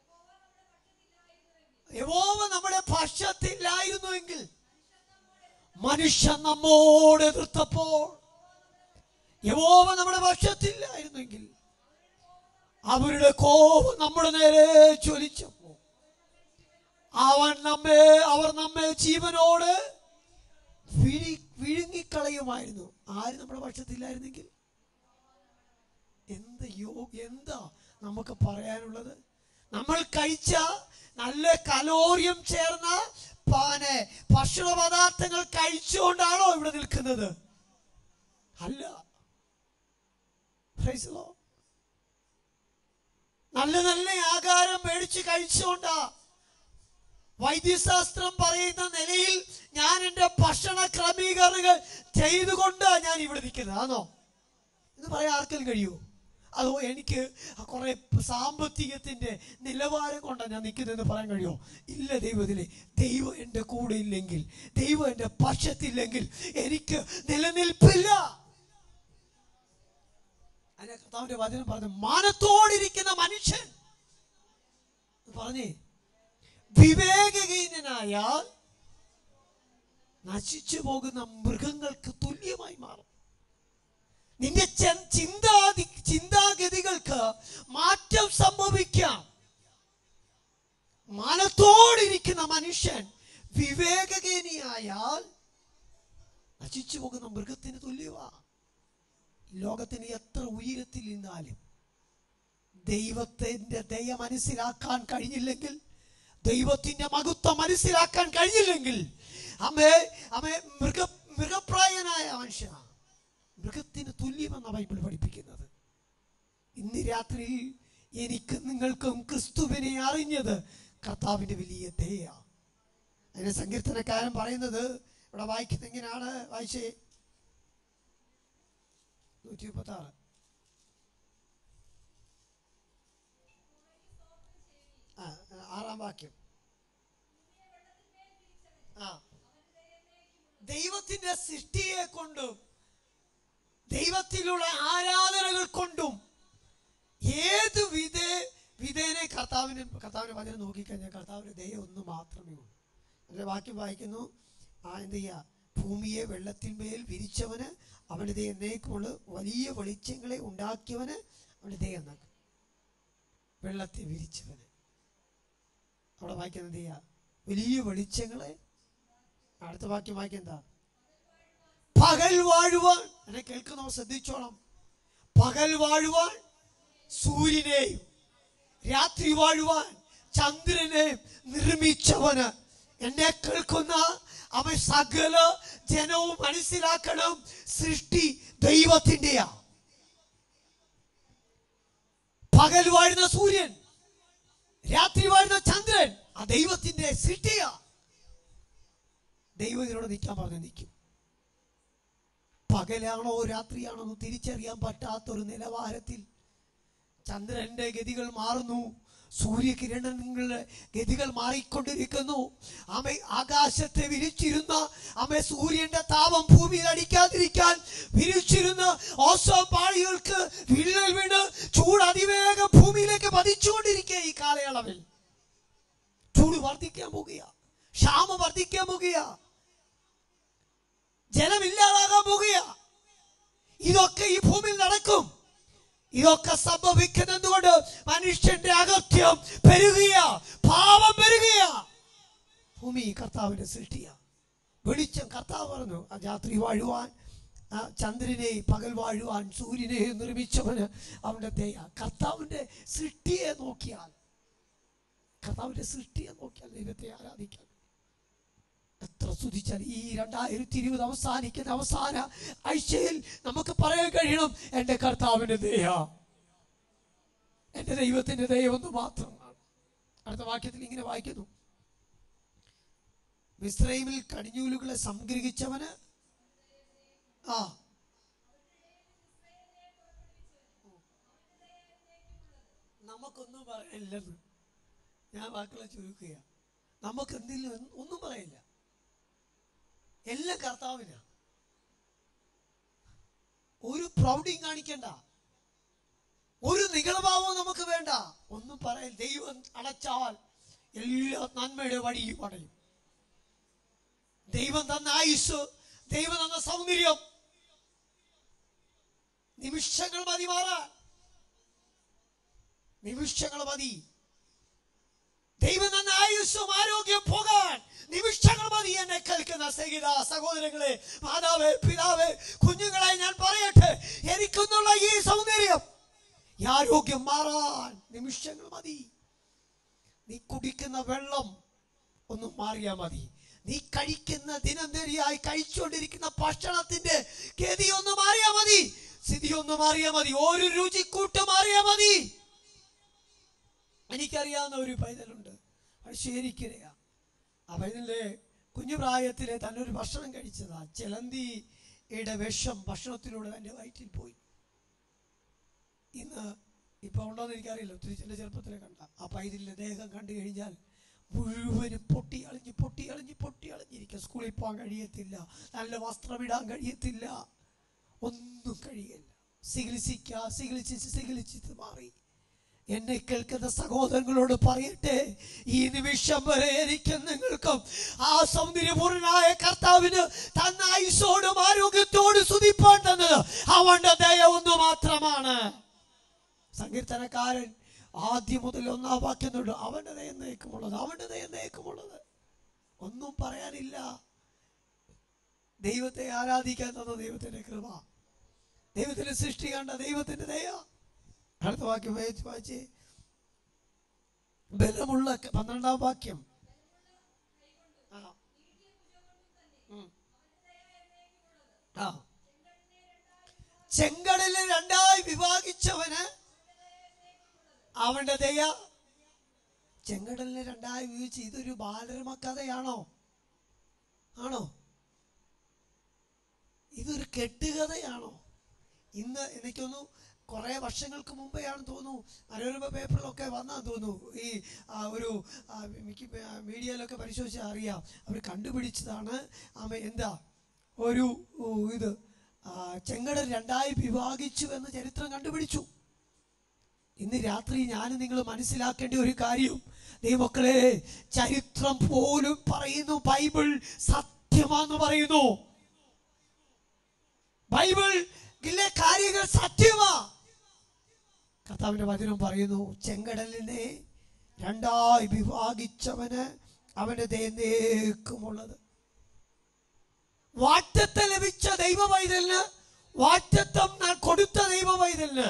യഹോവ നമ്മുടെ പക്ഷത്തില്ലായിരുന്നുവെങ്കിൽ മനുഷ്യൻ നമ്മോട് എതിർത്തപ്പോൾ യഹോവ നമ്മുടെ പക്ഷത്തില്ലായിരുന്നെങ്കിൽ അവരുടെ കോപം നമ്മുടെ നേരെ ജ്വലിച്ചപ്പോ അവൻ നമ്മെ അവർ നമ്മെ ജീവനോട് വിഴി വിഴുങ്ങിക്കളയുമായിരുന്നു ആര് നമ്മുടെ പക്ഷത്തില്ലായിരുന്നെങ്കിൽ എന്ത് യോ എന്താ നമുക്ക് പറയാനുള്ളത് നമ്മൾ കഴിച്ച നല്ല കലോറിയം ചേർന്ന പാനെ ഭക്ഷണ പദാർത്ഥങ്ങൾ കഴിച്ചുകൊണ്ടാണോ ഇവിടെ നിൽക്കുന്നത് അല്ല Praise the Lord. നല്ല നല്ല ആഹാരം മേടിച്ച് കഴിച്ചുകൊണ്ടാ വൈദ്യശാസ്ത്രം പറയുന്ന നിലയിൽ ഞാൻ എൻ്റെ ഭക്ഷണ ക്രമീകരണങ്ങൾ ചെയ്തുകൊണ്ട് ഞാൻ ഇവിടെ നിൽക്കുന്നത് ആണോ എന്ന് പറയാൻ ആർക്കെങ്കിലും കഴിയുമോ അതോ എനിക്ക് കുറെ സാമ്പത്തികത്തിന്റെ നിലവാരം കൊണ്ടാണ് ഞാൻ നിൽക്കുന്നതെന്ന് പറയാൻ കഴിയുമോ ഇല്ല ദൈവത്തിലെ ദൈവം എൻ്റെ കൂടെ ഇല്ലെങ്കിൽ ദൈവം എൻ്റെ പക്ഷത്തില്ലെങ്കിൽ എനിക്ക് നിലനിൽപ്പില്ല അതിനെ കർത്താവിന്റെ വചനം പറഞ്ഞു മാനത്തോടിരിക്കുന്ന മനുഷ്യൻ എന്ന് പറഞ്ഞേ വിവേകഹീനനായാൽ നശിച്ചു പോകുന്ന മൃഗങ്ങൾക്ക് തുല്യമായി മാറും നിന്റെ ചെ- ചിന്താതി ചിന്താഗതികൾക്ക് മാറ്റം സംഭവിക്കാം മാനത്തോടിരിക്കുന്ന മനുഷ്യൻ വിവേകഹീനിയായാൽ നശിച്ചു പോകുന്ന മൃഗത്തിന് തുല്യമാ ലോകത്തിന് എത്ര ഉയരത്തിൽ നിന്നാലും ദൈവത്തിന്റെ ദയ മനസ്സിലാക്കാൻ കഴിഞ്ഞില്ലെങ്കിൽ ദൈവത്തിന്റെ മഹത്വം മനസ്സിലാക്കാൻ കഴിഞ്ഞില്ലെങ്കിൽ അമ്മേ അമ്മേ മൃഗ മൃഗപ്രായനായ മനുഷ്യനാണ് മൃഗത്തിന് തുല്യമെന്ന ബൈബിൾ പഠിപ്പിക്കുന്നത് ഇന്ന് രാത്രി എനിക്ക് നിങ്ങൾക്കും ക്രിസ്തുവിനെ അറിഞ്ഞത് കർത്താവിന്റെ വലിയ ദയ അതിന് സങ്കീർത്തനക്കാരൻ പറയുന്നത് ഇവിടെ വായിക്കുന്ന എങ്ങനെയാണ് വായിച്ചേ നൂറ്റി മുപ്പത്തി ആറ് ആ ആറാം വാക്യം ആ ദൈവത്തിന്റെ സൃഷ്ടിയെ കൊണ്ടും ദൈവത്തിലുള്ള ആരാധനകൾ കൊണ്ടും ഏത് വിധ വിധേനെ കർത്താവിന് കർത്താവിന്റെ വചനം നോക്കിക്കഴിഞ്ഞാൽ കർത്താവിന്റെ ദയ ഒന്ന് മാത്രമേ ഉള്ളൂ അതിന്റെ വാക്യം വായിക്കുന്നു ആ എന്ത് ചെയ്യുക ഭൂമിയെ വെള്ളത്തിന്മേൽ വിരിച്ചവന് അവന്റെ ദയ എന്നേക്കുമുള്ള വലിയ വെളിച്ചങ്ങളെ ഉണ്ടാക്കിയവന് അവന്റെ ദയ എന്നാക്കും വെള്ളത്തെ വിരിച്ചവന് അവിടെ വായിക്കുന്നത് എന്ത് ചെയ്യുക വലിയ വെളിച്ചങ്ങളെ അടുത്ത വാക്യം വായിക്കുക എന്താ പകൽ വാഴുവാൻ എന്നെ കേൾക്കുന്നവർ ശ്രദ്ധിച്ചോണം പകൽ വാഴുവാൻ സൂര്യനെയും രാത്രി വാഴുവാൻ ചന്ദ്രനെയും നിർമ്മിച്ചവന് എന്നെ കേൾക്കുന്ന അവൻ സകല ജനവും മനസ്സിലാക്കണം സൃഷ്ടി ദൈവത്തിന്റെയാ പകൽ വാഴുന്ന സൂര്യൻ രാത്രി വാഴുന്ന ചന്ദ്രൻ ആ ദൈവത്തിന്റെ സൃഷ്ടിയാ ദൈവം ഇതിനോട് നിൽക്കാൻ പറഞ്ഞു നിൽക്കും പകലാണോ രാത്രിയാണോ എന്ന് തിരിച്ചറിയാൻ പറ്റാത്തൊരു നിലവാരത്തിൽ ചന്ദ്രന്റെ ഗതികൾ മാറുന്നു സൂര്യകിരണങ്ങളുടെ ഗതികൾ മാറിക്കൊണ്ടിരിക്കുന്നു അമ്മ ആകാശത്തെ വിരിച്ചിരുന്ന അമ്മ സൂര്യന്റെ താപം ഭൂമിയിൽ അടിക്കാതിരിക്കാൻ വിരിച്ചിരുന്ന ഓസോ പാളികൾക്ക് വിള്ളൽ വീണ് ചൂട് അതിവേഗം ഭൂമിയിലേക്ക് പതിച്ചുകൊണ്ടിരിക്കുക ഈ കാലയളവിൽ ചൂട് വർദ്ധിക്കാൻ പോകുക ക്ഷാമം വർദ്ധിക്കാൻ പോകുക ജലമില്ലാതാകാൻ പോകുക ഇതൊക്കെ ഈ ഭൂമിയിൽ നടക്കും ഇതൊക്കെ സംഭവിക്കുന്നത് കൊണ്ട് മനുഷ്യന്റെ അകത്യം പെരുകുക പാപം പെരുകുക ഭൂമി കർത്താവിന്റെ സൃഷ്ടിയ വെളിച്ചം കർത്താവ് പറഞ്ഞു ആ രാത്രി വാഴുവാൻ ആ ചന്ദ്രനെ പകൽ വാഴുവാൻ സൂര്യനെ നിർമ്മിച്ചവന് അവന്റെ ദയ കർത്താവിന്റെ സൃഷ്ടിയെ നോക്കിയാൽ കർത്താവിന്റെ സൃഷ്ടിയെ നോക്കിയാൽ ദൈവത്തെ ആരാധിക്കാൻ എത്ര സ്തുതിച്ചാൽ ഈ രണ്ടായിരത്തി ഇരുപത് അവസാനിക്കുന്ന അവസാന ആഴ്ചയിൽ നമുക്ക് പറയാൻ കഴിയണം എൻ്റെ കർത്താവിൻ്റെ ദയ എൻ്റെ ദൈവത്തിൻ്റെ ദയ ഒന്ന് മാത്രമാണ് അടുത്ത വാക്യത്തിൽ ഇങ്ങനെ വായിക്കുന്നു മിസ്രൈമിൽ കടിഞ്ഞൂലുകളെ സംഗ്രഹിച്ചവന് ആ നമുക്കൊന്നും പറയാനില്ലെന്ന് ഞാൻ വാക്കുകളെ ചുരുക്കുക നമുക്ക് എന്തെങ്കിലും ഒന്നും പറയില്ല എല്ലാം കർത്താവിനാ ഒരു പ്രൗഢിയും കാണിക്കണ്ട ഒരു നികളഭാവവും നമുക്ക് വേണ്ട ഒന്നും പറയില്ല ദൈവം അടച്ചാൽ എല്ലാ നന്മയുടെ വഴിയും അടയും ദൈവം തന്ന ആയുസ് ദൈവം തന്ന സൗന്ദര്യം നിമിഷങ്ങൾ മതി മാറാൻ നിമിഷങ്ങൾ മതി ദൈവം തന്ന ആയുസ്സും ആരോഗ്യം പോകാൻ നിമിഷങ്ങൾ മതി എന്നെ കേൾക്കുന്ന സഹിത സഹോദരങ്ങളെ മാതാവേ പിതാവേ കുഞ്ഞുങ്ങളെ ഞാൻ പറയട്ടെ എനിക്കൊന്നുള്ള ഈ സൗന്ദര്യം ഈ ആരോഗ്യം മാറാൻ നിമിഷങ്ങൾ മതി നീ കുടിക്കുന്ന വെള്ളം ഒന്ന് മാറിയാ മതി നീ കഴിക്കുന്ന ദിനംതരിയായി കഴിച്ചുകൊണ്ടിരിക്കുന്ന ഭക്ഷണത്തിന്റെ ഗതി ഒന്ന് മാറിയാ മതി സ്ഥിതി ഒന്ന് മാറിയാ മതി ഒരു രുചിക്കൂട്ട് മാറിയാ മതി എനിക്കറിയാവുന്ന ഒരു പൈതലുണ്ട് അത് ശരിക്കറിയാ ആ പൈതലിന്റെ കുഞ്ഞു പ്രായത്തിലെ തന്നെ ഒരു ഭക്ഷണം കഴിച്ചതാ ചിലന്തിയുടെ വിഷം ഭക്ഷണത്തിലൂടെ തന്റെ വയറ്റിൽ പോയി ഇന്ന് ഇപ്പൊ ഉണ്ടോന്ന് എനിക്കറിയില്ല ഒത്തിരി ചില ചെറുപ്പത്തിലെ കണ്ട ആ പൈതലിന്റെ ദേഹം കണ്ടു കഴിഞ്ഞാൽ മുഴുവനും പൊട്ടി അളിഞ്ഞ് പൊട്ടി അളിഞ്ഞ് പൊട്ടി അളിഞ്ഞിരിക്കുക സ്കൂളിൽ പോകാൻ കഴിയത്തില്ല നല്ല വസ്ത്രമിടാൻ കഴിയത്തില്ല ഒന്നും കഴിയില്ല ചികിത്സിക്ക ചികിത്സിച്ച് ചികിത്സിച്ച് മാറി എന്നെ കേൾക്കുന്ന സഹോദരങ്ങളോട് പറയട്ടെ ഈ നിമിഷം വരെ എനിക്കും നിങ്ങൾക്കും ആ സൗന്ദര്യപൂർണനായ കർത്താവിന് തന്ന ആയുസോടും ആരോഗ്യത്തോടും സ്തുതിപ്പാൻ തന്നത് അവന്റെ ദയ ഒന്ന് മാത്രമാണ് സങ്കീർത്തനക്കാരൻ ആദ്യം മുതൽ ഒന്നാം വാക്യന്നുണ്ട് അവന്റെ ദയ എന്നേക്കുമുള്ളത് അവന്റെ ദയ എന്നേക്കുമുള്ളത് ഒന്നും പറയാനില്ല ദൈവത്തെ ആരാധിക്കാൻ തന്ന ദൈവത്തിന്റെ കൃപ ദൈവത്തിന്റെ സൃഷ്ടി കണ്ട ദൈവത്തിന്റെ ദയ അടുത്ത വാക്യം വായിച്ച് വായിച്ച് ബലമുള്ള ക- പന്ത്രണ്ടാം വാക്യം ആ. ഉം. ആ ചെങ്കടലിൽ രണ്ടായി വിഭാഗിച്ചവന് അവന്റെ ദയ ചെങ്കടലിനെ രണ്ടായി വിഭജിച്ച് ഇതൊരു ബാലരമ കഥയാണോ ആണോ ഇതൊരു കെട്ടുകഥയാണോ ഇന്ന് എനിക്കൊന്നു കുറേ വർഷങ്ങൾക്ക് മുമ്പെയാണ് തോന്നുന്നു മനോരമ പേപ്പറിലൊക്കെ വന്നാന്ന് തോന്നുന്നു ഈ ആ, ഒരു ആ, മിക്ക ആ, മീഡിയയിലൊക്കെ പരിശോധിച്ചാൽ അറിയാം അവർ കണ്ടുപിടിച്ചതാണ് ആമ എന്താ ഒരു ഓ, ഇത് ആ, ചെങ്കടൽ രണ്ടായി വിഭാഗിച്ചു എന്ന് ചരിത്രം കണ്ടുപിടിച്ചു ഇന്ന് രാത്രി ഞാൻ നിങ്ങൾ മനസ്സിലാക്കേണ്ട ഒരു കാര്യം ദൈവമക്കളെ ചരിത്രം പോലും പറയുന്നു ബൈബിൾ സത്യമാന്ന് പറയുന്നു ബൈബിളിലെ കാര്യങ്ങൾ സത്യമാ കർത്താവിന്റെ വചനം പറയുന്നു ചെങ്കടലിനെ രണ്ടായി വിഭാഗിച്ചവന് അവന്റെ ദേന്നേക്കുമുള്ളത് വാറ്റത്തെ ലഭിച്ച ദൈവ പൈതലിന് വാറ്റത്വം ന- കൊടുത്ത ദൈവ പൈതലിന്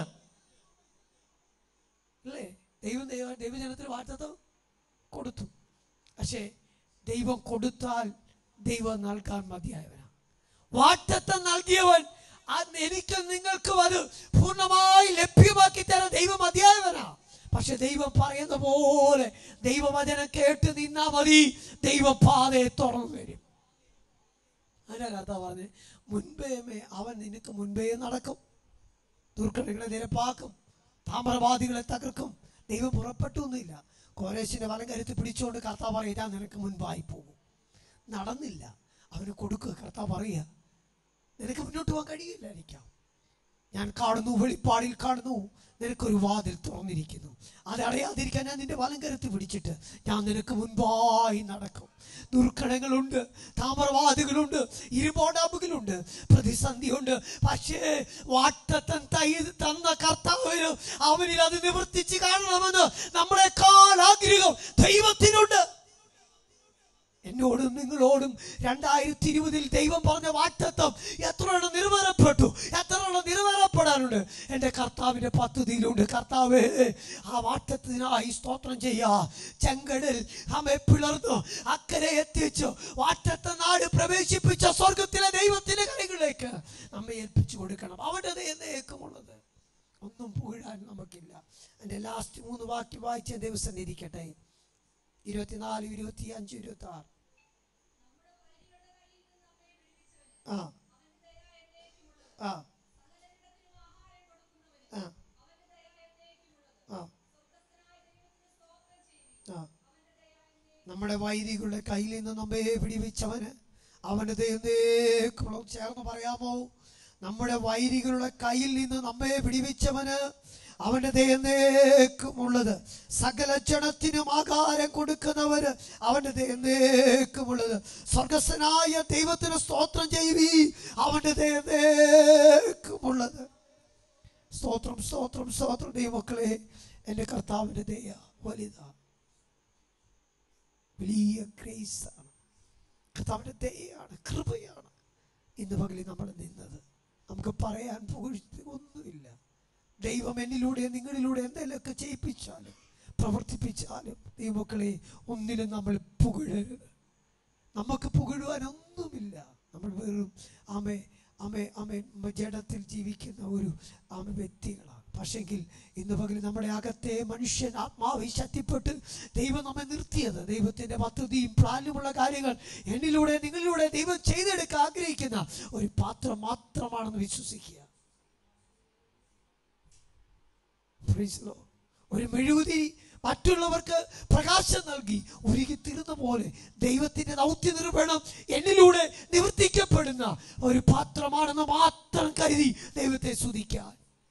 അല്ലേ ദൈവം ദൈവ ദൈവജനത്തിന് വാറ്റത്വം കൊടുത്തു പക്ഷേ ദൈവം കൊടുത്താൽ ദൈവം നൽകാൻ മതിയായവനാണ് വാറ്റത്വം നൽകിയവൻ അത് എനിക്കും നിങ്ങൾക്കും അത് പൂർണ്ണമായി ലഭ്യമാക്കി തരാൻ ദൈവം മതിയായവനാ പക്ഷെ ദൈവം പറയുന്ന പോലെ ദൈവവചനം കേട്ട് നിന്നാ മതി ദൈവം പാതയെ തുറന്നു തരും അതിനാ കർത്താവ് പറഞ്ഞ് മുൻപേ മേ- അവൻ നിനക്ക് മുൻപേ നടക്കും ദുർഘടങ്ങളെ നിരപ്പാക്കും താമ്രവാദികളെ തകർക്കും ദൈവം പുറപ്പെട്ടു ഒന്നുമില്ല കോരേശിന്റെ വലം കരുത്ത് പിടിച്ചുകൊണ്ട് കർത്താവ് പറയുക ഞാൻ നിനക്ക് മുൻപായി പോകും നടന്നില്ല അവന് കൊടുക്കുക കർത്താവ് പറയുക നിനക്ക് മുന്നോട്ട് പോകാൻ കഴിയില്ലായിരിക്കാം ഞാൻ കാണുന്നു വെളിപ്പാടിൽ കാണുന്നു നിനക്കൊരു വാതിൽ തുറന്നിരിക്കുന്നു അത് അടയാതിരിക്കാൻ ഞാൻ നിന്റെ വലം കരുത്ത് പിടിച്ചിട്ട് ഞാൻ നിനക്ക് മുൻപായി നടക്കും ദുർഘടങ്ങളുണ്ട് താമരവാദികളുണ്ട് ഇരുപോടാമ്പുകളുണ്ട് പ്രതിസന്ധിയുണ്ട് പക്ഷേ വാട്ടത്തൻ തൈ തന്ന കർത്താവിന് അവനിൽ അത് നിവർത്തിച്ച് കാണണമെന്ന് നമ്മളെക്കാൾ ആഗ്രഹം ദൈവത്തിനുണ്ട് എന്നോടും നിങ്ങളോടും രണ്ടായിരത്തി ഇരുപതിൽ ദൈവം പറഞ്ഞ വാറ്റത്വം എത്ര എണ്ണം നിറവേറപ്പെട്ടു എത്ര എണ്ണം നിറവേറപ്പെടാനുണ്ട് എൻ്റെ കർത്താവിൻ്റെ പദ്ധതിയിലുണ്ട് കർത്താവേ ആ വാറ്റത്തിനായി സ്തോത്രം ചെയ്യാ ചെങ്കടൽ അമ്മ പിളർന്നു അക്കരെ എത്തിച്ചു വാറ്റത്തെ നാട് പ്രവേശിപ്പിച്ച സ്വർഗത്തിലെ ദൈവത്തിന്റെ കൈകളിലേക്ക് നമ്മെ ഏൽപ്പിച്ചു കൊടുക്കണം അവൻ്റെ എന്നേക്കുമുള്ളത് ഒന്നും പുകഴാൻ നമുക്കില്ല എൻ്റെ ലാസ്റ്റ് മൂന്ന് വാക്യം വായിച്ച ദിവസം ഇരിക്കട്ടെ ഇരുപത്തിനാല് ഇരുപത്തി അഞ്ച് ഇരുപത്തി ആറ് ആ ആ ആ ആ ആ നമ്മുടെ വൈദികളുടെ കയ്യിൽ നിന്ന് നമ്മെ പിടിവിച്ചവന് അവന് ദൈവം ചേർന്ന് പറയാമോ നമ്മുടെ വൈരികളുടെ കയ്യിൽ നിന്ന് നമ്മെ പിടിവിച്ചവന് അവന്റെ ദൈവനേക്കുമുള്ളത് സകല ജനത്തിനും ആകാരം കൊടുക്കുന്നവര് അവന്റെ ദൈവനേക്കുമുള്ളത് സ്വർഗസ്വനായ ദൈവത്തിന് സ്തോത്രം ചെയ്യുവി അവന്റെ ദൈവനേക്കുമുള്ളത് സ്തോത്രം സ്തോത്രം സ്തോത്രം ദൈവമക്കളെ എൻ്റെ കർത്താവിൻ്റെ ദയ വലുതാണ് വലിയ ഗ്രേസ് ആണ് കർത്താവിൻ്റെ ദയയാണ് കൃപയാണ് ഇന്ന് പകലിൽ നമ്മൾ നിന്നത് നമുക്ക് പറയാൻ പുകഴ്ത്തി ഒന്നുമില്ല ദൈവം എന്നിലൂടെ നിങ്ങളിലൂടെ എന്തെങ്കിലുമൊക്കെ ചെയ്യിപ്പിച്ചാലും പ്രവർത്തിപ്പിച്ചാലും ദൈവമക്കളെ ഒന്നിലും നമ്മൾ പുകഴരുത് നമുക്ക് പുകഴുവാൻ ഒന്നുമില്ല നമ്മൾ വെറും ആമേ ആമേ ആമേ ജഡത്തിൽ ജീവിക്കുന്ന ഒരു ആമ വ്യക്തികളാണ് പക്ഷെങ്കിൽ ഇന്ന് പകൽ നമ്മുടെ അകത്തെ മനുഷ്യൻ ആത്മാവിൽ ശക്തിപ്പെട്ട് ദൈവം നമ്മെ നിർത്തിയത് ദൈവത്തിന്റെ പദ്ധതിയും പ്ലാനുമുള്ള കാര്യങ്ങൾ എന്നിലൂടെ നിങ്ങളിലൂടെ ദൈവം ചെയ്തെടുക്കാൻ ആഗ്രഹിക്കുന്ന ഒരു പാത്രം മാത്രമാണെന്ന് വിശ്വസിക്കുക Praise the Lord. ഒരു മെഴുകുതിരി മറ്റുള്ളവർക്ക് പ്രകാശം നൽകി ഒരുക്കി തീർന്ന പോലെ ദൈവത്തിന്റെ ദൗത്യ നിർവഹണം എന്നിലൂടെ നിവർത്തിക്കപ്പെടുന്ന ഒരു പാത്രമാണെന്ന് മാത്രം കരുതി ദൈവത്തെ സ്തുതിക്കാൻ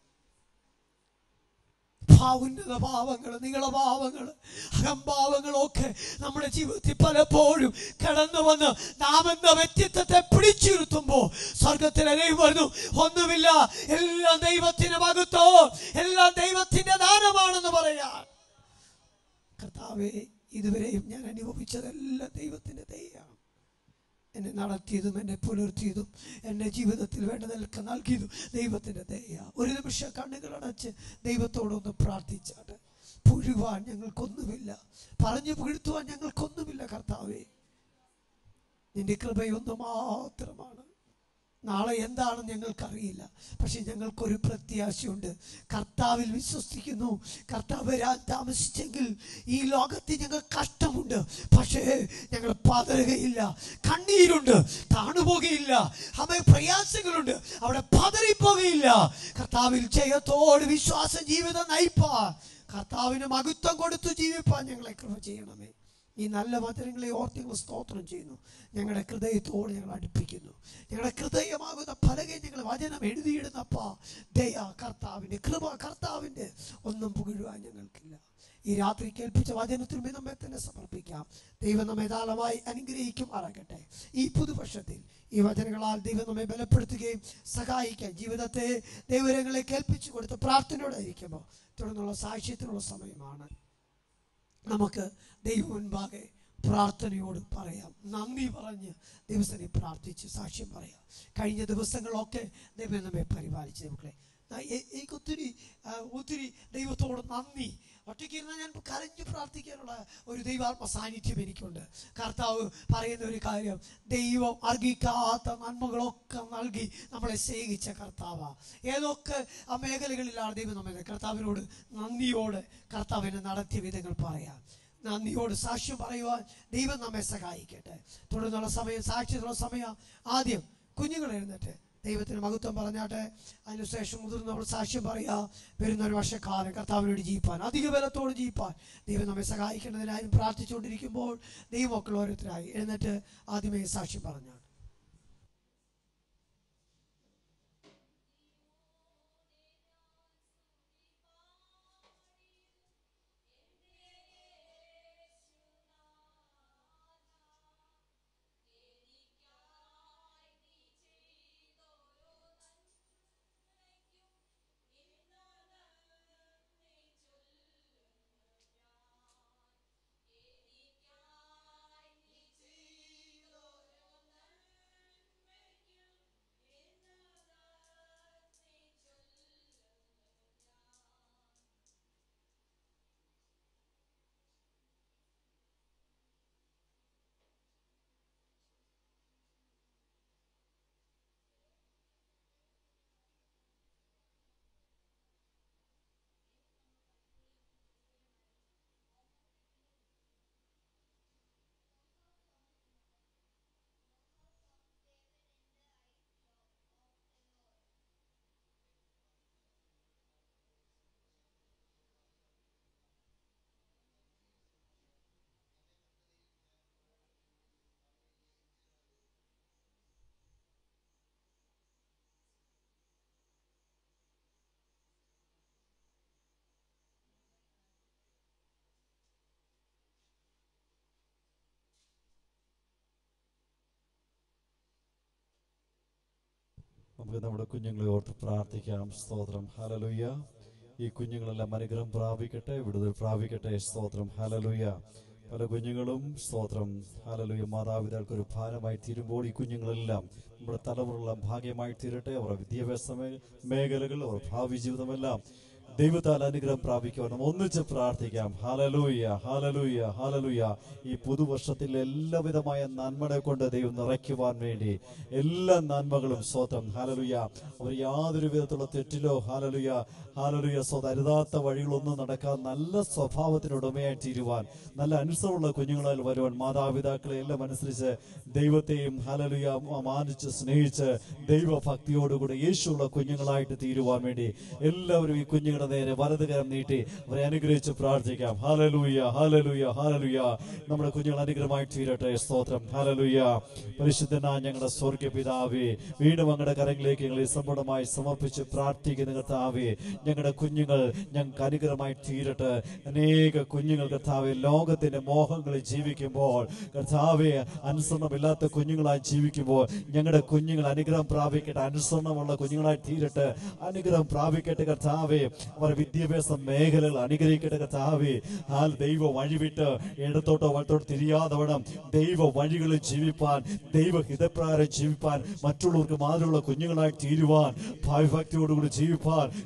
ഭാവുന്നത ഭാവങ്ങൾ നിങ്ങളഭാവങ്ങൾ അഹംഭാവങ്ങളൊക്കെ നമ്മുടെ ജീവിതത്തിൽ പലപ്പോഴും കടന്നു വന്ന് നാം എന്ന വ്യക്തിത്വത്തെ പിടിച്ചിരുത്തുമ്പോൾ സ്വർഗത്തിലെ ദൈവം പറഞ്ഞു ഒന്നുമില്ല എല്ലാം ദൈവത്തിന്റെ മകത്തോ എല്ലാം ദൈവത്തിന്റെ ദാനമാണെന്ന് പറയാൻ കർത്താവെ ഇതുവരെയും ഞാൻ അനുഭവിച്ചതെല്ലാം ദൈവത്തിന്റെ ദയാണ് എന്നെ നടത്തിയതും എന്നെ പുലർത്തിയതും എൻ്റെ ജീവിതത്തിൽ വേണ്ടതൊക്കെ നൽകിയതും ദൈവത്തിൻ്റെ ദയ ഒരു നിമിഷം കണ്ണുകൾ അടച്ച് ദൈവത്തോടൊന്ന് പ്രാർത്ഥിച്ചാണ് പുഴുവാൻ ഞങ്ങൾക്കൊന്നുമില്ല പറഞ്ഞു പുഴുത്തുവാൻ ഞങ്ങൾക്കൊന്നുമില്ല കർത്താവേ നിന്റെ കൃപയൊന്നു മാത്രമാണ് നാളെ എന്താണെന്ന് ഞങ്ങൾക്കറിയില്ല പക്ഷെ ഞങ്ങൾക്കൊരു പ്രത്യാശയുണ്ട് കർത്താവിൽ വിശ്വസിക്കുന്നു കർത്താവ് വരാൻ താമസിച്ചെങ്കിൽ ഈ ലോകത്തിൽ ഞങ്ങൾ കഷ്ടമുണ്ട് പക്ഷേ ഞങ്ങൾ പതറുകയില്ല കണ്ണീരുണ്ട് താണുപോകുകയില്ല അവ പ്രയാസങ്ങളുണ്ട് അവിടെ പതറിപ്പോകുകയില്ല കർത്താവിൽ ജയത്തോട് വിശ്വാസ ജീവിതം നയിപ്പാൻ കർത്താവിന് മഹത്വം കൊടുത്തു ജീവിപ്പാൻ ഞങ്ങളെ കൃപ ചെയ്യണമേ ഈ നല്ല വചനങ്ങളെ ഓർത്ത് ഞങ്ങൾ സ്തോത്രം ചെയ്യുന്നു ഞങ്ങളുടെ ഹൃദയത്തോട് ഞങ്ങൾ അടുപ്പിക്കുന്നു ഞങ്ങളുടെ ഹൃദയമാകുന്ന പലകെ ഞങ്ങൾ വചനം എഴുതിയിടുന്നപ്പ ദയ കർത്താവിൻ്റെ കൃപ കർത്താവിൻ്റെ ഒന്നും പുകഴുവാൻ ഞങ്ങൾക്കില്ല ഈ രാത്രി കേൾപ്പിച്ച വചനത്തിനുമേ നമ്മെ തന്നെ സമർപ്പിക്കാം ദൈവം നമ്മെ ധാരാളമായി അനുഗ്രഹിക്കുമാറാകട്ടെ ഈ പുതുവർഷത്തിൽ ഈ വചനങ്ങളാൽ ദൈവം നമ്മെ ബലപ്പെടുത്തുകയും സഹായിക്കാൻ ജീവിതത്തെ ദൈവരങ്ങളെ കേൾപ്പിച്ചു കൊടുത്ത് പ്രാർത്ഥനയോടായിരിക്കുമ്പോൾ തുടർന്നുള്ള സാക്ഷ്യത്തിനുള്ള സമയമാണ് നമുക്ക് ദൈവം മുൻപാകെ പ്രാർത്ഥനയോട് പറയാം നന്ദി പറഞ്ഞ് ദിവസനെ പ്രാർത്ഥിച്ച് സാക്ഷ്യം പറയാം കഴിഞ്ഞ ദിവസങ്ങളൊക്കെ ദൈവം നമ്മെ പരിപാലിച്ചു മക്കളെ ന- എ- എനിക്ക് ഒത്തിരി ആ, ഒത്തിരി ദൈവത്തോട് നന്ദി ഒറ്റയ്ക്ക് ഇരുന്ന് ഞാൻ കരഞ്ഞു പ്രാർത്ഥിക്കാനുള്ള ഒരു ദൈവാത്മ സാന്നിധ്യം എനിക്കുണ്ട് കർത്താവ് പറയുന്ന ഒരു കാര്യം ദൈവം അർഹിക്കാത്ത നന്മകളൊക്കെ നൽകി നമ്മളെ സ്നേഹിച്ച കർത്താവാ ഏതൊക്കെ ആ മേഖലകളിലാണ് ദൈവം നമ്മെ കർത്താവിനോട് നന്ദിയോട് കർത്താവിനെ നടത്തിയ വിധങ്ങൾ പറയാം നന്ദിയോട് സാക്ഷ്യം പറയുവാൻ ദൈവം നമ്മെ സഹായിക്കട്ടെ തുടർന്നുള്ള സമയം സാക്ഷ്യത്തിനുള്ള സമയം ആദ്യം കുഞ്ഞുങ്ങൾ എഴുന്നേറ്റ് ദൈവത്തിന് മഹത്വം പറഞ്ഞാട്ടെ അതിനുശേഷം മുതിർന്നവൾ സാക്ഷ്യം പറയാ വരുന്ന ഒരു വർഷക്കാലം കർത്താവിനോട് ജീവിപ്പാൻ അധിക ബലത്തോട് ജീവിപ്പാൻ ദൈവം നമ്മെ സഹായിക്കേണ്ടതിനായി പ്രാർത്ഥിച്ചുകൊണ്ടിരിക്കുമ്പോൾ ദൈവമക്കൾ ഓരോരുത്തരായി എഴുന്നേറ്റ് ആദ്യമേ സാക്ഷ്യം പറഞ്ഞാണ് നമുക്ക് നമ്മുടെ കുഞ്ഞുങ്ങളെ ഓർത്ത് പ്രാർത്ഥിക്കാം സ്തോത്രം ഹലലുയ്യ ഈ കുഞ്ഞുങ്ങളെല്ലാം അനുഗ്രഹം പ്രാപിക്കട്ടെ വിടുതൽ പ്രാപിക്കട്ടെ സ്തോത്രം ഹലലുയ്യ പല കുഞ്ഞുങ്ങളും സ്തോത്രം ഹലലുയ്യ മാതാപിതാക്കൾക്ക് ഒരു ഭാരമായി തീരുമ്പോൾ ഈ കുഞ്ഞുങ്ങളെല്ലാം നമ്മുടെ തലമുറകളെല്ലാം ഭാഗ്യമായി തീരട്ടെ അവരുടെ വിദ്യാഭ്യാസ മേ- മേഖലകൾ അവർ ഭാവി ജീവിതമെല്ലാം ദൈവത്താൽ അനുഗ്രഹം പ്രാപിക്കുവാൻ നമുക്ക് ഒന്നിച്ച് പ്രാർത്ഥിക്കാം ഹാലലൂയ ഹാലലൂയ ഹാലലൂയ ഈ പുതുവർഷത്തിൽ എല്ലാവിധമായ നന്മകളെ കൊണ്ട് ദൈവം നിറയ്ക്കുവാൻ വേണ്ടി എല്ലാ നന്മകളും സ്വതം ഹാലലുയ അവർ യാതൊരു വിധത്തിലുള്ള തെറ്റിലോ ഹാലലുയ ഹാലലുയ സ്വതം അരുതാത്ത വഴികളൊന്നും നടക്കാൻ നല്ല സ്വഭാവത്തിന് ഉടമയായി തീരുവാൻ നല്ല അനുസരമുള്ള കുഞ്ഞുങ്ങളാൽ വരുവാൻ മാതാപിതാക്കളെ എല്ലാം അനുസരിച്ച് ദൈവത്തെയും ഹാലലുയ മാനിച്ച് സ്നേഹിച്ച് ദൈവഭക്തിയോടുകൂടി യേശുള്ള കുഞ്ഞുങ്ങളായിട്ട് തീരുവാൻ വേണ്ടി എല്ലാവരും ഈ കുഞ്ഞുങ്ങളുടെ നേരെ വലതുകരം നീട്ടി അവരെ അനുഗ്രഹിച്ച് പ്രാർത്ഥിക്കാം ഹാലലൂയ ഹാലലൂയ ഹാലലൂയ നമ്മുടെ കുഞ്ഞുങ്ങൾ അനുഗ്രഹമായി തീരട്ടെ സ്തോത്രം ഹാലലൂയ പരിശുദ്ധനായ ഞങ്ങളുടെ സ്വർഗ്ഗ പിതാവേ വീണ്ടും അങ്ങയുടെ കരങ്ങളിലേക്ക് ഞങ്ങളെ സമ്പൂർണ്ണമായി സമർപ്പിച്ച് പ്രാർത്ഥിക്കുന്ന കർത്താവേ ഞങ്ങളുടെ കുഞ്ഞുങ്ങൾ ഞങ്ങൾക്ക് അനുഗ്രഹമായി തീരട്ടെ അനേക കുഞ്ഞുങ്ങൾ കർത്താവെ ലോകത്തിന്റെ മോഹങ്ങളിൽ ജീവിക്കുമ്പോൾ കർത്താവെ അനുസരണമില്ലാത്ത കുഞ്ഞുങ്ങളായി ജീവിക്കുമ്പോൾ ഞങ്ങളുടെ കുഞ്ഞുങ്ങൾ അനുഗ്രഹം പ്രാപിക്കട്ടെ അനുസരണമുള്ള കുഞ്ഞുങ്ങളായി തീരട്ടെ അനുഗ്രഹം പ്രാപിക്കട്ടെ കർത്താവെ അവർ വിദ്യാഭ്യാസ മേഖലകൾ അനുഗ്രഹിക്കട്ടെ കർത്താവെ ആ ദൈവ വഴിവിട്ട് ഇടത്തോട്ടോ വലത്തോട്ടോ തിരിയാതെ വേണം ദൈവ വഴികളിൽ ജീവിപ്പാൻ ദൈവ ഹിതപ്രകാരം ജീവിപ്പാൻ മറ്റുള്ളവർക്ക് മാതിരിയുള്ള കുഞ്ഞുങ്ങളായി തീരുവാൻ ഭയഭക്തിയോടുകൂടി ജീവിപ്പാൻ കർത്താവെ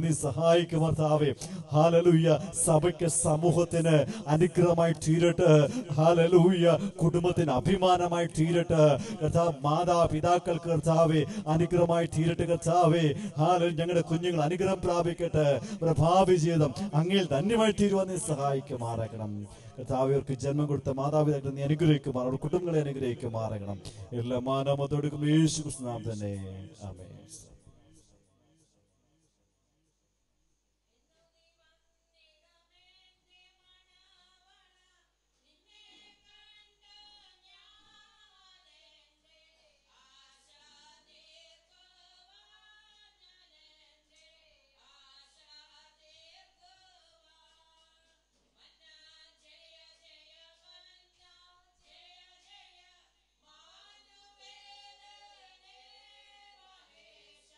നീ സഹായിക്കും കർത്താവേ ഹാലലൂയ സഭയ്ക്ക് സമൂഹത്തിന് അനുഗ്രഹമായി തീരട്ടെ ഹാലലൂയ കുടുംബത്തിന് അഭിമാനമായി തീരട്ടെ കർത്താവ് മാതാപിതാക്കൾക്ക് കർത്താവേ അനുഗ്രഹമായി തീരട്ടെ കർത്താവേ ഹാല ഞങ്ങളുടെ കുഞ്ഞുങ്ങൾ അനുഗ്രഹം പ്രാപിക്കട്ടെ അവരുടെ ഭാവി ജീവിതം അങ്ങയിൽ ധന്യമായി തീരുവാൻ നീ സഹായിക്കുമാറാക്കണം കർത്താവ് അവർക്ക് ജന്മം കൊടുത്ത മാതാപിതാക്കളെ നീ അനുഗ്രഹിക്കുമാർ അവരുടെ കുടുംബങ്ങളെ അനുഗ്രഹിക്കുമാറാകണം എല്ലാ മാനവത്തോടും യേശു ക്രിസ്തു നാം തന്നെ ആമേൻ ജയ ജയ മാനുവേലനേ മഹേശ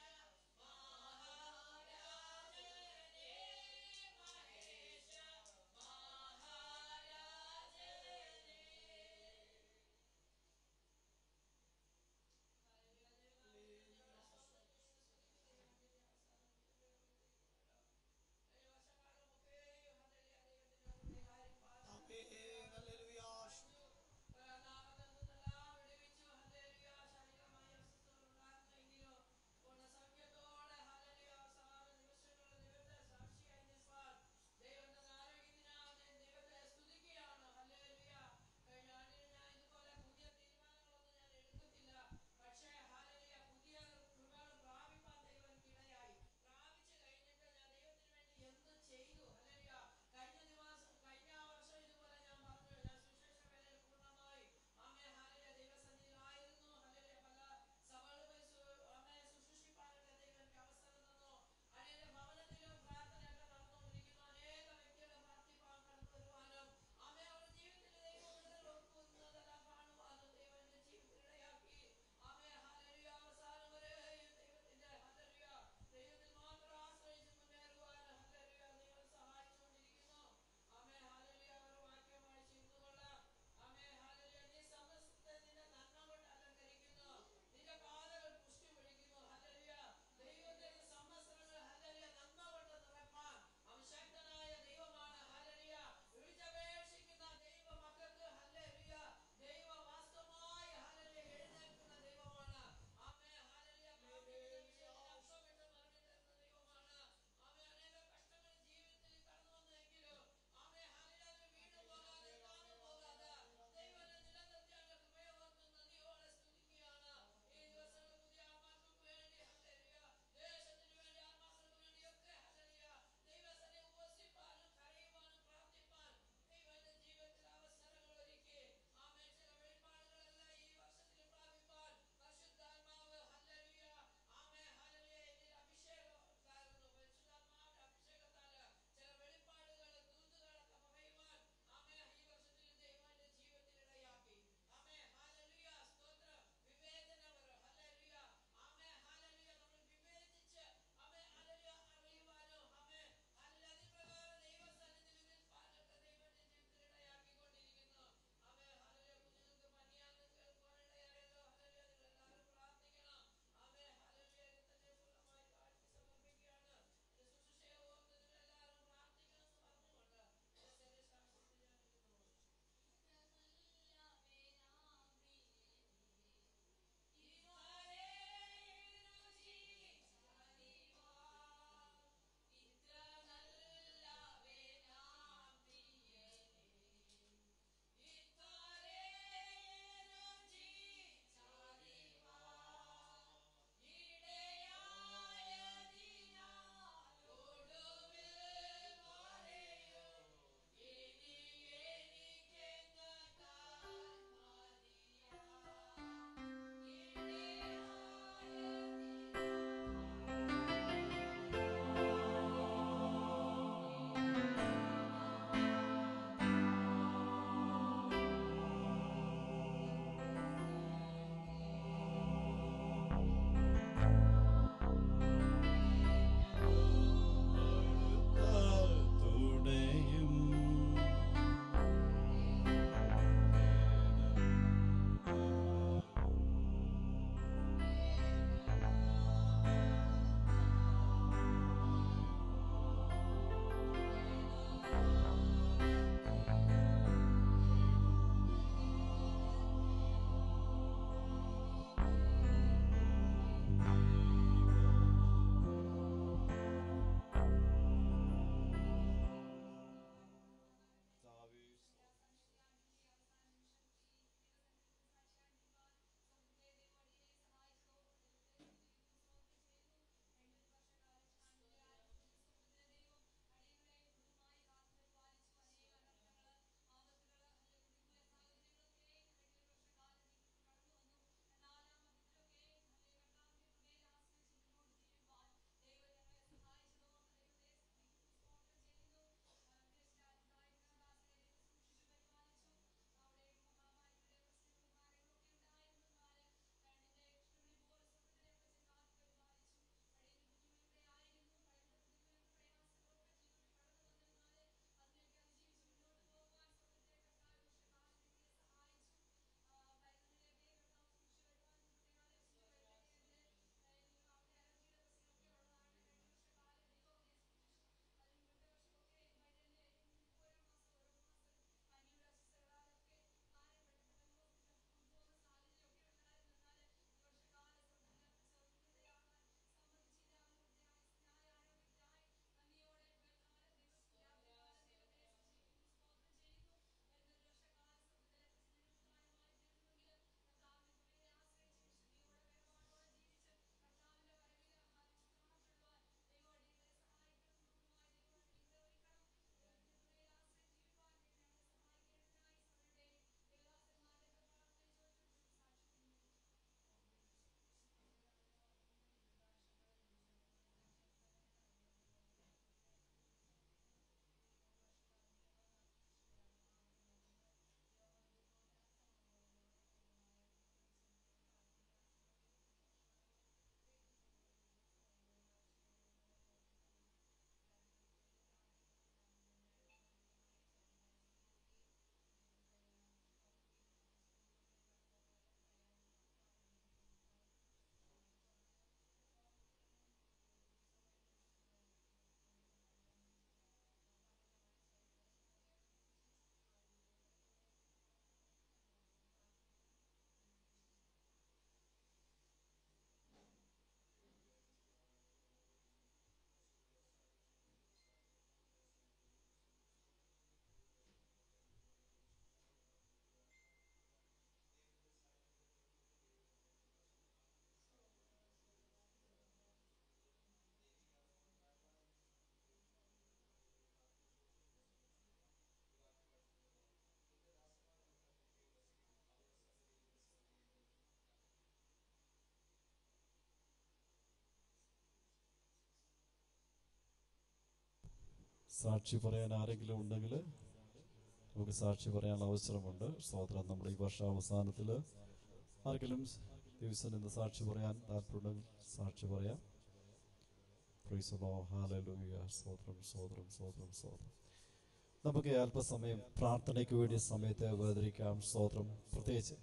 സാക്ഷി പറയാൻ ആരെങ്കിലും ഉണ്ടെങ്കിൽ നമുക്ക് സാക്ഷി പറയാനുള്ള അവസരമുണ്ട് സ്തോത്രം നമ്മുടെ ഈ വർഷാവസാനത്തിൽ ആർക്കെങ്കിലും ദിവസം നിന്ന് സാക്ഷി പറയാൻ താല്പര്യമുണ്ടെങ്കിൽ സാക്ഷി പറയാം Praise the Lord. Hallelujah. സ്തോത്രം സ്തോത്രം സ്തോത്രം സ്തോത്രം നമുക്ക് അല്പസമയം പ്രാർത്ഥനയ്ക്ക് വേണ്ടി സമയത്ത് വേദനിക്കാം സ്തോത്രം പ്രത്യേകിച്ച്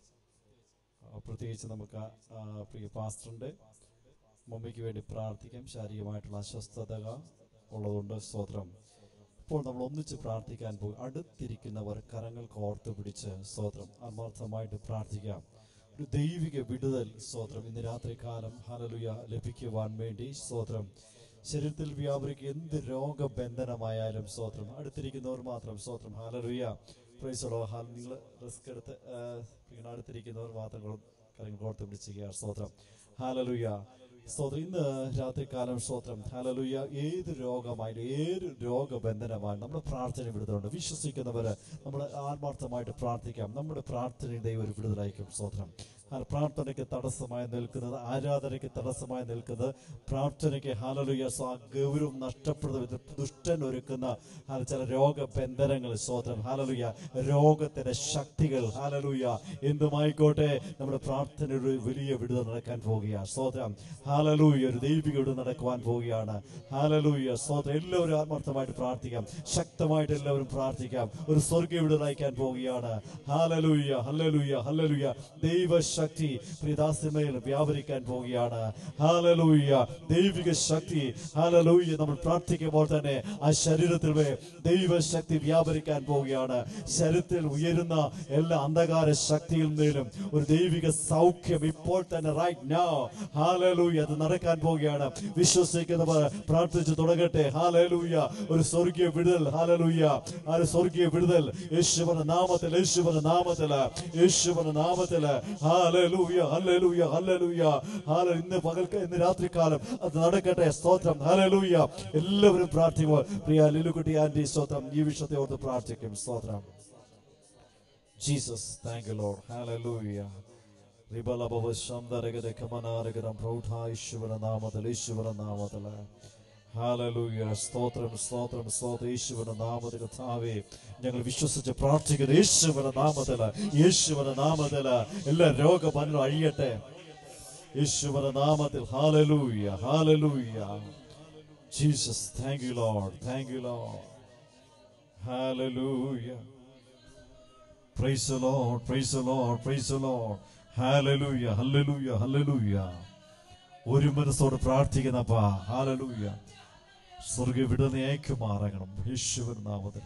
ആ, പ്രത്യേകിച്ച് നമുക്ക് ആ, ആ, പ്രിയ പാസ്റ്ററിന്റെ മമ്മിക്ക് വേണ്ടി പ്രാർത്ഥിക്കാം ശാരീരികമായിട്ടുള്ള അസ്വസ്ഥത ഉള്ളതുകൊണ്ട് സ്തോത്രം ഇപ്പോൾ നമ്മൾ ഒന്നിച്ച് പ്രാർത്ഥിക്കാൻ പോയി അടുത്തിരിക്കുന്നവർ കരങ്ങൾ കോർത്ത് പിടിച്ച് സ്തോത്രം ആത്മാർത്ഥമായിട്ട് പ്രാർത്ഥിക്കാം ഒരു ദൈവിക വിടുതൽ സ്തോത്രം ഇന്ന് രാത്രി കാലം ഹലലുയ ലഭിക്കുവാൻ വേണ്ടി സ്തോത്രം ശരീരത്തിൽ വ്യാപരിക്കുക എന്ത് രോഗബന്ധനമായാലും സ്തോത്രം അടുത്തിരിക്കുന്നവർ മാത്രം സ്തോത്രം ഹലലുയ പ്രൈസോളോ ഹാൽ നിങ്ങൾ റിസ്ക് എടുത്ത് ആ, ഇങ്ങനെ അടുത്തിരിക്കുന്നവർ മാത്രം കൊ- കരങ്ങൾ കോർത്ത് പിടിച്ചിരിക്കുക സ്തോത്രം ഹാലലുയ സ്തോത്രം ഇന്ന് രാത്രികാലം സ്തോത്രം ഹലലുയ ഏത് രോഗമായാലും ഏത് രോഗബന്ധനമായാലും നമ്മുടെ പ്രാർത്ഥന വിടുതലുണ്ട് വിശ്വസിക്കുന്നവര് നമ്മൾ ആത്മാർത്ഥമായിട്ട് പ്രാർത്ഥിക്കാം നമ്മുടെ പ്രാർത്ഥനയിൽ ദൈവം ഒരു വിടുതലായിരിക്കും സ്തോത്രം ആ പ്രാർത്ഥനയ്ക്ക് തടസ്സമായി നിൽക്കുന്നത് ആരാധനയ്ക്ക് തടസ്സമായി നിൽക്കുന്നത് പ്രാർത്ഥനയ്ക്ക് ഹാലലുയ സ്വാ ഗൗരവം നഷ്ടപ്പെടുന്ന വിധത്തിൽ ദുഷ്ടൻ ഒരുക്കുന്ന ആ ചില രോഗബന്ധനങ്ങൾ സ്തോത്രം ഹാലലുയ രോഗത്തിന്റെ ശക്തികൾ ഹാലലുയ എന്തുമായിക്കോട്ടെ നമ്മുടെ പ്രാർത്ഥന ഒരു വലിയ വിടുതൽ നടക്കാൻ പോവുകയാണ് സ്തോത്രം ഹാലലൂയ ഒരു ദൈവിക വിടുതൽ നടക്കുവാൻ പോവുകയാണ് ഹാലലൂയ സ്തോത്രം എല്ലാവരും ആത്മാർത്ഥമായിട്ട് പ്രാർത്ഥിക്കാം ശക്തമായിട്ട് എല്ലാവരും പ്രാർത്ഥിക്കാം ഒരു സ്വർഗീയ വിടുതൽ അയക്കാൻ പോവുകയാണ് ഹാലലൂയ ഹല്ലലൂയ ഹല്ലലൂയ ദൈവശക്തി പ്രിയദാസ്യമേൽ വ്യാപരിക്കാൻ പോവുകയാണ് ഹാലലൂയ ദൈവിക ശക്തി ഹാലലൂയ നമ്മൾ പ്രാർത്ഥിക്കുമ്പോൾ തന്നെ ആ ശരീരത്തിൽ മേ ദൈവശക്തി വ്യാപരിക്കാൻ പോവുകയാണ് ശരീരത്തിൽ ഉയരുന്ന എല്ലാ അന്ധകാര ശക്തിയിൽ നിന്നും ഒരു ദൈവിക സൗഖ്യം ഇപ്പോൾ തന്നെ റൈറ്റ് നൗ ഹാലലൂയ അത് നടക്കാൻ പോവുകയാണ് വിശ്വസിക്കുന്നവർ പ്രാർത്ഥിച്ചു തുടങ്ങട്ടെ ഹാലലൂയ ഒരു സ്വർഗീയ വിടുതൽ ഹാലലൂയ ആ ഒരു സ്വർഗീയ വിടുതൽ യേശുവിന്റെ നാമത്തിൽ യേശുവിന്റെ നാമത്തിൽ യേശുവിന്റെ നാമത്തിൽ ഹാലലൂയ ഹല്ലേലൂയ ഹല്ലേലൂയ ഹാല ഇന്ന് പകൽക്ക് ഇന്ന് രാത്രികാലം അത് നടക്കട്ടെ സ്തോത്രം ഹാലലൂയ എല്ലാവരും പ്രാർത്ഥിക്കുമ്പോൾ പ്രിയ ലിലുക്കുട്ടി ആന്റി സ്തോത്രം ഈ വിഷയത്തെ ഓർത്ത് പ്രാർത്ഥിക്കും സ്തോത്രം Jesus thank you Lord hallelujah റിബലബവ ശംദരഗത കമനാരഗരം പ്രൗഢ ഈശ്വര നാമത്തിൽ ഈശ്വര നാമത്തിൽ ഹാലലൂയ സ്തോത്രം സ്തോത്രം സ്തോത്രം യേശുവിന്റെ നാമത്തിൽ കർത്താവേ ഞങ്ങൾ വിശ്വസിച്ച് പ്രാർത്ഥിക്കുന്നു യേശുവിന്റെ നാമത്തിൽ യേശുവിന്റെ നാമത്തിൽ എല്ലാ രോഗബന്ധം അഴിയട്ടെ യേശുവിന്റെ നാമത്തിൽ hallelujah hallelujah Jesus thank you Lord thank you Lord hallelujah Praise the Lord, praise the Lord, praise the Lord. Hallelujah, hallelujah, hallelujah. ഒരു മനസ്സോട് പ്രാർത്ഥിക്കുന്നപ്പാ ഹാലലൂയ സ്വർഗ വിടുന്ന അയക്കുമാറങ്ങണം യേശുവിൻ നാമത്തിൽ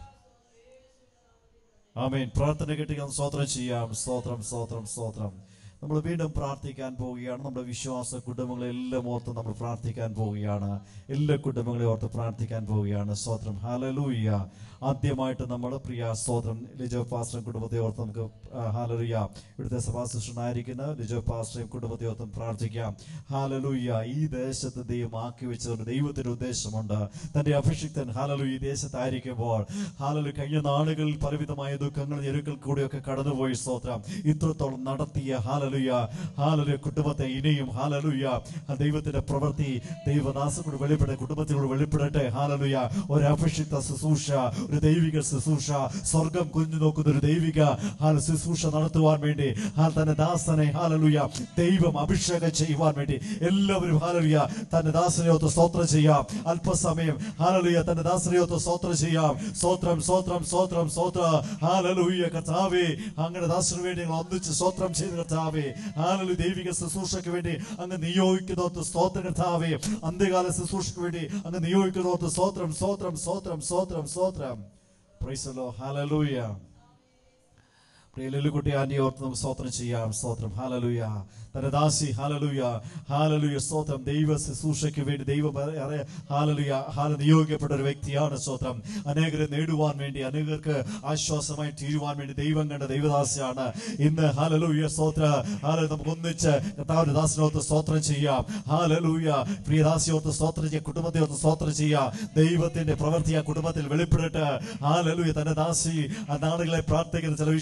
ആമേൻ പ്രാർത്ഥന കെട്ടിക്കാൻ സ്തോത്രം ചെയ്യാം സ്തോത്രം സ്തോത്രം സ്തോത്രം നമ്മൾ വീണ്ടും പ്രാർത്ഥിക്കാൻ പോവുകയാണ് നമ്മുടെ വിശ്വാസ കുടുംബങ്ങളെ എല്ലാം ഓർത്ത് നമ്മൾ പ്രാർത്ഥിക്കാൻ പോവുകയാണ് എല്ലാ കുടുംബങ്ങളെ ഓർത്ത് പ്രാർത്ഥിക്കാൻ പോവുകയാണ് സ്തോത്രം ഹാലലൂയ ആദ്യമായിട്ട് നമ്മൾ പ്രിയ സ്തോത്രം ലിജോ പാസ്റ്ററും കുടുംബത്തെ ഓർത്ത് നമുക്ക് ആ, ഹാലലൂയ ഇവിടുത്തെ സഭാശിഷ്ടനായിരിക്കുന്ന ലിജോ പാസ്റ്ററേയും കുടുംബത്തെ ഓർത്തും പ്രാർത്ഥിക്കാം ഹാലലൂയ ഈ ദേശത്ത് ദൈവം ആക്കി വെച്ചതുകൊണ്ട് ദൈവത്തിന്റെ ഉദ്ദേശമുണ്ട് തന്റെ അഭിഷിക്തൻ ഹാലലു ഈ ദേശത്തായിരിക്കുമ്പോൾ ഹാലലു കഴിഞ്ഞ നാളുകളിൽ പലവിധമായ ദുഃഖങ്ങൾ ഞെരുക്കൾ കൂടിയൊക്കെ കടന്നുപോയി സ്തോത്രം ഇത്രത്തോളം നടത്തിയ ഹാലലുയ ഹാലലു കുടുംബത്തെ ഇനിയും ഹാലലുയ ആ ദൈവത്തിന്റെ പ്രവൃത്തി ദൈവദാസനോട് വെളിപ്പെടെ കുടുംബത്തിനോട് വെളിപ്പെടട്ടെ ഹാലലുയ ഒരു അഭിഷിക്ത ശുശ്രൂഷ ഒരു ദൈവിക ശുശ്രൂഷ സ്വർഗം കുഞ്ഞു നോക്കുന്ന ഒരു ദൈവിക ഹാല ശുശ്രൂഷ നടത്തുവാൻ വേണ്ടി ഹാൽ തന്റെ ദാസനെ ഹാലലുയ ദൈവം അഭിഷേകം ചെയ്യുവാൻ വേണ്ടി എല്ലാവരും ഹാലലുയ തന്റെ ദാസനെ ഒത്ത് സ്തോത്രം ചെയ്യാം അല്പസമയം ഹാലലുയ തന്റെ ദാസനെ ഒത്ത് സ്തോത്രം ചെയ്യാം സ്തോത്രം സ്തോത്രം സ്തോത്രം സ്തോത്ര ഹാലലുയ കർത്താവേ അങ്ങനെ ദാസന് വേണ്ടി ഞങ്ങൾ ഒന്നിച്ച് സ്തോത്രം ചെയ്ത് കർത്താവേ ഹാലലു ദൈവിക ശുശ്രൂഷയ്ക്ക് വേണ്ടി അങ്ങ് നിയോഗിക്കുന്നോത്ത് സ്തോത്രം കർത്താവേ അന്ത്യകാല ശുശ്രൂഷയ്ക്ക് വേണ്ടി അങ്ങ് നിയോഗിക്കുന്നോത്ത് സ്തോത്രം സ്തോത്രം സ്തോത്രം സ്തോത്രം സ്തോത്രം പ്രൈസ് the Lord. Hallelujah. പ്രിയ ലുലുകുട്ടി ആന്റി ഓർത്ത് നമുക്ക് സ്തോത്രം ചെയ്യാം സ്തോത്രം ഹാലലുയ തന്റെ ദാസി ഹാലലുയ ഹാലലുയ സ്തോത്രം ദൈവ ശുശ്രൂഷയ്ക്ക് വേണ്ടി ദൈവം ഏറെ ഹാലലുയ ഹാല നിയോഗിക്കപ്പെട്ട ഒരു വ്യക്തിയാണ് സ്തോത്രം അനേകരെ നേടുവാൻ വേണ്ടി അനേകർക്ക് ആശ്വാസമായി തീരുവാൻ വേണ്ടി ദൈവം കണ്ട ദൈവദാസിയാണ് ഇന്ന് ഹാലലുയ സ്തോത്ര ഹാല നമുക്ക് ഒന്നിച്ച് കർത്താവിന്റെ ദാസിനോർത്ത് സ്തോത്രം ചെയ്യാം ഹാലലൂയ പ്രിയദാസിയോർത്ത് സ്തോത്രം ചെയ്യാം കുടുംബത്തെ ഓർത്ത് സ്തോത്രം ചെയ്യാം ദൈവത്തിന്റെ പ്രവൃത്തി ആ കുടുംബത്തിൽ വെളിപ്പെടട്ടെ ഹാലലൂയ തന്റെ ദാസി ആ നാളുകളെ പ്രാർത്ഥിക്കുന്ന ചില വിഷയത്തിൽ മേൽ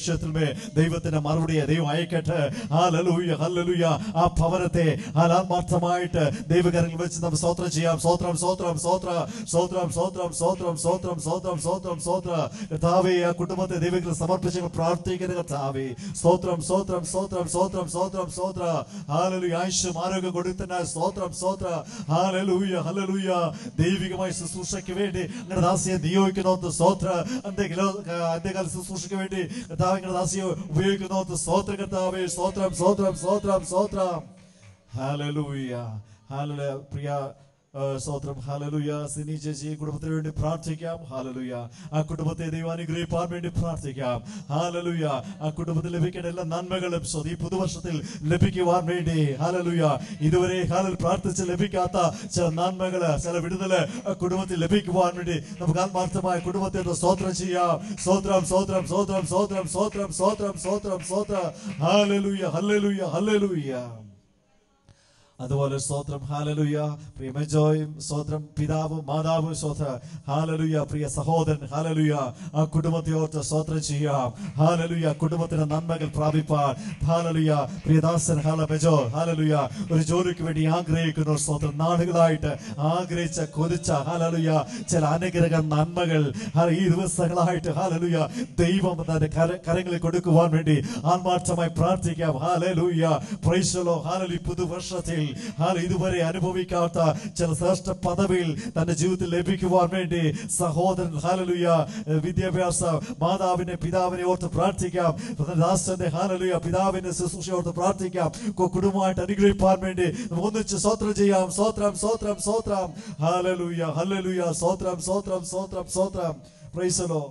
കർത്താവെ ദൈവത്തിന്റെ മറുപടിയെ ദൈവം അയക്കട്ടെ ഹാലലൂയ ഹല്ലലൂയ ആ ഭവനത്തെ ആത്മാർത്ഥമായിട്ട് ദൈവകരങ്ങളിൽ വെച്ച് നമുക്ക് സ്തോത്രം ചെയ്യാം സ്തോത്രം സ്തോത്രം സ്തോത്ര സ്തോത്രം സ്തോത്രം സ്തോത്രം സ്തോത്രം സ്തോത്രം സ്തോത്രം സ്തോത്ര കർത്താവെ ആ കുടുംബത്തെ ദൈവങ്ങൾ സമർപ്പിച്ച് ഞങ്ങൾ പ്രാർത്ഥിക്കുന്ന കർത്താവെ സ്തോത്രം സ്തോത്രം സ്തോത്രം സ്തോത്രം സ്തോത്രം സ്തോത്ര ഹാലലൂയ ആയുഷ്യം ആരോഗ്യം കൊടുത്തന സ്തോത്രം സ്തോത്ര ഹാലലൂയ ഹല്ലലൂയ ദൈവികമായ ശുശ്രൂഷയ്ക്ക് വേണ്ടി നിങ്ങളുടെ ദാസിയെ നിയോഗിക്കുന്ന സ്തോത്ര എന്തെങ്കിലും എന്തെങ്കിലും ശുശ്രൂഷയ്ക്ക് വേണ്ടി കർത്താവ് നിങ്ങളുടെ ദാസിയെ ഉപയോഗിക്കുന്ന സ്തോത്ര കർത്താവെ സ്തോത്രം സ്തോത്രം സ്തോത്രം സ്തോത്രം ഹാലലൂയ ഹാലല പ്രിയ ആ, സ്തോത്രം ഹാലലുയ സിനി ചേച്ചി കുടുംബത്തിന് വേണ്ടി പ്രാർത്ഥിക്കാം ഹാലലുയ ആ കുടുംബത്തെ ദൈവം അനുഗ്രഹിപ്പാൻ വേണ്ടി പ്രാർത്ഥിക്കാം ഹാലലുയ ആ കുടുംബത്തിൽ ലഭിക്കേണ്ട എല്ലാ നന്മകളും സ്വ- ഈ പുതുവർഷത്തിൽ ലഭിക്കുവാൻ വേണ്ടി ഹാലലുയ ഇതുവരെ ഹാലൽ പ്രാർത്ഥിച്ച് ലഭിക്കാത്ത ചില നന്മകള് ചില വിടുതല് ആ കുടുംബത്തിൽ ലഭിക്കുവാൻ വേണ്ടി നമുക്ക് ആത്മാർത്ഥമായ കുടുംബത്തെ ഒന്ന് സ്തോത്രം ചെയ്യാം സ്തോത്രം സ്തോത്രം സ്തോത്രം സ്തോത്രം സ്തോത്രം സ്തോത്രം സ്തോത്രം സ്തോത്രം ഹാലലുയ ഹല്ലേലൂയ ഹല്ലേലൂയ അതുപോലെ സ്തോത്രം ഹാലലുയ പ്രിയ മെജോയും സ്തോത്രം പിതാവും മാതാവും സ്തോത്ര ഹാലലുയ പ്രിയ സഹോദരൻ ഹാലലുയ ആ കുടുംബത്തെ ഓർത്ത് സ്തോത്രം ചെയ്യാം ഹാലലുയ കുടുംബത്തിന്റെ നന്മകൾ പ്രാപിപ്പാൻ ഹാലലുയ പ്രിയദാസൻ ഹാല മെജോ ഹാലലുയ ഒരു ജോലിക്ക് വേണ്ടി ആഗ്രഹിക്കുന്നു സ്തോത്രം നാളുകളായിട്ട് ആഗ്രഹിച്ച കൊതിച്ച ഹാലലുയ ചില അനുഗ്രഹ നന്മകൾ ഹാ- ഈ ദിവസങ്ങളായിട്ട് ഹാലലുയ ദൈവം തന്റെ കര- കരങ്ങളിൽ കൊടുക്കുവാൻ വേണ്ടി ആത്മാർത്ഥമായി പ്രാർത്ഥിക്കാം ഹാലലുയ പ്രൈസലോ ഹാലലി പുതുവർഷത്തിൽ ഹാല ഇതുവരെ അനുഭവിക്കാത്ത ചില ശ്രേഷ്ഠ പദവിയിൽ തന്റെ ജീവിതത്തിൽ ലഭിക്കുവാൻ വേണ്ടി സഹോദരൻ ഹാലലുയ വിദ്യാഭ്യാസ മാതാവിനെ പിതാവിനെ ഓർത്ത് പ്രാർത്ഥിക്കാം ദാസന്റെ ഹാലലുയ പിതാവിന്റെ ശുശ്രൂഷ ഓർത്ത് പ്രാർത്ഥിക്കാം കു- കുടുംബമായിട്ട് അനുഗ്രഹിപ്പാൻ വേണ്ടി നമുക്ക് ഒന്നിച്ച് സ്തോത്രം ചെയ്യാം സ്തോത്രം സ്തോത്രം സ്തോത്രം ഹാലലുയ ഹല്ലേലൂയ സ്തോത്രം സ്തോത്രം സ്തോത്രം സ്തോത്രം പ്രൈസലോ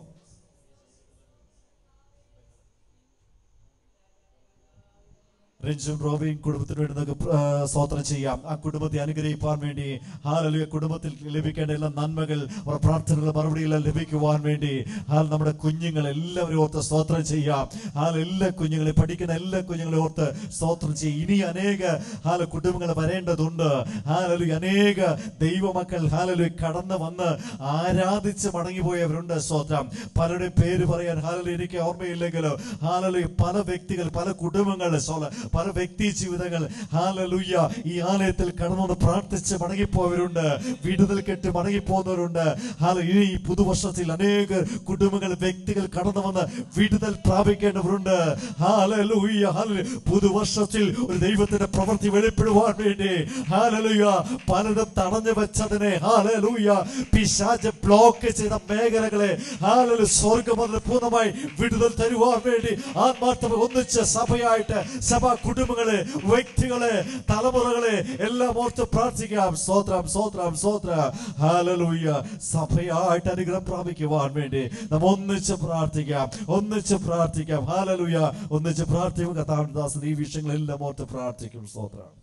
രഞ്ജും റോബിയും കുടുംബത്തിന് വേണ്ടി നമുക്ക് പ്ര- ആ, സ്തോത്രം ചെയ്യാം ആ കുടുംബത്തെ അനുഗ്രഹിപ്പാൻ വേണ്ടി ഹാലലുയ കുടുംബത്തിൽ ലഭിക്കേണ്ട എല്ലാ നന്മകൾ അവർ പ്രാർത്ഥനകളുടെ മറുപടിയെല്ലാം ലഭിക്കുവാൻ വേണ്ടി ഹാൽ നമ്മുടെ കുഞ്ഞുങ്ങൾ എല്ലാവരും ഓർത്ത് സ്തോത്രം ചെയ്യാം ഹാൽ എല്ലാ കുഞ്ഞുങ്ങളെ പഠിക്കുന്ന എല്ലാ കുഞ്ഞുങ്ങളെ ഓർത്ത് സ്തോത്രം ചെയ്യും ഇനി അനേക ഹാല കുടുംബങ്ങൾ വരേണ്ടതുണ്ട് ഹാലലു അനേക ദൈവമക്കൾ ഹാലലു കടന്നു വന്ന് ആരാധിച്ച് മടങ്ങിപ്പോയവരുണ്ട് സ്തോത്രം പലരുടെയും പേര് പറയാൻ ഹാലലു എനിക്ക് ഓർമ്മയില്ലെങ്കിലോ ഹാലലു പല വ്യക്തികൾ പല കുടുംബങ്ങൾ സോല പല വ്യക്തി ജീവിതങ്ങൾ ഹാലലുയ്യ ഈ ആലയത്തിൽ കടന്നു പ്രാർത്ഥിച്ച് മടങ്ങിപ്പോയവരുണ്ട് വിടുതൽ കെട്ട് മടങ്ങിപ്പോകുന്നവരുണ്ട് ഹാല ഇനി ഈ പുതുവർഷത്തിൽ അനേക കുടുംബങ്ങൾ വ്യക്തികൾ കടന്നു വന്ന് വിടുതൽ പ്രാപിക്കേണ്ടവരുണ്ട് ഹാലലുയ്യ ഹാല പുതുവർഷത്തിൽ ഒരു ദൈവത്തിന്റെ പ്രവൃത്തി വെളിപ്പെടുവാൻ വേണ്ടി ഹാലലുയ്യ പലതും തടഞ്ഞു വെച്ചതിനെ ഹാലലുയ്യ പിശാച് ബ്ലോക്ക് ചെയ്ത മേഖലകളെ ഹാലലു സ്വർഗം അതിന് പൂർണ്ണമായി വിടുതൽ തരുവാൻ വേണ്ടി ആത്മാർത്ഥം ഒന്നിച്ച് സഭയായിട്ട് സഭാ കുടുംബങ്ങളെ വ്യക്തികളെ തലമുറകളെ എല്ലാം ഓർത്ത് പ്രാർത്ഥിക്കാം സ്തോത്രം സ്തോത്രം സ്തോത്ര ഹാലലൂയ സഭയായിട്ട് അനുഗ്രഹം പ്രാപിക്കുവാൻ വേണ്ടി നാം ഒന്നിച്ച് പ്രാർത്ഥിക്കാം ഒന്നിച്ച് പ്രാർത്ഥിക്കാം ഹാലലൂയ ഒന്നിച്ച് പ്രാർത്ഥിക്കും കഥാവിന്റെ ദാസൻ ഈ വിഷയങ്ങളെല്ലാം ഓർത്ത് പ്രാർത്ഥിക്കും സ്തോത്രം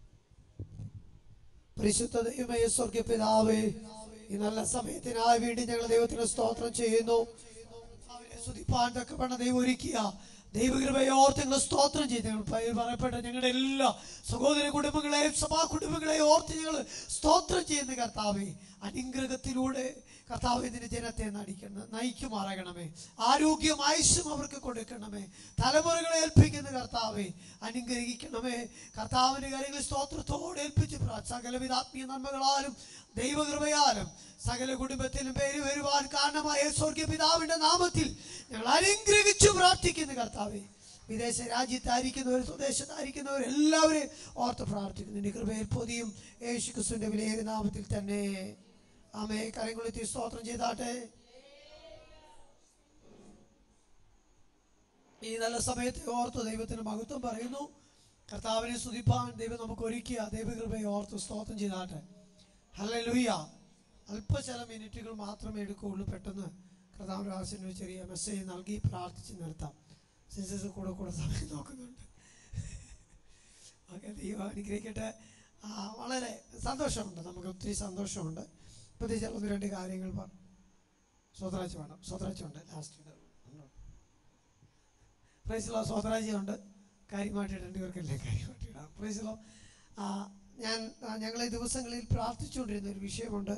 പരിശുദ്ധ ദൈവമേ സ്വർഗ പിതാവേ ഈ നല്ല സമയത്തിനായി വേണ്ടി ഞങ്ങൾ ദൈവത്തിന് സ്തോത്രം ചെയ്യുന്നു അവരെ സ്തുതിപ്പാൻ തക്കവണ്ണ ദൈവം ഒരുക്കിയ ദൈവകൃപയെ ഓർത്ത് ഞങ്ങൾ സ്തോത്രം ചെയ്ത് ഞങ്ങൾ പ- പറയപ്പെട്ട ഞങ്ങളുടെ എല്ലാ സഹോദര കുടുംബങ്ങളെയും സഭാ കുടുംബങ്ങളെയും ഓർത്ത് ഞങ്ങൾ സ്തോത്രം ചെയ്യുന്ന കർത്താവെ അനുഗ്രഹത്തിലൂടെ കർത്താവ് ഇതിന് ജനത്തെ നടിക്കണം നയിക്കുമാറാകണമേ ആരോഗ്യം ആയുസ്സും അവർക്ക് കൊടുക്കണമേ തലമുറകളെ ഏൽപ്പിക്കുന്ന കർത്താവെ അനുഗ്രഹിക്കണമേ കർത്താവിന്റെ കാര്യങ്ങൾ സ്തോത്രത്തോടെ ഏൽപ്പിച്ച് പ്രാ- സകലവിധ ആത്മീയ നന്മകളാലും ദൈവകൃപയാലും സകല കുടുംബത്തിലും പേര് വരുവാൻ കാരണമായ സ്വർഗീയ പിതാവിന്റെ നാമത്തിൽ ഞങ്ങൾ അനുഗ്രഹിച്ചു പ്രാർത്ഥിക്കുന്നു കർത്താവെ വിദേശ രാജ്യത്തായിരിക്കുന്നവർ സ്വദേശത്തായിരിക്കുന്നവർ എല്ലാവരെയും ഓർത്ത് പ്രാർത്ഥിക്കുന്നു നിന്റെ കൃപയിൽ പൊതിയും യേശു ക്രിസ്തുവിന്റെ വിലയേറിയ നാമത്തിൽ തന്നെ ആമേ കരങ്കുളത്തി സ്തോത്രം ചെയ്താട്ടെ ഈ നല്ല സമയത്തെ ഓർത്ത് ദൈവത്തിന് മഹത്വം പറയുന്നു കർത്താവിനെ സ്തുതിപ്പാൻ ദൈവം നമുക്ക് ഒരുക്കിയ ദൈവകൃപയെ ഓർത്ത് സ്തോത്രം ചെയ്താട്ടെ ഹല്ലേലൂയ അല്പ ചില മിനിറ്റുകൾ മാത്രമേ എടുക്കുകയുള്ളൂ പെട്ടെന്ന് കർത്താവിൻ്റെ ആവശ്യത്തിന് ഒരു ചെറിയ മെസ്സേജ് നൽകി പ്രാർത്ഥിച്ച് നിർത്താം സിസ്റ്റേഴ്സ് കൂടെ കൂടെ സമയം നോക്കുന്നുണ്ട് ഓക്കെ ദൈവം അനുഗ്രഹിക്കട്ടെ ആ, വളരെ സന്തോഷമുണ്ട് നമുക്ക് ഒത്തിരി സന്തോഷമുണ്ട് പ്രത്യേകിച്ച് ഒന്ന് രണ്ട് കാര്യങ്ങൾ പറഞ്ഞു സ്വതരാജ് വേണം സ്വതരാജ് ഉണ്ട് ലാസ്റ്റ് പ്രൈസിലോ സ്വതരാജ് ഉണ്ട് കാര്യമായിട്ട് രണ്ടുപേർക്കല്ലേ കാര്യമായിട്ട് ഇടാം പ്രൈസിലോ ഞാൻ ആ, ഞങ്ങൾ ഈ ദിവസങ്ങളിൽ പ്രാർത്ഥിച്ചുകൊണ്ടിരുന്ന ഒരു വിഷയമുണ്ട്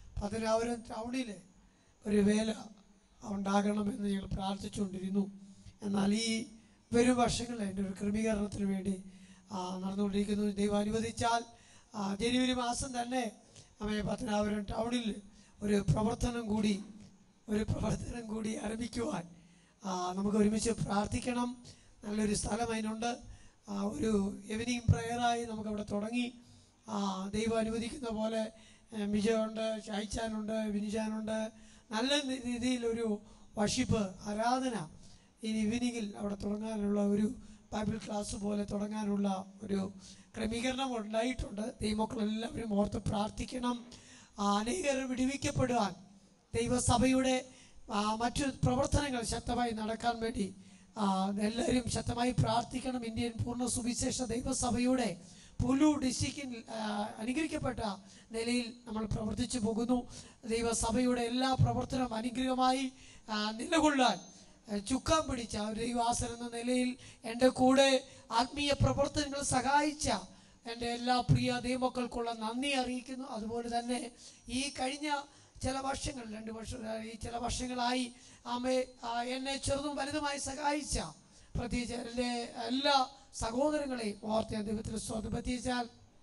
പതിനാപുരം ടൗണിൽ ഒരു വേല ഉണ്ടാകണമെന്ന് ഞങ്ങൾ പ്രാർത്ഥിച്ചുകൊണ്ടിരുന്നു എന്നാൽ ഈ വരും വർഷങ്ങളിൽ എൻ്റെ ഒരു ക്രമീകരണത്തിന് വേണ്ടി ആ, നടന്നുകൊണ്ടിരിക്കുന്നു ദൈവം അനുവദിച്ചാൽ ആ, ജനുവരി മാസം തന്നെ അമ്മയെ പത്തനാപുരം ടൗണിൽ ഒരു പ്രവർത്തനം കൂടി ഒരു പ്രവർത്തനം കൂടി ആരംഭിക്കുവാൻ ആ, നമുക്ക് ഒരുമിച്ച് പ്രാർത്ഥിക്കണം നല്ലൊരു സ്ഥലം അതിനുണ്ട് ആ, ഒരു ഈവനിങ് പ്രെയറായി നമുക്കവിടെ തുടങ്ങി ആ, ദൈവം അനുവദിക്കുന്ന പോലെ ഏ, മിജയുണ്ട് ഷായിച്ചാനുണ്ട് വിനിജാനുണ്ട് നല്ല നി- രീതിയിലൊരു വർഷിപ്പ് ആരാധന ഈ ഈവനിങ്ങിൽ അവിടെ തുടങ്ങാനുള്ള ഒരു ബൈബിൾ ക്ലാസ് പോലെ തുടങ്ങാനുള്ള ഒരു ക്രമീകരണം ഉണ്ടായിട്ടുണ്ട് ദൈവമക്കളെല്ലാവരും ഓർത്ത് പ്രാർത്ഥിക്കണം ആ, അനേകർ വിടുവിക്കപ്പെടുവാൻ ദൈവസഭയുടെ ആ, മറ്റു പ്രവർത്തനങ്ങൾ ശക്തമായി നടക്കാൻ വേണ്ടി ആ, എല്ലാവരും ശക്തമായി പ്രാർത്ഥിക്കണം ഇന്ത്യൻ പൂർണ്ണ സുവിശേഷ ദൈവസഭയുടെ പുലു ഡിസ്ട്രിക്റ്റിൽ ആ, അനുഗ്രഹിക്കപ്പെട്ട നിലയിൽ നമ്മൾ പ്രവർത്തിച്ചു പോകുന്നു ദൈവസഭയുടെ എല്ലാ പ്രവർത്തനം അനുഗ്രഹമായി ആ, നിലകൊള്ളാൻ ആ, ചുക്കാൻ പിടിച്ച ഒരു ദൈവാസൻ എന്ന നിലയിൽ എൻ്റെ കൂടെ ആത്മീയ പ്രവർത്തനങ്ങൾ സഹായിച്ച എൻ്റെ എല്ലാ പ്രിയ ദൈവമക്കൾക്കുള്ള നന്ദി അറിയിക്കുന്നു അതുപോലെ തന്നെ ഈ കഴിഞ്ഞ ചില വർഷങ്ങൾ രണ്ട് വർഷം ഈ ചില വർഷങ്ങളായി ആമെ ആ, എന്നെ ചെറുതും വലുതുമായി സഹായിച്ച പ്രത്യേകിച്ച് എൻ്റെ എല്ലാ സഹോദരങ്ങളെയും ഓർത്ത് ഞാൻ ദൈവത്തിന് സ്വാതന്ത്ര്യം പ്രത്യേകിച്ചാൽ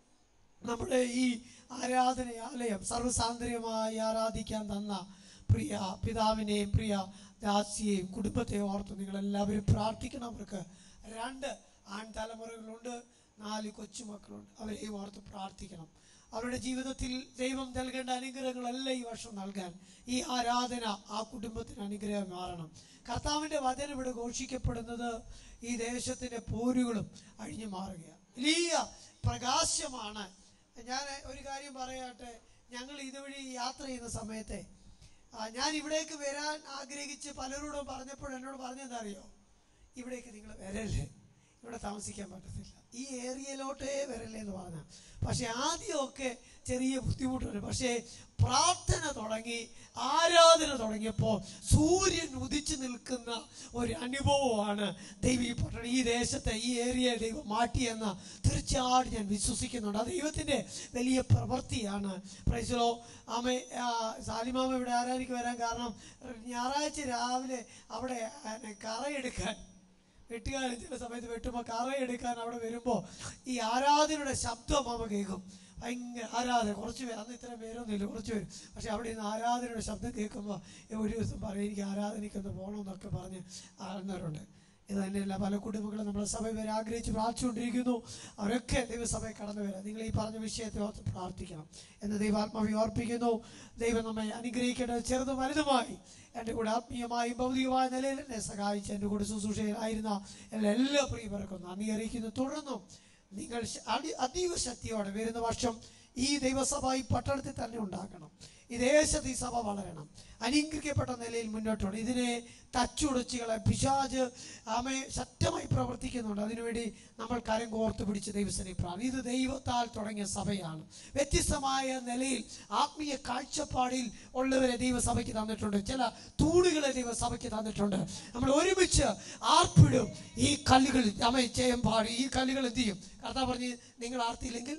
നമ്മുടെ ഈ ആരാധനയാലയം സർവ്വസാന്ദ്രിയമായി ആരാധിക്കാൻ തന്ന പ്രിയ പിതാവിനെയും പ്രിയ ദാസിയെയും കുടുംബത്തെയും ഓർത്ത് നിങ്ങൾ എല്ലാവരും പ്രാർത്ഥിക്കണം അവർക്ക് രണ്ട് ആൺ തലമുറകളുണ്ട് നാല് കൊച്ചുമക്കളുണ്ട് അവരെയും ഓർത്ത് പ്രാർത്ഥിക്കണം അവരുടെ ജീവിതത്തിൽ ദൈവം നൽകേണ്ട അനുഗ്രഹങ്ങളെല്ലാം ഈ വർഷം നൽകാൻ ഈ ആരാധന ആ കുടുംബത്തിന് അനുഗ്രഹം മാറണം കർത്താവിൻ്റെ വചനം ഇവിടെ ഘോഷിക്കപ്പെടുന്നത് ഈ ദേശത്തിൻ്റെ പോരുകളും അഴിഞ്ഞു മാറുകയാണ് വലിയ പ്രകാശമാണ് ഞാൻ ഒരു കാര്യം പറയട്ടെ ഞങ്ങൾ ഇതുവഴി യാത്ര ചെയ്യുന്ന സമയത്തെ ആ, ഞാൻ ഇവിടേക്ക് വരാൻ ആഗ്രഹിച്ച് പലരോടും പറഞ്ഞപ്പോൾ എന്നോട് പറഞ്ഞെന്താ അറിയോ ഇവിടേക്ക് നിങ്ങൾ വരല്ലേ ഇവിടെ താമസിക്കാൻ പറ്റത്തില്ല ഈ ഏരിയയിലോട്ടേ വരല്ലേ എന്ന് പറഞ്ഞ പക്ഷെ ആദ്യമൊക്കെ ചെറിയ ബുദ്ധിമുട്ടുണ്ട് പക്ഷേ പ്രാർത്ഥന തുടങ്ങി ആരാധന തുടങ്ങിയപ്പോൾ സൂര്യൻ ഉദിച്ചു നിൽക്കുന്ന ഒരു അനുഭവമാണ് ദൈവം ഈ പട്ടണം ഈ ദേശത്തെ ഈ ഏരിയയിൽ ദൈവം മാറ്റിയെന്ന് തീർച്ചയായിട്ടും ഞാൻ വിശ്വസിക്കുന്നുണ്ട് അത് ദൈവത്തിൻ്റെ വലിയ പ്രവൃത്തിയാണ് പ്രൈസലോ ആമ സാലിമാമ ഇവിടെ ആരാധിക്ക് വരാൻ കാരണം ഞായറാഴ്ച രാവിലെ അവിടെ ആ, കറയെടുക്കാൻ വെട്ടുകാരൻ ചില സമയത്ത് വെട്ടുമ്പോൾ കറയെടുക്കാൻ അവിടെ വരുമ്പോൾ ഈ ആരാധനയുടെ ശബ്ദം അവ കേൾക്കും ഭയങ്കര ആരാധന കുറച്ച് പേര് അന്ന് ഇത്രയും പേരൊന്നുമില്ല കുറച്ച് പേര് പക്ഷെ അവിടെ നിന്ന് ആരാധനയുടെ ശബ്ദം കേൾക്കുമ്പോൾ ഒരു ദിവസം പറയും എനിക്ക് ആരാധനയ്ക്കൊന്ന് പോകണമെന്നൊക്കെ പറഞ്ഞ് ആളുന്നവരുണ്ട് ഇത് തന്നെയല്ല പല കുടുംബങ്ങളും നമ്മുടെ സഭ വരെ ആഗ്രഹിച്ച് പ്രാർത്ഥിച്ചുകൊണ്ടിരിക്കുന്നു അവരൊക്കെ ദൈവസഭയിൽ കടന്നു വരാം നിങ്ങൾ ഈ പറഞ്ഞ വിഷയത്തെ ഓർത്ത് പ്രാർത്ഥിക്കണം എന്ന് ദൈവാത്മാവി ഓർപ്പിക്കുന്നു ദൈവം നമ്മെ അനുഗ്രഹിക്കേണ്ടത് ചെറുതും വലുതുമായി എൻ്റെ കൂടെ ആത്മീയമായും ഭൗതികമായ നിലയിൽ എന്നെ സഹായിച്ച് എൻ്റെ കൂടെ ശുശ്രൂഷയിലായിരുന്ന എല്ലാ എല്ലാ പ്രിയവർക്കും നന്ദി അറിയിക്കുന്നു തുടർന്നും നിങ്ങൾ ശ- അതി- അതീവ ശക്തിയോടെ വരുന്ന വർഷം ഈ ദൈവസഭ ഈ പട്ടണത്തിൽ തന്നെ ഉണ്ടാക്കണം ഈ ദേശത്ത് ഈ സഭ വളരണം അനുഗ്രഹിക്കപ്പെട്ട നിലയിൽ മുന്നോട്ടുണ്ട് ഇതിനെ തച്ചുടച്ചുകളെ പിശാജ് ആമെ ശക്തമായി പ്രവർത്തിക്കുന്നുണ്ട് അതിനുവേണ്ടി നമ്മൾ കരം കോർത്ത് പിടിച്ച് ദൈവസനെ പ്രാർത്ഥന ഇത് ദൈവത്താൽ തുടങ്ങിയ സഭയാണ് വ്യത്യസ്തമായ നിലയിൽ ആത്മീയ കാഴ്ചപ്പാടിൽ ഉള്ളവരെ ദൈവസഭയ്ക്ക് തന്നിട്ടുണ്ട് ചില തൂണുകളെ ദൈവസഭയ്ക്ക് തന്നിട്ടുണ്ട് നമ്മൾ ഒരുമിച്ച് ആർപ്പിടും ഈ കല്ലുകൾ അമ്മ ചെയ്യാൻ പാടി ഈ കല്ലുകൾ എന്ത് ചെയ്യും കർത്താവ് പറഞ്ഞ് നിങ്ങൾ ആർത്തിയില്ലെങ്കിൽ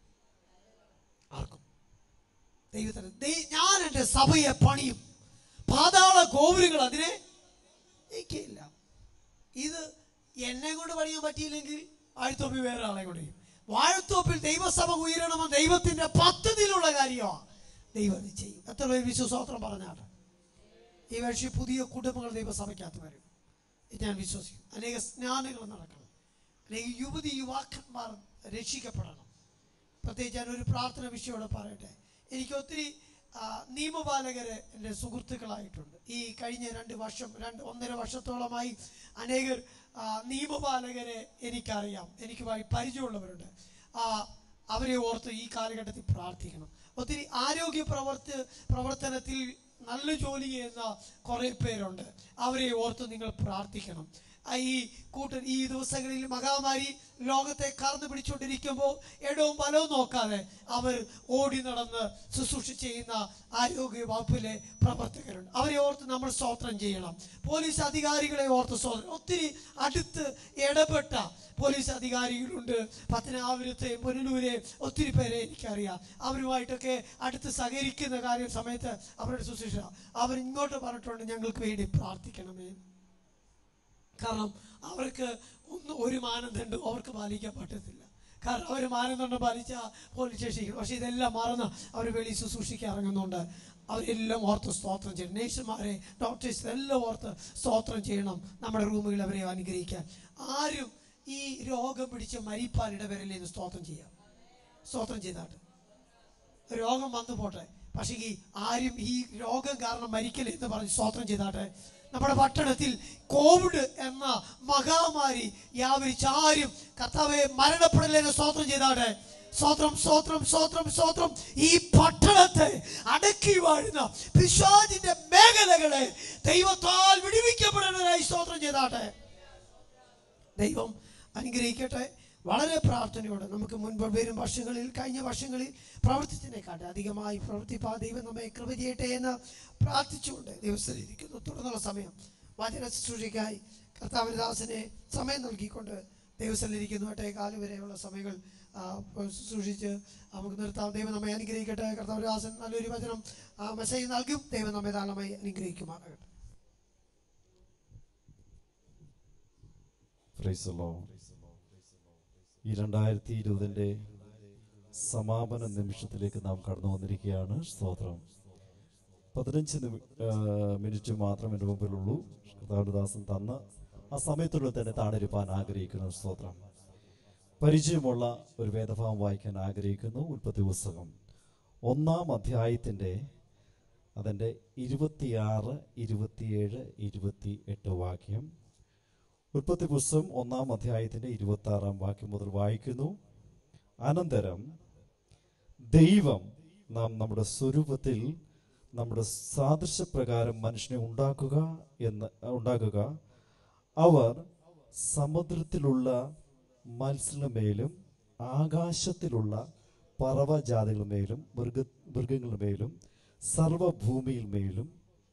ആർക്കും ദൈവത്തിന് ദൈ- ഞാൻ എൻ്റെ സഭയെ പണിയും പാതാള ഗോപുരങ്ങൾ അതിനെ ജയിക്കില്ല ഇത് എന്നെ കൊണ്ട് പണിയാൻ പറ്റിയില്ലെങ്കിൽ വാഴത്തോപ്പിൽ വേറെ ആളെ കൊണ്ട് ചെയ്യും വാഴത്തോപ്പിൽ ദൈവസഭ ഉയരണമെന്ന് ദൈവത്തിന്റെ പദ്ധതിയിലുള്ള കാര്യമാണ് ദൈവം അത് ചെയ്യും എത്ര പേര് വിശ്വസോത്രം പറഞ്ഞാണ് ഈ വർഷം പുതിയ കുടുംബങ്ങൾ ദൈവസഭയ്ക്കകത്ത് വരും ഇത് ഞാൻ വിശ്വസിക്കും അനേക സ്നാനങ്ങൾ നടക്കണം അനേക യുവതി യുവാക്കന്മാർ രക്ഷിക്കപ്പെടണം പ്രത്യേകിച്ച് ഞാൻ ഒരു പ്രാർത്ഥന വിഷയോടെ പറയട്ടെ എനിക്ക് ഒത്തിരി ആ, നിയമപാലകര് എൻ്റെ സുഹൃത്തുക്കളായിട്ടുണ്ട് ഈ കഴിഞ്ഞ രണ്ട് വർഷം രണ്ട് ഒന്നര വർഷത്തോളമായി അനേകർ ആ, നിയമപാലകരെ എനിക്കറിയാം എനിക്ക് വഴി- പരിചയമുള്ളവരുണ്ട് ആ, അവരെ ഓർത്ത് ഈ കാലഘട്ടത്തിൽ പ്രാർത്ഥിക്കണം ഒത്തിരി ആരോഗ്യ പ്രവർത്ത പ്രവർത്തനത്തിൽ നല്ല ജോലി ചെയ്യുന്ന കുറേ പേരുണ്ട് അവരെ ഓർത്ത് നിങ്ങൾ പ്രാർത്ഥിക്കണം ആ ഈ കൂട്ടൻ ഈ ദിവസങ്ങളിൽ മഹാമാരി ലോകത്തെ കറന്നു പിടിച്ചുകൊണ്ടിരിക്കുമ്പോൾ ഇടവും ബലവും നോക്കാതെ അവർ ഓടി നടന്ന് ശുശ്രൂഷ ചെയ്യുന്ന ആരോഗ്യ വകുപ്പിലെ പ്രവർത്തകരുണ്ട് അവരെ ഓർത്ത് നമ്മൾ സ്തോത്രം ചെയ്യണം പോലീസ് അധികാരികളെ ഓർത്ത് സ്തോത്രം ഒത്തിരി അടുത്ത് ഇടപെട്ട പോലീസ് അധികാരികളുണ്ട് പത്തനാപുരത്തെ പുനലൂരെ ഒത്തിരി പേരെ എനിക്കറിയാം അവരുമായിട്ടൊക്കെ അടുത്ത് സഹകരിക്കുന്ന കാര്യം സമയത്ത് അവരുടെ ശുശ്രൂഷ അവർ ഇങ്ങോട്ട് പറഞ്ഞിട്ടുണ്ട് ഞങ്ങൾക്ക് വേണ്ടി പ്രാർത്ഥിക്കണമേ കാരണം അവർക്ക് ഒന്ന് ഒരു മാനദണ്ഡം അവർക്ക് പാലിക്കാൻ പറ്റത്തില്ല കാരണം അവർ മാനദണ്ഡം പാലിച്ച പോലീസ് സ്റ്റേഷൻ പക്ഷെ ഇതെല്ലാം മറന്ന് അവർ വെളി ശുശ്രൂഷിക്കാൻ ഇറങ്ങുന്നുണ്ട് അവരെല്ലാം ഓർത്ത് സ്തോത്രം ചെയ്യണം നേഴ്സുമാരെ ഡോക്ടേഴ്സ് എല്ലാം ഓർത്ത് സ്തോത്രം ചെയ്യണം നമ്മുടെ റൂമുകളിൽ അവരെ അനുഗ്രഹിക്കാൻ ആരും ഈ രോഗം പിടിച്ച് മരിപ്പാൻ ഇടവരലേന്ന് സ്തോത്രം ചെയ്യാം സ്തോത്രം ചെയ്താട്ട് രോഗം വന്നു പോട്ടെ പക്ഷേ ഈ ആരും ഈ രോഗം കാരണം മരിക്കല് എന്ന് പറഞ്ഞ് സ്തോത്രം ചെയ്താട്ടെ നമ്മുടെ പട്ടണത്തിൽ കോവിഡ് എന്ന മഹാമാരി വ്യാപരിച്ച് ആരും കർത്താവെ മരണപ്പെടലെന്ന് സ്തോത്രം ചെയ്താട്ടെ സ്തോത്രം സ്തോത്രം സ്തോത്രം സ്തോത്രം ഈ പട്ടണത്തെ അടക്കി വാഴുന്ന പിശാചിന്റെ മേഖലകളെ ദൈവത്താൽ വിടുവിക്കപ്പെടേണ്ടതായി സ്തോത്രം ചെയ്താട്ടെ ദൈവം അനുഗ്രഹിക്കട്ടെ വളരെ പ്രാർത്ഥനയോടെ നമുക്ക് മുൻപ് വരും വർഷങ്ങളിൽ കഴിഞ്ഞ വർഷങ്ങളിൽ പ്രവർത്തിച്ചതിനെക്കാട്ട് അധികമായി പ്രവർത്തിപ്പാ ദൈവം നമ്മെ കൃപ ചെയ്യട്ടെ എന്ന് പ്രാർത്ഥിച്ചുകൊണ്ട് ദൈവസ്ഥലിരിക്കുന്നു തുടർന്നുള്ള സമയം വചന ശുശ്രൂഷയ്ക്കായി കർത്താവിദാസനെ സമയം നൽകിക്കൊണ്ട് ദൈവസ്ഥലിരിക്കുന്നു എട്ടേ കാലം വരെയുള്ള സമയങ്ങൾ ആ, ശുശ്രൂഷിച്ച് നമുക്ക് നിർത്താം ദൈവം നമ്മെ അനുഗ്രഹിക്കട്ടെ കർത്താവിദാസൻ നല്ലൊരു വചനം ആ, മെസ്സേജ് നൽകും ദൈവം നമ്മെ ധാരാളമായി അനുഗ്രഹിക്കുമാറാകട്ടെ Praise the Lord. ഈ രണ്ടായിരത്തി ഇരുപതിൻ്റെ സമാപന നിമിഷത്തിലേക്ക് നാം കടന്നു വന്നിരിക്കുകയാണ് സ്തോത്രം പതിനഞ്ച് നിമി ആ, മിനിറ്റ് മാത്രം എൻ്റെ മുമ്പിലുള്ളൂ കർത്താവിദാസൻ തന്ന ആ സമയത്തുള്ളിൽ തന്നെ താണിരുപ്പാൻ ആഗ്രഹിക്കുന്നു സ്തോത്രം പരിചയമുള്ള ഒരു വേദഭാവം വായിക്കാൻ ആഗ്രഹിക്കുന്നു ഉൽപ്പത്തി പുസ്തകം ഒന്നാം അധ്യായത്തിൻ്റെ അതിൻ്റെ ഇരുപത്തിയാറ് ഇരുപത്തിയേഴ് ഇരുപത്തി എട്ട് വാക്യം ഉൽപ്പത്തി പുസ്തകം ഒന്നാം അധ്യായത്തിന്റെ ഇരുപത്തി ആറാം വാക്യം മുതൽ വായിക്കുന്നു അനന്തരം ദൈവം നാം നമ്മുടെ സ്വരൂപത്തിൽ നമ്മുടെ സാദൃശ്യപ്രകാരം മനുഷ്യനെ ഉണ്ടാക്കുക എന്ന് ഉണ്ടാക്കുക അവർ സമുദ്രത്തിലുള്ള മത്സ്യങ്ങളുമേലും ആകാശത്തിലുള്ള പറവജാതികളുമേലും മൃഗ മൃഗങ്ങളുമേലും സർവഭൂമിയിന്മേലും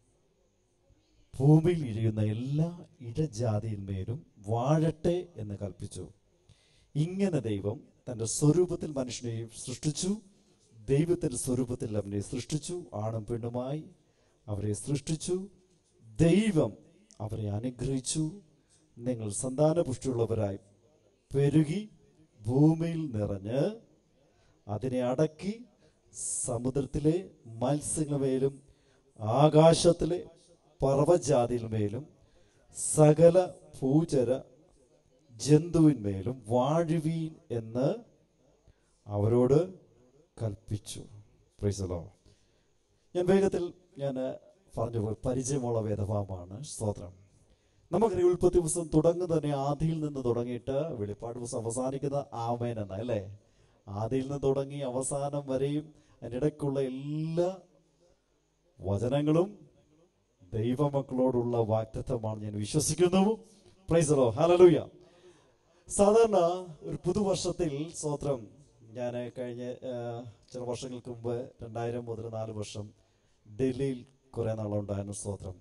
ഭൂമിയിൽ ഇഴയുന്ന എല്ലാ ഇടജാതിയിന്മേലും വാഴട്ടെ എന്ന് കൽപ്പിച്ചു ഇങ്ങനെ ദൈവം തന്റെ സ്വരൂപത്തിൽ മനുഷ്യനെ സൃഷ്ടിച്ചു ദൈവത്തിന്റെ സ്വരൂപത്തിൽ അവനെ സൃഷ്ടിച്ചു ആണും പെണ്ണുമായി അവരെ സൃഷ്ടിച്ചു ദൈവം അവരെ അനുഗ്രഹിച്ചു നിങ്ങൾ സന്താനപുഷ്ടിയുള്ളവരായി പെരുകി ഭൂമിയിൽ നിറഞ്ഞ് അതിനെ അടക്കി സമുദ്രത്തിലെ മത്സ്യങ്ങളുമേലും ആകാശത്തിലെ പർവ്വജാതിയിന്മേലും സകല ഭൂചര ജന്തുവിന്മേലും വാഴുവീൻ എന്ന് അവരോട് കൽപ്പിച്ചു Praise the Lord. ഞാൻ വേഗത്തിൽ ഞാൻ പറഞ്ഞു പോയി പരിചയമുള്ള വേദഭാവമാണ് സ്തോത്രം നമുക്കറിയാം ഉൽപ്പത്തി പുസ്തകം തുടങ്ങുന്നത് തന്നെ ആദിയിൽ നിന്ന് തുടങ്ങിയിട്ട് വെളിപ്പാട് പുസ്തകം അവസാനിക്കുന്ന ആമേൻ എന്ന അല്ലേ ആദിയിൽ നിന്ന് തുടങ്ങി അവസാനം വരെയും അതിൻ്റെ ഇടയ്ക്കുള്ള എല്ലാ വചനങ്ങളും ദൈവമക്കളോടുള്ള വാക്തത്വമാണ് ഞാൻ വിശ്വസിക്കുന്നു പ്രൈസലോ ഹലലൂയ സാധാരണ ഒരു പുതുവർഷത്തിൽ സ്തോത്രം ഞാൻ കഴിഞ്ഞ ആ, ചില വർഷങ്ങൾക്ക് മുമ്പ് രണ്ടായിരം മുതൽ നാല് വർഷം ഡൽഹിയിൽ കുറെ നാളുണ്ടായിരുന്നു സ്തോത്രം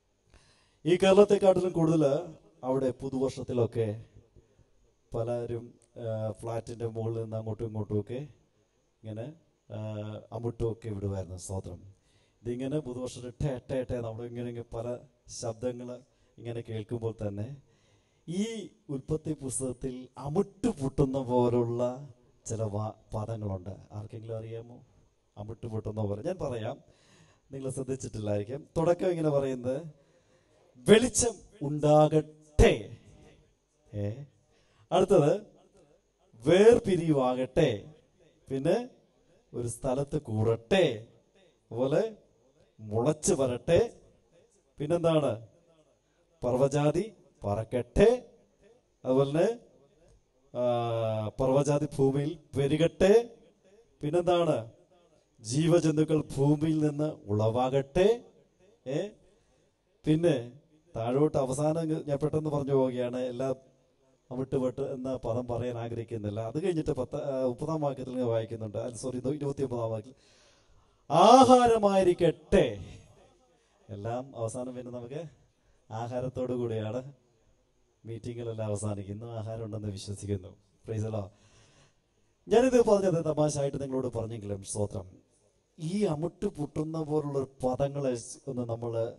ഈ കേരളത്തെക്കാട്ടിലും കൂടുതൽ അവിടെ പുതുവർഷത്തിലൊക്കെ പലരും ആ, ഫ്ലാറ്റിന്റെ മുകളിൽ നിന്ന് അങ്ങോട്ടും ഇങ്ങോട്ടും ഒക്കെ ഇങ്ങനെ ആ, അമുട്ടും ഒക്കെ വിടുമായിരുന്നു സ്തോത്രം ഇതിങ്ങനെ പുതുവർഷത്തിൽ ടേ ടേ ടേ നമ്മൾ ഇങ്ങനെ ഇങ്ങനെ പല ശബ്ദങ്ങൾ ഇങ്ങനെ കേൾക്കുമ്പോൾ തന്നെ ഈ ഉൽപ്പത്തി പുസ്തകത്തിൽ അമുട്ട് പൊട്ടുന്ന പോലുള്ള ചില വാ പദങ്ങളുണ്ട് ആർക്കെങ്കിലും അറിയാമോ അമുട്ട് പൊട്ടുന്ന പോലെ ഞാൻ പറയാം നിങ്ങൾ ശ്രദ്ധിച്ചിട്ടില്ലായിരിക്കും തുടക്കം ഇങ്ങനെ പറയുന്നത് വെളിച്ചം ഉണ്ടാകട്ടെ ഏ അടുത്തത് വേർപിരിവാകട്ടെ പിന്നെ ഒരു സ്ഥലത്ത് കൂടട്ടെ അതുപോലെ മുളച്ചു വരട്ടെ പിന്നെന്താണ് പർവജാതി പറക്കട്ടെ അതുപോലെ തന്നെ ആ, പർവ്വജാതി ഭൂമിയിൽ പെരുകട്ടെ പിന്നെന്താണ് ജീവജന്തുക്കൾ ഭൂമിയിൽ നിന്ന് ഉളവാകട്ടെ ഏ പിന്നെ താഴോട്ട് അവസാനം ഇങ്ങ് ഞാൻ പെട്ടെന്ന് പറഞ്ഞു പോവുകയാണ് എല്ലാ അവിട്ട് വെട്ട് എന്ന പദം പറയാൻ ആഗ്രഹിക്കുന്നില്ല അത് കഴിഞ്ഞിട്ട് പത്ത് ആ, മുപ്പതാം വാക്യത്തിൽ ഇങ്ങനെ വായിക്കുന്നുണ്ട് സോറി ഇരുപത്തി ഒമ്പതാം വാക്യത്തിൽ ആഹാരമായിരിക്കട്ടെ എല്ലാം അവസാനം പിന്നെ നമുക്ക് ആഹാരത്തോടു കൂടിയാണ് മീറ്റിങ്ങുകളെല്ലാം അവസാനിക്കുന്നു ആഹാരം ഉണ്ടെന്ന് വിശ്വസിക്കുന്നു പ്രൈസലോ ഞാനിത് പറഞ്ഞത് തമാശയായിട്ട് നിങ്ങളോട് പറഞ്ഞെങ്കിലും സ്തോത്രം ഈ അമുട്ട് പൊട്ടുന്ന പോലുള്ള പദങ്ങളെ ഒന്ന് നമ്മൾ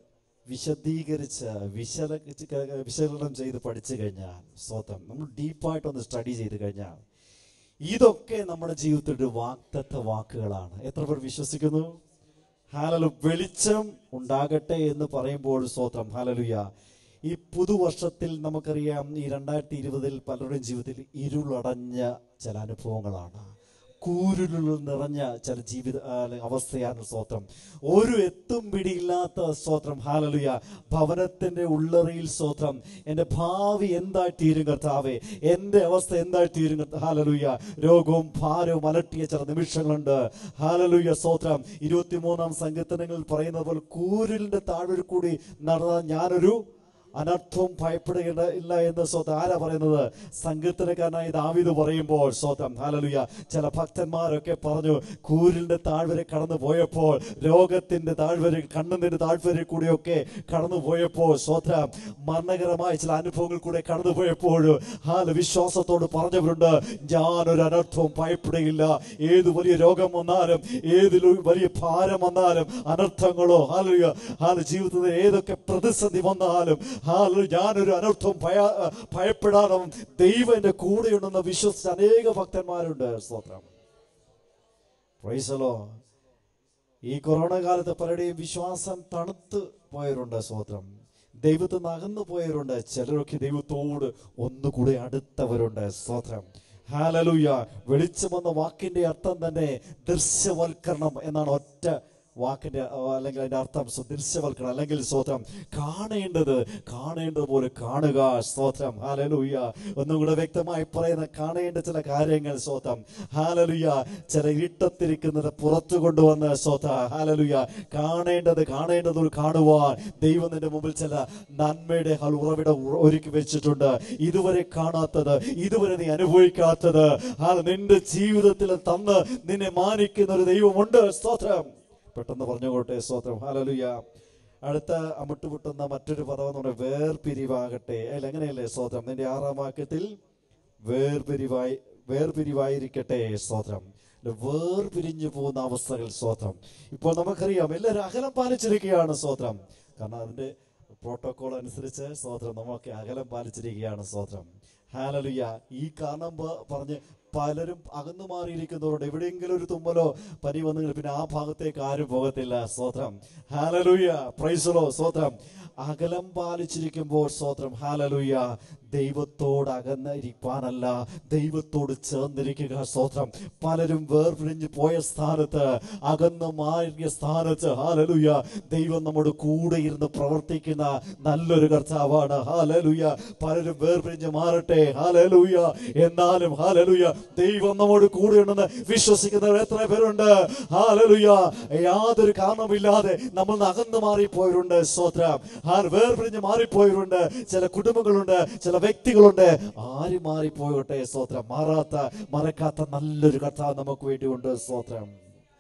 വിശദീകരിച്ച് വിശല വിശകലനം ചെയ്ത് പഠിച്ചു കഴിഞ്ഞാൽ സ്വതം നമ്മൾ ഡീപ്പായിട്ടൊന്ന് സ്റ്റഡി ചെയ്ത് കഴിഞ്ഞാൽ ഇതൊക്കെ നമ്മുടെ ജീവിതത്തിൽ ഒരു വാക്തത്വ വാക്കുകളാണ് എത്ര പേർ വിശ്വസിക്കുന്നു ഹാലലു വെളിച്ചം ഉണ്ടാകട്ടെ എന്ന് പറയുമ്പോൾ സ്വത്രം ഹാലലുയ ഈ പുതുവർഷത്തിൽ നമുക്കറിയാം ഈ രണ്ടായിരത്തി ഇരുപതിൽ പലരുടെയും ജീവിതത്തിൽ ഇരുളടഞ്ഞ ചില അനുഭവങ്ങളാണ് കൂരുരുൾ നിറഞ്ഞ ചില ജീവിത ആ, അല്ലെങ്കിൽ അവസ്ഥയാണ് സ്തോത്രം ഒരു എത്തും പിടിയില്ലാത്ത സ്തോത്രം ഹാലലുയ ഭവനത്തിന്റെ ഉള്ളറയിൽ സ്തോത്രം എന്റെ ഭാവി എന്തായി തീരും കർത്താവേ എന്റെ അവസ്ഥ എന്തായി തീരും കർത്ത- ഹാലലുയ രോഗവും ഭാരവും അലട്ടിയ ചില നിമിഷങ്ങളുണ്ട് ഹാലലുയ സ്തോത്രം ഇരുപത്തിമൂന്നാം സങ്കീർത്തനങ്ങളിൽ പറയുന്നത് പോലെ കൂരിലിന്റെ താഴെ കൂടി നടന്ന ഞാനൊരു അനർത്ഥവും ഭയപ്പെടുകയില്ല ഇല്ല എന്ന് സ്വതം ആരാ പറയുന്നത് സങ്കീർത്തനക്കാരനായി ദാവീദ് പറയുമ്പോൾ സ്വതം ഹാലലുയ ചില ഭക്തന്മാരൊക്കെ പറഞ്ഞു കൂരിലിന്റെ താഴ്വരെ കടന്നു പോയപ്പോൾ രോഗത്തിന്റെ താഴ്വര കണ്ണുനീരിന്റെ താഴ്വരെ കൂടിയൊക്കെ കടന്നു പോയപ്പോൾ സ്വതം മരണകരമായ ചില അനുഭവങ്ങൾ കൂടെ കടന്നു പോയപ്പോൾ ഹാല വിശ്വാസത്തോട് പറഞ്ഞവരുണ്ട് ഞാനൊരു അനർത്ഥവും ഭയപ്പെടുകയില്ല ഏത് വലിയ രോഗം വന്നാലും ഏതിൽ വലിയ ഭാരം വന്നാലും അനർത്ഥങ്ങളോ ഹാലുയ ഹാല ജീവിതത്തിൽ ഏതൊക്കെ പ്രതിസന്ധി വന്നാലും ഹാലു ഞാനൊരു അനർത്ഥവും ഭയ ഭയപ്പെടാതെ ദൈവം എന്റെ കൂടെയുണ്ടെന്ന് വിശ്വസിച്ച അനേക ഭക്തന്മാരുണ്ട് സ്തോത്രം പ്രൈസലോ ഈ കൊറോണ കാലത്ത് പലരുടെയും വിശ്വാസം തണുത്ത് പോയവരുണ്ട് സ്തോത്രം ദൈവത്തിൽ നിന്ന് അകന്നു പോയവരുണ്ട് ചിലരൊക്കെ ദൈവത്തോട് ഒന്നുകൂടെ അടുത്തവരുണ്ട് സ്തോത്രം ഹാലലൂയ വെളിച്ചം എന്ന വാക്കിന്റെ അർത്ഥം തന്നെ ദൃശ്യവൽക്കരണം എന്നാണ് ഒറ്റ വാക്കിന്റെ ആ, അല്ലെങ്കിൽ അതിന്റെ അർത്ഥം സു- ദൃശ്യവൽക്കരണം അല്ലെങ്കിൽ സ്തോത്രം കാണേണ്ടത് കാണേണ്ടത് പോലെ കാണുക സ്തോത്രം ഹാലലൂയ ഒന്നും കൂടെ വ്യക്തമായി പറയുന്ന കാണേണ്ട ചില കാര്യങ്ങൾ സ്തോത്രം ഹാലലുയ ചില ഇരുട്ടത്തിരിക്കുന്നത് പുറത്തു കൊണ്ടുവന്ന് സ്തോത്ര ഹാലലുയ കാണേണ്ടത് കാണേണ്ടത് കാണുവാൻ ദൈവം നിന്റെ മുമ്പിൽ ചില നന്മയുടെ ഹൽ ഉറവിട ഉ- ഒരുക്കി വെച്ചിട്ടുണ്ട് ഇതുവരെ കാണാത്തത് ഇതുവരെ നീ അനുഭവിക്കാത്തത് ഹാല നിന്റെ ജീവിതത്തിൽ തന്ന് നിന്നെ മാനിക്കുന്ന ഒരു ദൈവമുണ്ട് സ്തോത്രം പെട്ടെന്ന് പറഞ്ഞുകൊട്ടെ സ്തോത്രം ഹാലലുയ അടുത്ത അമുട്ടുപുട്ടുന്ന മറ്റൊരു പദം എന്ന് പറയുന്നത് വേർപിരിവാകട്ടെ അല്ല അങ്ങനെയല്ലേ സ്തോത്രം നിന്റെ ആറാം വാക്യത്തിൽ വേർപിരിവായി വേർപിരിവായിരിക്കട്ടെ സ്തോത്രം ഇല്ല, വേർപിരിഞ്ഞു പോകുന്ന അവസ്ഥകൾ സ്തോത്രം ഇപ്പോൾ നമുക്കറിയാം എല്ലാവരും അകലം പാലിച്ചിരിക്കുകയാണ് സ്തോത്രം കാരണം അതിന്റെ പ്രോട്ടോകോൾ അനുസരിച്ച് സ്തോത്രം നമുക്ക് അകലം പാലിച്ചിരിക്കുകയാണ് സ്തോത്രം ഹാലലുയ ഈ കാരണം പ- പറഞ്ഞ് പലരും അകന്നു മാറിയിരിക്കുന്നവരുണ്ട് എവിടെയെങ്കിലും ഒരു തുമ്മലോ പനി വന്നു പിന്നെ ആ ഭാഗത്തേക്ക് ആരും പോകത്തില്ല സ്തോത്രം ഹാലലുയ പ്രൈസലോ സ്തോത്രം അകലം പാലിച്ചിരിക്കുമ്പോൾ സ്തോത്രം ഹാലലുയ ദൈവത്തോട് അകന്നിരിക്കാനല്ല ദൈവത്തോട് ചേർന്നിരിക്കുക സ്തോത്രം പലരും വേർപിരിഞ്ഞു പോയ സ്ഥാനത്ത് അകന്ന് മാറിയ സ്ഥാനത്ത് ഹാലലുയ ദൈവം നമ്മുടെ കൂടെ ഇരുന്ന് പ്രവർത്തിക്കുന്ന നല്ലൊരു കർത്താവാണ് ഹാലലുയ പലരും വേർപിരിഞ്ഞ് മാറട്ടെ ഹാലലുയ എന്നാലും ഹാലലുയ ദൈവം നമ്മോട് കൂടെയുണ്ടെന്ന് വിശ്വസിക്കുന്നവർ എത്ര പേരുണ്ട് ഹാലലുയ യാതൊരു കാരണമില്ലാതെ നമ്മൾ അകന്നു മാറിപ്പോയവരുണ്ട് സ്തോത്രം ഹാൽ വേർപിരിഞ്ഞ് മാറിപ്പോയവരുണ്ട് ചില കുടുംബങ്ങളുണ്ട് ചില വ്യക്തികളുണ്ട് ആര് മാറിപ്പോയോട്ടെ സ്തോത്രം മാറാത്ത മറക്കാത്ത നല്ലൊരു കഥ നമുക്ക് വേണ്ടിയുണ്ട് സ്തോത്രം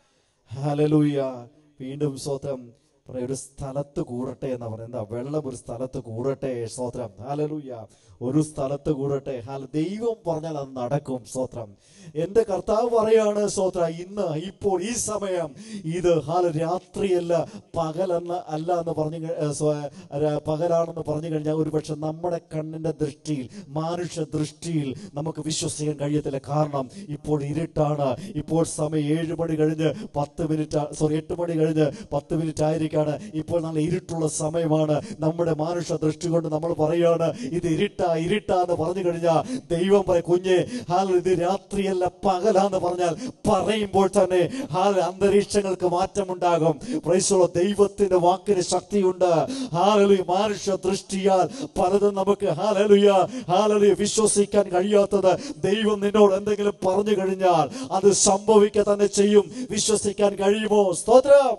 ഹാലലൂയ വീണ്ടും സ്തോത്രം പറയാം ഒരു സ്ഥലത്ത് കൂടട്ടെ എന്ന് പറയുന്നത് എന്താ വെള്ളം ഒരു സ്ഥലത്ത് കൂടട്ടെ സ്തോത്രം ഹാലലൂയ ഒരു സ്ഥലത്ത് കൂടട്ടെ ഹാല ദൈവം പറഞ്ഞാൽ അത് നടക്കും സ്തോത്രം എന്റെ കർത്താവ് പറയാണ് സ്തോത്ര ഇന്ന് ഇപ്പോൾ ഈ സമയം ഇത് ഹാല രാത്രിയല്ല പകലെന്ന അല്ല എന്ന് പറഞ്ഞു കഴി- ഏ, സ്വ- ര- പകലാണെന്ന് പറഞ്ഞു കഴിഞ്ഞാൽ ഒരുപക്ഷെ നമ്മുടെ കണ്ണിന്റെ ദൃഷ്ടിയിൽ മാനുഷ്യ ദൃഷ്ടിയിൽ നമുക്ക് വിശ്വസിക്കാൻ കഴിയത്തില്ല കാരണം ഇപ്പോൾ ഇരുട്ടാണ് ഇപ്പോൾ സമയം ഏഴ് മണി കഴിഞ്ഞ് പത്ത് മിനിറ്റ് സോറി എട്ട് മണി കഴിഞ്ഞ് പത്ത് മിനിറ്റ് ആയിരിക്കാണ് ഇപ്പോൾ നല്ല ഇരുട്ടുള്ള സമയമാണ് നമ്മുടെ മാനുഷ്യ ദൃഷ്ടി കൊണ്ട് നമ്മൾ പറയാണ് ഇത് ഇരുട്ടാ ഇരുട്ടാ എന്ന് പറഞ്ഞു കഴിഞ്ഞാൽ ദൈവം പറയും കുഞ്ഞെ ഹാൽ ഇത് രാത്രിയല്ല പകലാന്ന് പറഞ്ഞാൽ പറയുമ്പോൾ തന്നെ ഹാൽ അന്തരീക്ഷങ്ങൾക്ക് മാറ്റമുണ്ടാകും പ്രൈസോ ദൈവത്തിന്റെ വാക്കിന് ശക്തിയുണ്ട് ഹാലലുയ മാനുഷ്യ ദൃഷ്ടിയാൽ പലതും നമുക്ക് ഹാലലുയ ഹാലലുയ വിശ്വസിക്കാൻ കഴിയാത്തത് ദൈവം നിന്നോട് എന്തെങ്കിലും പറഞ്ഞു കഴിഞ്ഞാൽ അത് സംഭവിക്കുക തന്നെ ചെയ്യും വിശ്വസിക്കാൻ കഴിയുമോ സ്തോത്രം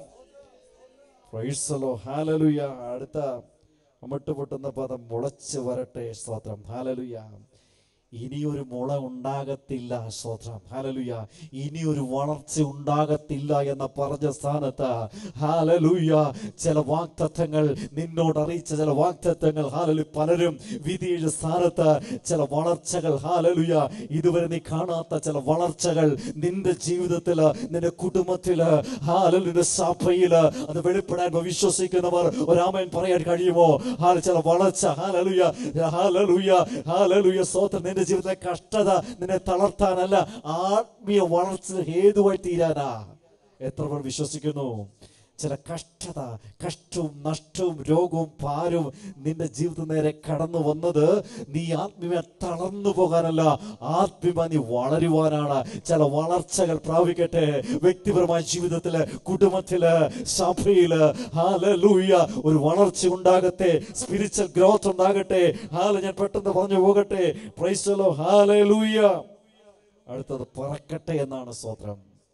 പ്രൈസലോ ഹാലലുയ അടുത്ത അമിട്ട് പൊട്ടുന്ന പദം മുളച്ച് വരട്ടെ സ്തോത്രം ഹാലലുയ ഇനിയൊരു മുള ഉണ്ടാകത്തില്ല സ്തോത്രം ഹാലലുയ ഇനിയൊരു വളർച്ച ഉണ്ടാകത്തില്ല എന്ന പറഞ്ഞ സ്ഥാനത്ത് ഹാലലുയ ചില വാക്തത്വങ്ങൾ നിന്നോട് അറിയിച്ച ചില വാക്തത്വങ്ങൾ ഹാലലു പലരും വിധിയുടെ സ്ഥാനത്ത് ചില വളർച്ചകൾ ഹാലലുയ ഇതുവരെ നീ കാണാത്ത ചില വളർച്ചകൾ നിന്റെ ജീവിതത്തില് നിന്റെ കുടുംബത്തില് ഹാലലുന്റെ സഭയില് അത് വെളിപ്പെടാൻ വിശ്വസിക്കുന്നവർ ഒരാമൻ പറയാൻ കഴിയുമോ ഹാല ചില വളർച്ച ഹാലലുയ ഹാലലുയ ഹാലലുയ സ്തോത്രം നിന്റെ ജീവിതത്തിലെ കഷ്ടത നിന്നെ തളർത്താനല്ല ആത്മീയ വളർച്ച ഹേതുവായി തീരാനാ എത്ര പേർ വിശ്വസിക്കുന്നു ചില കഷ്ടത കഷ്ടവും നഷ്ടവും രോഗവും ഭാരവും നിന്റെ ജീവിതത്തിൽ നേരെ കടന്നു വന്നത് നീ ആത്മീയ തളർന്നു പോകാനല്ല ആത്മീയ നീ വളരുവാനാണ് ചില വളർച്ചകൾ പ്രാപിക്കട്ടെ വ്യക്തിപരമായ ജീവിതത്തില് കുടുംബത്തില് സഭയില് ഹാലലൂയ ഒരു വളർച്ച ഉണ്ടാകട്ടെ സ്പിരിച്വൽ ഗ്രോത്ത് ഉണ്ടാകട്ടെ ഹാല ഞാൻ പെട്ടെന്ന് പറഞ്ഞു പോകട്ടെ പ്രൈസലോ ഹാലലൂയ അടുത്തത് പറക്കട്ടെ എന്നാണ് സ്തോത്രം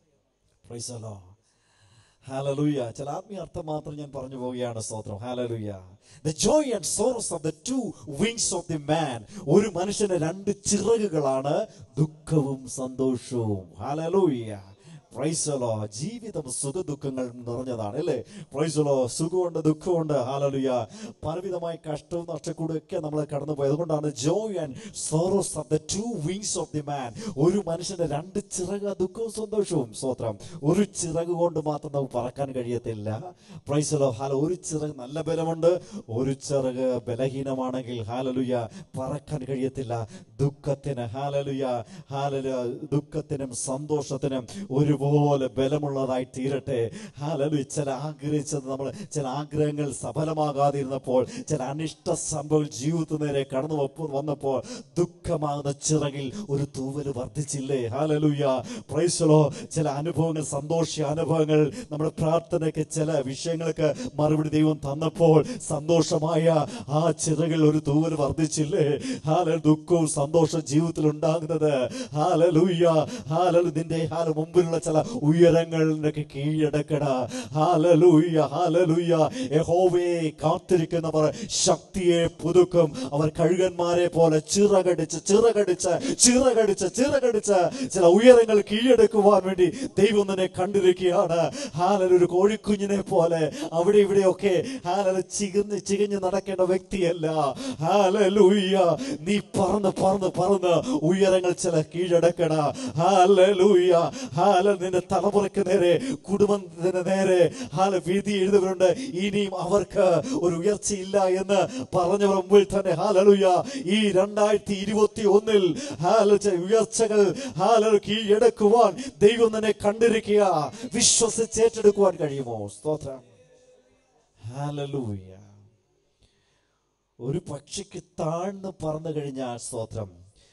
പ്രൈസലോ ഹാലലൂയ ചില ആത്മീയ അർത്ഥം മാത്രം ഞാൻ പറഞ്ഞു പോവുകയാണ് സ്തോത്രം hallelujah the joy and sorrows of the two wings of the man ഒരു മനുഷ്യന് രണ്ട് ചിറകുകളാണ് ദുഃഖവും സന്തോഷവും ഹാലലൂയ പ്രൈസലോ ജീവിതം സുഖ ദുഃഖങ്ങൾ നിറഞ്ഞതാണ് അല്ലേ പ്രൈസലോ സുഖമുണ്ട് ദുഃഖമുണ്ട് ഹാലലുയ പലവിധമായ കഷ്ടവും നഷ്ടക്കൂടും ഒക്കെ നമ്മൾ കടന്നു പോയത് അതുകൊണ്ടാണ് joy and sorrows of the two wings of the man ഒരു മനുഷ്യന്റെ രണ്ട് ചിറക് ദുഃഖവും സന്തോഷവും സ്വത്രം ഒരു ചിറക് കൊണ്ട് മാത്രം നമുക്ക് പറക്കാൻ കഴിയത്തില്ല പ്രൈസലോ ഹാല ഒരു ചിറക് നല്ല ബലമുണ്ട് ഒരു ചിറക് ബലഹീനമാണെങ്കിൽ ഹാലലുയ പറക്കാൻ കഴിയത്തില്ല ദുഃഖത്തിന് ഹാലലുയ ഹാലലു ദുഃഖത്തിനും സന്തോഷത്തിനും ഒരുപോലെ ബലമുള്ളതായി തീരട്ടെ ഹാലലു ചില ആഗ്രഹിച്ചത് നമ്മൾ ചില ആഗ്രഹങ്ങൾ സഫലമാകാതിരുന്നപ്പോൾ ചില അനിഷ്ട സംഭവങ്ങൾ ജീവിതത്തിൽ നേരെ കടന്നു വപ്പ- വന്നപ്പോൾ ദുഃഖമാകുന്ന ചിറകിൽ ഒരു തൂവൽ വർദ്ധിച്ചില്ലേ ഹാലലുയ പ്രൈസലോ ചില അനുഭവങ്ങൾ സന്തോഷ അനുഭവങ്ങൾ നമ്മുടെ പ്രാർത്ഥനയ്ക്ക് ചില വിഷയങ്ങൾക്ക് മറുപടി ദൈവം തന്നപ്പോൾ സന്തോഷമായ ആ ചിറകിൽ ഒരു തൂവൽ വർദ്ധിച്ചില്ലേ ഹാല ദുഃഖവും സന്തോഷവും ജീവിതത്തിൽ ഉണ്ടാകുന്നത് ഹാലലൂയ ഹാലലു നിന്റെ ഹാല മുമ്പിലുള്ള ചില ഉയരങ്ങളിലേക്ക് കീഴടക്കട ഹാലലൂയ ഹാലലൂയ യഹോവയെ കാത്തിരിക്കുന്നവർ ശക്തിയെ പുതുക്കും അവർ കഴുകന്മാരെ പോലെ ചിറകടിച്ച് ചിറകടിച്ച് ചിറകടിച്ച് ചിറകടിച്ച് ചില ഉയരങ്ങൾ കീഴടക്കുവാൻ വേണ്ടി ദൈവം തന്നെ കണ്ടിരിക്കുകയാണ് ഹാലൽ ഒരു കോഴിക്കുഞ്ഞിനെ പോലെ അവിടെ ഇവിടെയൊക്കെ ഹാലൽ ചികഞ്ഞ് ചികഞ്ഞ് നടക്കേണ്ട വ്യക്തിയല്ല ഹാലലൂയ നീ പറന്ന് പറന്ന് പറന്ന് ഉയരങ്ങൾ ചില കീഴടക്കണ ഹാലലൂയ ഹാല നിന്റെ തലമുറയ്ക്ക് നേരെ കുടുംബത്തിന് നേരെ ഹാല വിധി എഴുതുന്നുണ്ട് ഇനിയും അവർക്ക് ഒരു ഉയർച്ചയില്ല എന്ന് പറഞ്ഞവർ മുമ്പിൽ തന്നെ ഹാലലൂയ ഈ രണ്ടായിരത്തി ഇരുപത്തി ഒന്നിൽ ഹാല ചെ- ഉയർച്ചകൾ ഹാല കീഴടക്കുവാൻ ദൈവം തന്നെ കണ്ടിരിക്കുക വിശ്വസിച്ച് ഏറ്റെടുക്കുവാൻ കഴിയുമോ സ്തോത്രം ഹാലലൂയ ഒരു പക്ഷിക്ക് താഴ്ന്ന് പറന്നു കഴിഞ്ഞാൽ സ്തോത്രം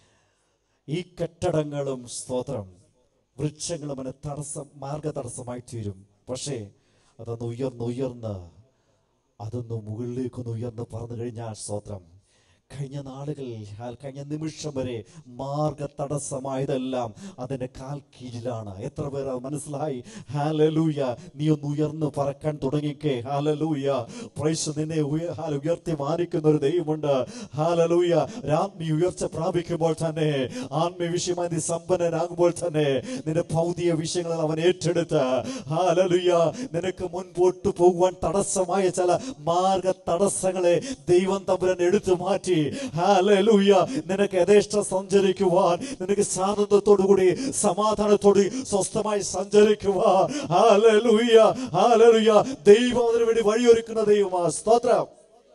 ഈ കെട്ടിടങ്ങളും സ്തോത്രം വൃക്ഷങ്ങളും അവന് തടസ്സം മാർഗ തടസ്സമായി തീരും പക്ഷേ അതൊന്ന് ഉയർന്ന് ഉയർന്ന് അതൊന്ന് മുകളിലേക്കൊന്ന് ഉയർന്ന് പറന്നു കഴിഞ്ഞാൽ സ്തോത്രം കഴിഞ്ഞ നാളുകൾ ഹാൽ കഴിഞ്ഞ നിമിഷം വരെ മാർഗ തടസ്സമായതെല്ലാം അതിന്റെ കാൽ കീഴിലാണ് എത്ര പേർ അത് മനസ്സിലായി ഹാലലൂയ നീ ഒന്ന് ഉയർന്ന് പറക്കാൻ തുടങ്ങിക്കേ ഹാലലൂയ പ്രൈസ് നിന്നെ ഉയ- ഹാല ഉയർത്തി മാനിക്കുന്ന ഒരു ദൈവമുണ്ട് ഹാലലൂയ രാത്രി ഉയർച്ച പ്രാപിക്കുമ്പോൾ തന്നെ ആത്മീയ വിഷയമായി നീ സമ്പന്നനാകുമ്പോൾ തന്നെ നിന്റെ ഭൗതിക വിഷയങ്ങൾ അവൻ ഏറ്റെടുത്ത് ഹാലലൂയ നിനക്ക് മുൻപോട്ട് പോകുവാൻ തടസ്സമായ ചില മാർഗ തടസ്സങ്ങളെ ദൈവം തമ്പുരൻ എടുത്തു മാറ്റി ഹാലലൂയ നിനക്ക് യഥേഷ്ട സഞ്ചരിക്കുവാൻ നിനക്ക് സ്വാതന്ത്ര്യത്തോടു കൂടി സമാധാനത്തോടെ സ്വസ്ഥമായി സഞ്ചരിക്കുവാൻ ഹാലലൂയ ഹാലലൂയ ദൈവം അതിനു വേണ്ടി വഴിയൊരുക്കുന്ന ദൈവമാ സ്തോത്രം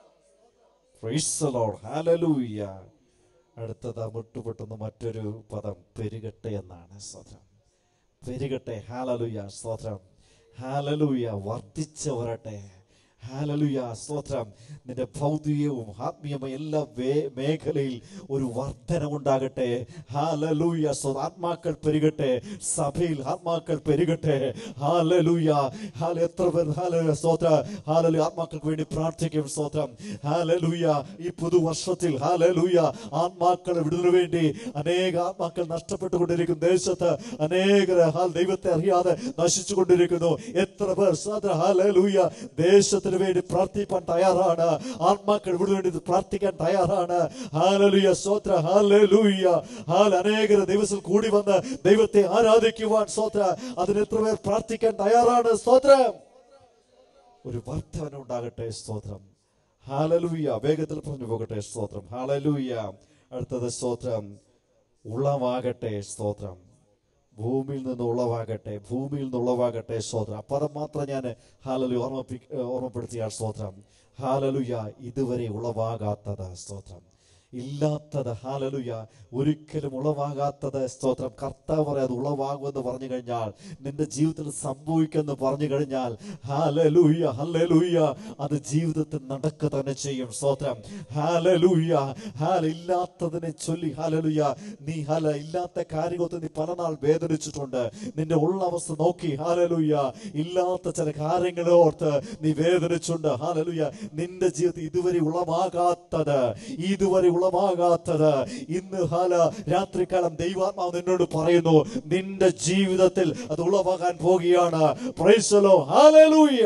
Praise the Lord. Hallelujah. അടുത്തത് മുട്ടുപൊട്ടുന്ന മറ്റൊരു പദം പെരുകട്ടെ എന്നാണ് സ്തോത്രം പെരുകട്ടെ ഹാലലുയ സ്തോത്രം ഹാലലുയ വർദ്ധിച്ചു വരട്ടെ ഹാലലുയ സ്തോത്രം നിന്റെ ഭൗതികവും ആത്മീയമായ എല്ലാ വേ- മേഖലയിൽ ഒരു വർധന ഉണ്ടാകട്ടെ ഹാലലൂയ സ്വ ആത്മാക്കൾ പെരുകട്ടെ സഭയിൽ ആത്മാക്കൾ പെരുകട്ടെ ഹാലലൂയ ഹാല എത്ര പേർ ഹാലലൂയ സ്തോത്ര ഹാലലൂയ ആത്മാക്കൾക്ക് വേണ്ടി പ്രാർത്ഥിക്കും സ്തോത്രം ഹാലലൂയ ഈ പുതുവർഷത്തിൽ ഹാലലൂയ ആത്മാക്കൾ വിടുന്നതിനു വേണ്ടി അനേക ആത്മാക്കൾ നഷ്ടപ്പെട്ടുകൊണ്ടിരിക്കും ദേശത്ത് അനേകർ ഹാൽ ദൈവത്തെ അറിയാതെ നശിച്ചുകൊണ്ടിരിക്കുന്നു എത്ര പേർ സ്തോത്ര ഹാലലൂയ ദേശത്ത് കുടുംബത്തിന് വേണ്ടി പ്രാർത്ഥിക്കാൻ തയ്യാറാണ് ആത്മാക്കൾ വേണ്ടി പ്രാർത്ഥിക്കാൻ തയ്യാറാണ് ഹാലലുയ സ്തോത്ര ഹാലലുയ ഹാൽ അനേകർ ദിവസം കൂടി വന്ന് ദൈവത്തെ ആരാധിക്കുവാൻ സ്തോത്ര അതിന് എത്ര പേർ പ്രാർത്ഥിക്കാൻ തയ്യാറാണ് സ്തോത്രം ഒരു വർദ്ധന ഉണ്ടാകട്ടെ സ്തോത്രം ഹാലലൂയ വേഗത്തിൽ പറഞ്ഞു പോകട്ടെ സ്തോത്രം ഹാലലൂയ അടുത്തത് സ്തോത്രം ഉളവാകട്ടെ സ്തോത്രം ഭൂമിയിൽ നിന്ന് ഉളവാകട്ടെ ഭൂമിയിൽ നിന്ന് ഉളവാകട്ടെ സ്തോത്രം ആ പദം മാത്രം ഞാൻ ഹാലലു ഓർമ്മപ്പി ഓർമ്മപ്പെടുത്തിയ സ്തോത്രം ഹാലലുയ ഇതുവരെ ഉളവാകാത്തത് സ്തോത്രം ഇല്ലാത്തത് ഹാലലുയ ഒരിക്കലും ഉളവാകാത്തത് സ്തോത്രം കർത്താവ് പറയാം അത് ഉളവാകുമെന്ന് പറഞ്ഞു കഴിഞ്ഞാൽ നിന്റെ ജീവിതത്തിൽ സംഭവിക്കുമെന്ന് പറഞ്ഞു കഴിഞ്ഞാൽ ഹാലലൂയ ഹല്ലേലൂയ അത് ജീവിതത്തിൽ നടക്കുക തന്നെ ചെയ്യും സ്തോത്രം ഹാലലൂയ ഹാല ഇല്ലാത്തതിനെ ചൊല്ലി ഹാലലൂയ നീ ഹാല ഇല്ലാത്ത കാര്യങ്ങളൊക്കെ നീ പല നാൾ വേദനിച്ചിട്ടുണ്ട് നിന്റെ ഉള്ള അവസ്ഥ നോക്കി ഹാലലൂയ ഇല്ലാത്ത ചില കാര്യങ്ങളെ ഓർത്ത് നീ വേദനിച്ചുണ്ട് ഹാലലൂയ നിന്റെ ജീവിതത്തിൽ ഇതുവരെ ഉളവാകാത്തത് ഇതുവരെ ഉളവാകാത്തത് ഇന്ന് ഹാല രാത്രികാലം ദൈവാത്മാവ് നിന്നോട് പറയുന്നു നിന്റെ ജീവിതത്തിൽ അത് ഉളവാകാൻ പോകുകയാണ് പ്രൈസലോ ഹാലലൂയ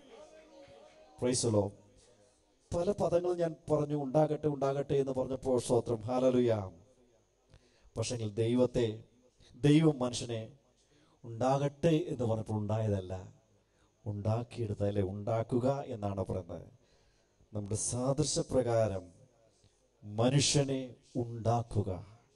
പ്രൈസലോ പല പദങ്ങൾ ഞാൻ പറഞ്ഞു ഉണ്ടാകട്ടെ ഉണ്ടാകട്ടെ എന്ന് പറഞ്ഞപ്പോൾ സ്തോത്രം ഹാലലുയ പക്ഷെങ്കിൽ ദൈവത്തെ ദൈവം മനുഷ്യനെ ഉണ്ടാകട്ടെ എന്ന് പറഞ്ഞപ്പോൾ ഉണ്ടായതല്ല ഉണ്ടാക്കിയെടുത്തല്ലേ ഉണ്ടാക്കുക എന്നാണ് പറയുന്നത് നമ്മുടെ സാദൃശ്യപ്രകാരം മനുഷ്യനെ ഉണ്ടാക്കുക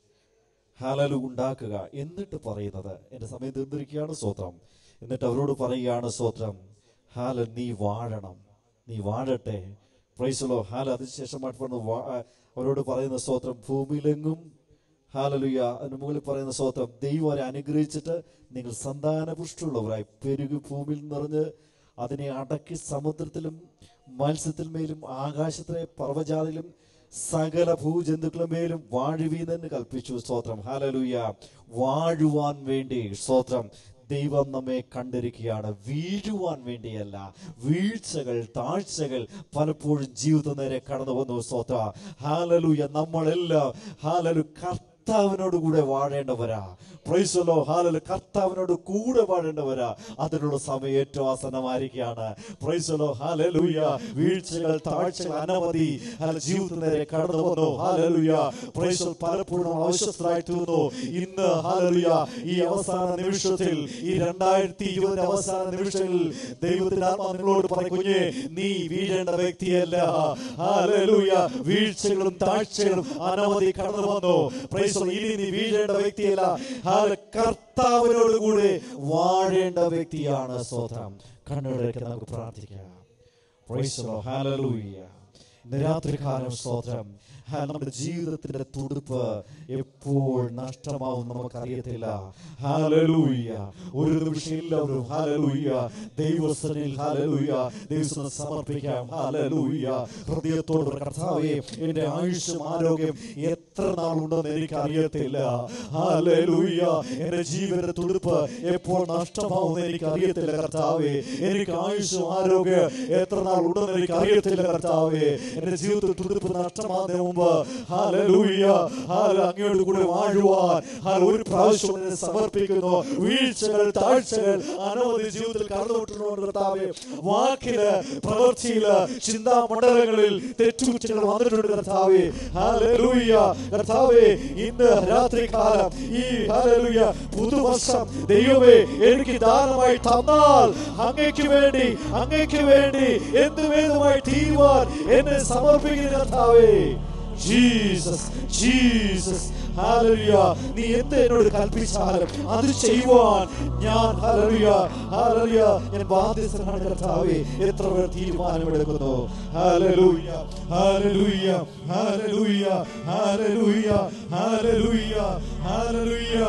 ഹാലലു ഉണ്ടാക്കുക എന്നിട്ട് പറയുന്നത് എൻ്റെ സമയം തീർന്നിരിക്കുകയാണ് സ്തോത്രം എന്നിട്ട് അവരോട് പറയുകയാണ് സ്തോത്രം ഹാല നീ വാഴണം നീ വാഴട്ടെ പ്രൈസലോ ഹാല അതിനുശേഷമായിട്ട് പറഞ്ഞു വാ- അവരോട് പറയുന്ന സ്തോത്രം ഭൂമിയിലെങ്ങും ഹാലലുയ അതിന് മുകളിൽ പറയുന്ന സ്തോത്രം ദൈവം അവരെ അനുഗ്രഹിച്ചിട്ട് നിങ്ങൾ സന്താന പുഷ്ടിയുള്ളവരായി പെരുകി ഭൂമിയിൽ നിറഞ്ഞ് അതിനെ അടക്കി സമുദ്രത്തിലും മത്സ്യത്തിന്മേലും ആകാശത്തിലെ പർവ്വജാതിലും സകല ഭൂജന്തുക്കളുമേലും വാഴുവീന്നെന്ന് കൽപ്പിച്ചു സ്തോത്രം ഹാലലുയ വാഴുവാൻ വേണ്ടി സ്തോത്രം ദൈവം നമ്മെ കണ്ടിരിക്കുകയാണ് വീഴുവാൻ വേണ്ടിയല്ല വീഴ്ചകൾ താഴ്ചകൾ പലപ്പോഴും ജീവിത നേരെ കടന്നു വന്നു സ്തോത്ര ഹാലലുയ നമ്മളെല്ലാം ഹാലലു കർത്താവിനോട് കൂടെ വാഴേണ്ടവരാ പ്രൈസലോ ഹാലല് കർത്താവിനോട് കൂടെ വാഴേണ്ടവരാ അതിനുള്ള സമയം ഏറ്റവും ആസന്നമായിരിക്കുകയാണ് പ്രൈസലോ ഹാലലൂയ വീഴ്ചകൾ താഴ്ചകൾ അനവധി ഹാല ജീവിതത്തിൽ നേരെ കടന്നു വന്നു ഹാലലൂയ പ്രൈസൽ പലപ്പോഴും അവശ്യസ്ഥരായി തീർന്നു ഇന്ന് ഹാലലൂയ ഈ അവസാന നിമിഷത്തിൽ ഈ രണ്ടായിരത്തി ഇരുപതിന്റെ അവസാന നിമിഷങ്ങളിൽ ദൈവത്തിന്റെ ആത്മാ നിങ്ങളോട് പറയും കുഞ്ഞെ നീ വീഴേണ്ട വ്യക്തിയല്ല ഹാലലൂയ വീഴ്ചകളും താഴ്ചകളും അനവധി കടന്നു വന്നു പ്രൈസൽ ഇനി നീ വീഴേണ്ട വ്യക്തിയല്ല ഹാല കർത്താവിനോട് കൂടെ വാഴേണ്ട വ്യക്തിയാണ് സ്തോത്രം കണ്ണുടയ്ക്ക് നമുക്ക് പ്രാർത്ഥിക്കാം Praise the Lord. Hallelujah. ഇന്ന് രാത്രികാലം സ്തോത്രം ഹാ, നമ്മുടെ ജീവിതത്തിന്റെ തുടുപ്പ് എപ്പോൾ നഷ്ടമാവും നമുക്കറിയത്തില്ല ഹാലലൂയ ഒരു നിമിഷം എല്ലാവരും ഹാലലൂയ ദൈവസ്ഥനിൽ ഹാലലൂയ ദൈവസ്ഥനെ സമർപ്പിക്കാം ഹാലലൂയ ഹൃദയത്തോട് കർത്താവേ എന്റെ ആയുഷ്യം ആരോഗ്യം എത്ര നാളുണ്ടെന്ന് എനിക്ക് അറിയത്തില്ല ഹാലലൂയ എന്റെ ജീവന്റെ തുടുപ്പ് എപ്പോൾ നഷ്ടമാവുമെന്ന് എനിക്ക് അറിയത്തില്ല കർത്താവേ എനിക്ക് ആയുഷ്യം ആരോഗ്യം എത്ര നാൾ ഉണ്ടെന്ന് എനിക്ക് അറിയത്തില്ല കർത്താവേ എന്റെ ജീവിതത്തിൽ തുടുപ്പ് നഷ്ടമാകുന്നതിന് മുമ്പ് ഹാലലൂയ ഹാല അങ്ങയോട് കൂടെ വാഴുവാൻ ഹാല ഒരു പ്രാവശ്യം എന്നെ സമർപ്പിക്കുന്നു വീഴ്ചകൾ താഴ്ചകൾ അനവധി ജീവിതത്തിൽ കടന്നുവിട്ടുകൊണ്ട് കർത്താവേ വാക്കില് പ്രവൃത്തിയില് ചിന്താമണ്ഡലങ്ങളിൽ തെറ്റുകുറ്റങ്ങൾ വന്നിട്ടുണ്ട് കർത്താവേ ഹാലലൂയ കർത്താവേ ഇന്ന് രാത്രികാലം ഈ ഹാലലൂയ പുതുവർഷം ദൈവമേ എനിക്ക് ദാനമായി തന്നാൽ അങ്ങയ്ക്ക് വേണ്ടി അങ്ങയ്ക്ക് വേണ്ടി എന്ത് വേദമായി തീരുവാൻ എന്നെ സമർപ്പിക്കുന്ന കർത്താവേ ജീസസ് ജീസസ് ഹാലലുയ നീ എന്ത് എന്നോട് കൽപ്പിച്ചാലും അത് ചെയ്യുവാൻ ഞാൻ ഹാലലുയ ഹാലലുയ ഞാൻ ബാധ്യസ്ഥനാണ് കർത്താവേ എത്ര പേർ തീരുമാനമെടുക്കുന്നു ഹാലലൂയ ഹാലലൂയ ഹാലലൂയ ഹാലലൂയ ഹാലലൂയ ഹാലലൂയ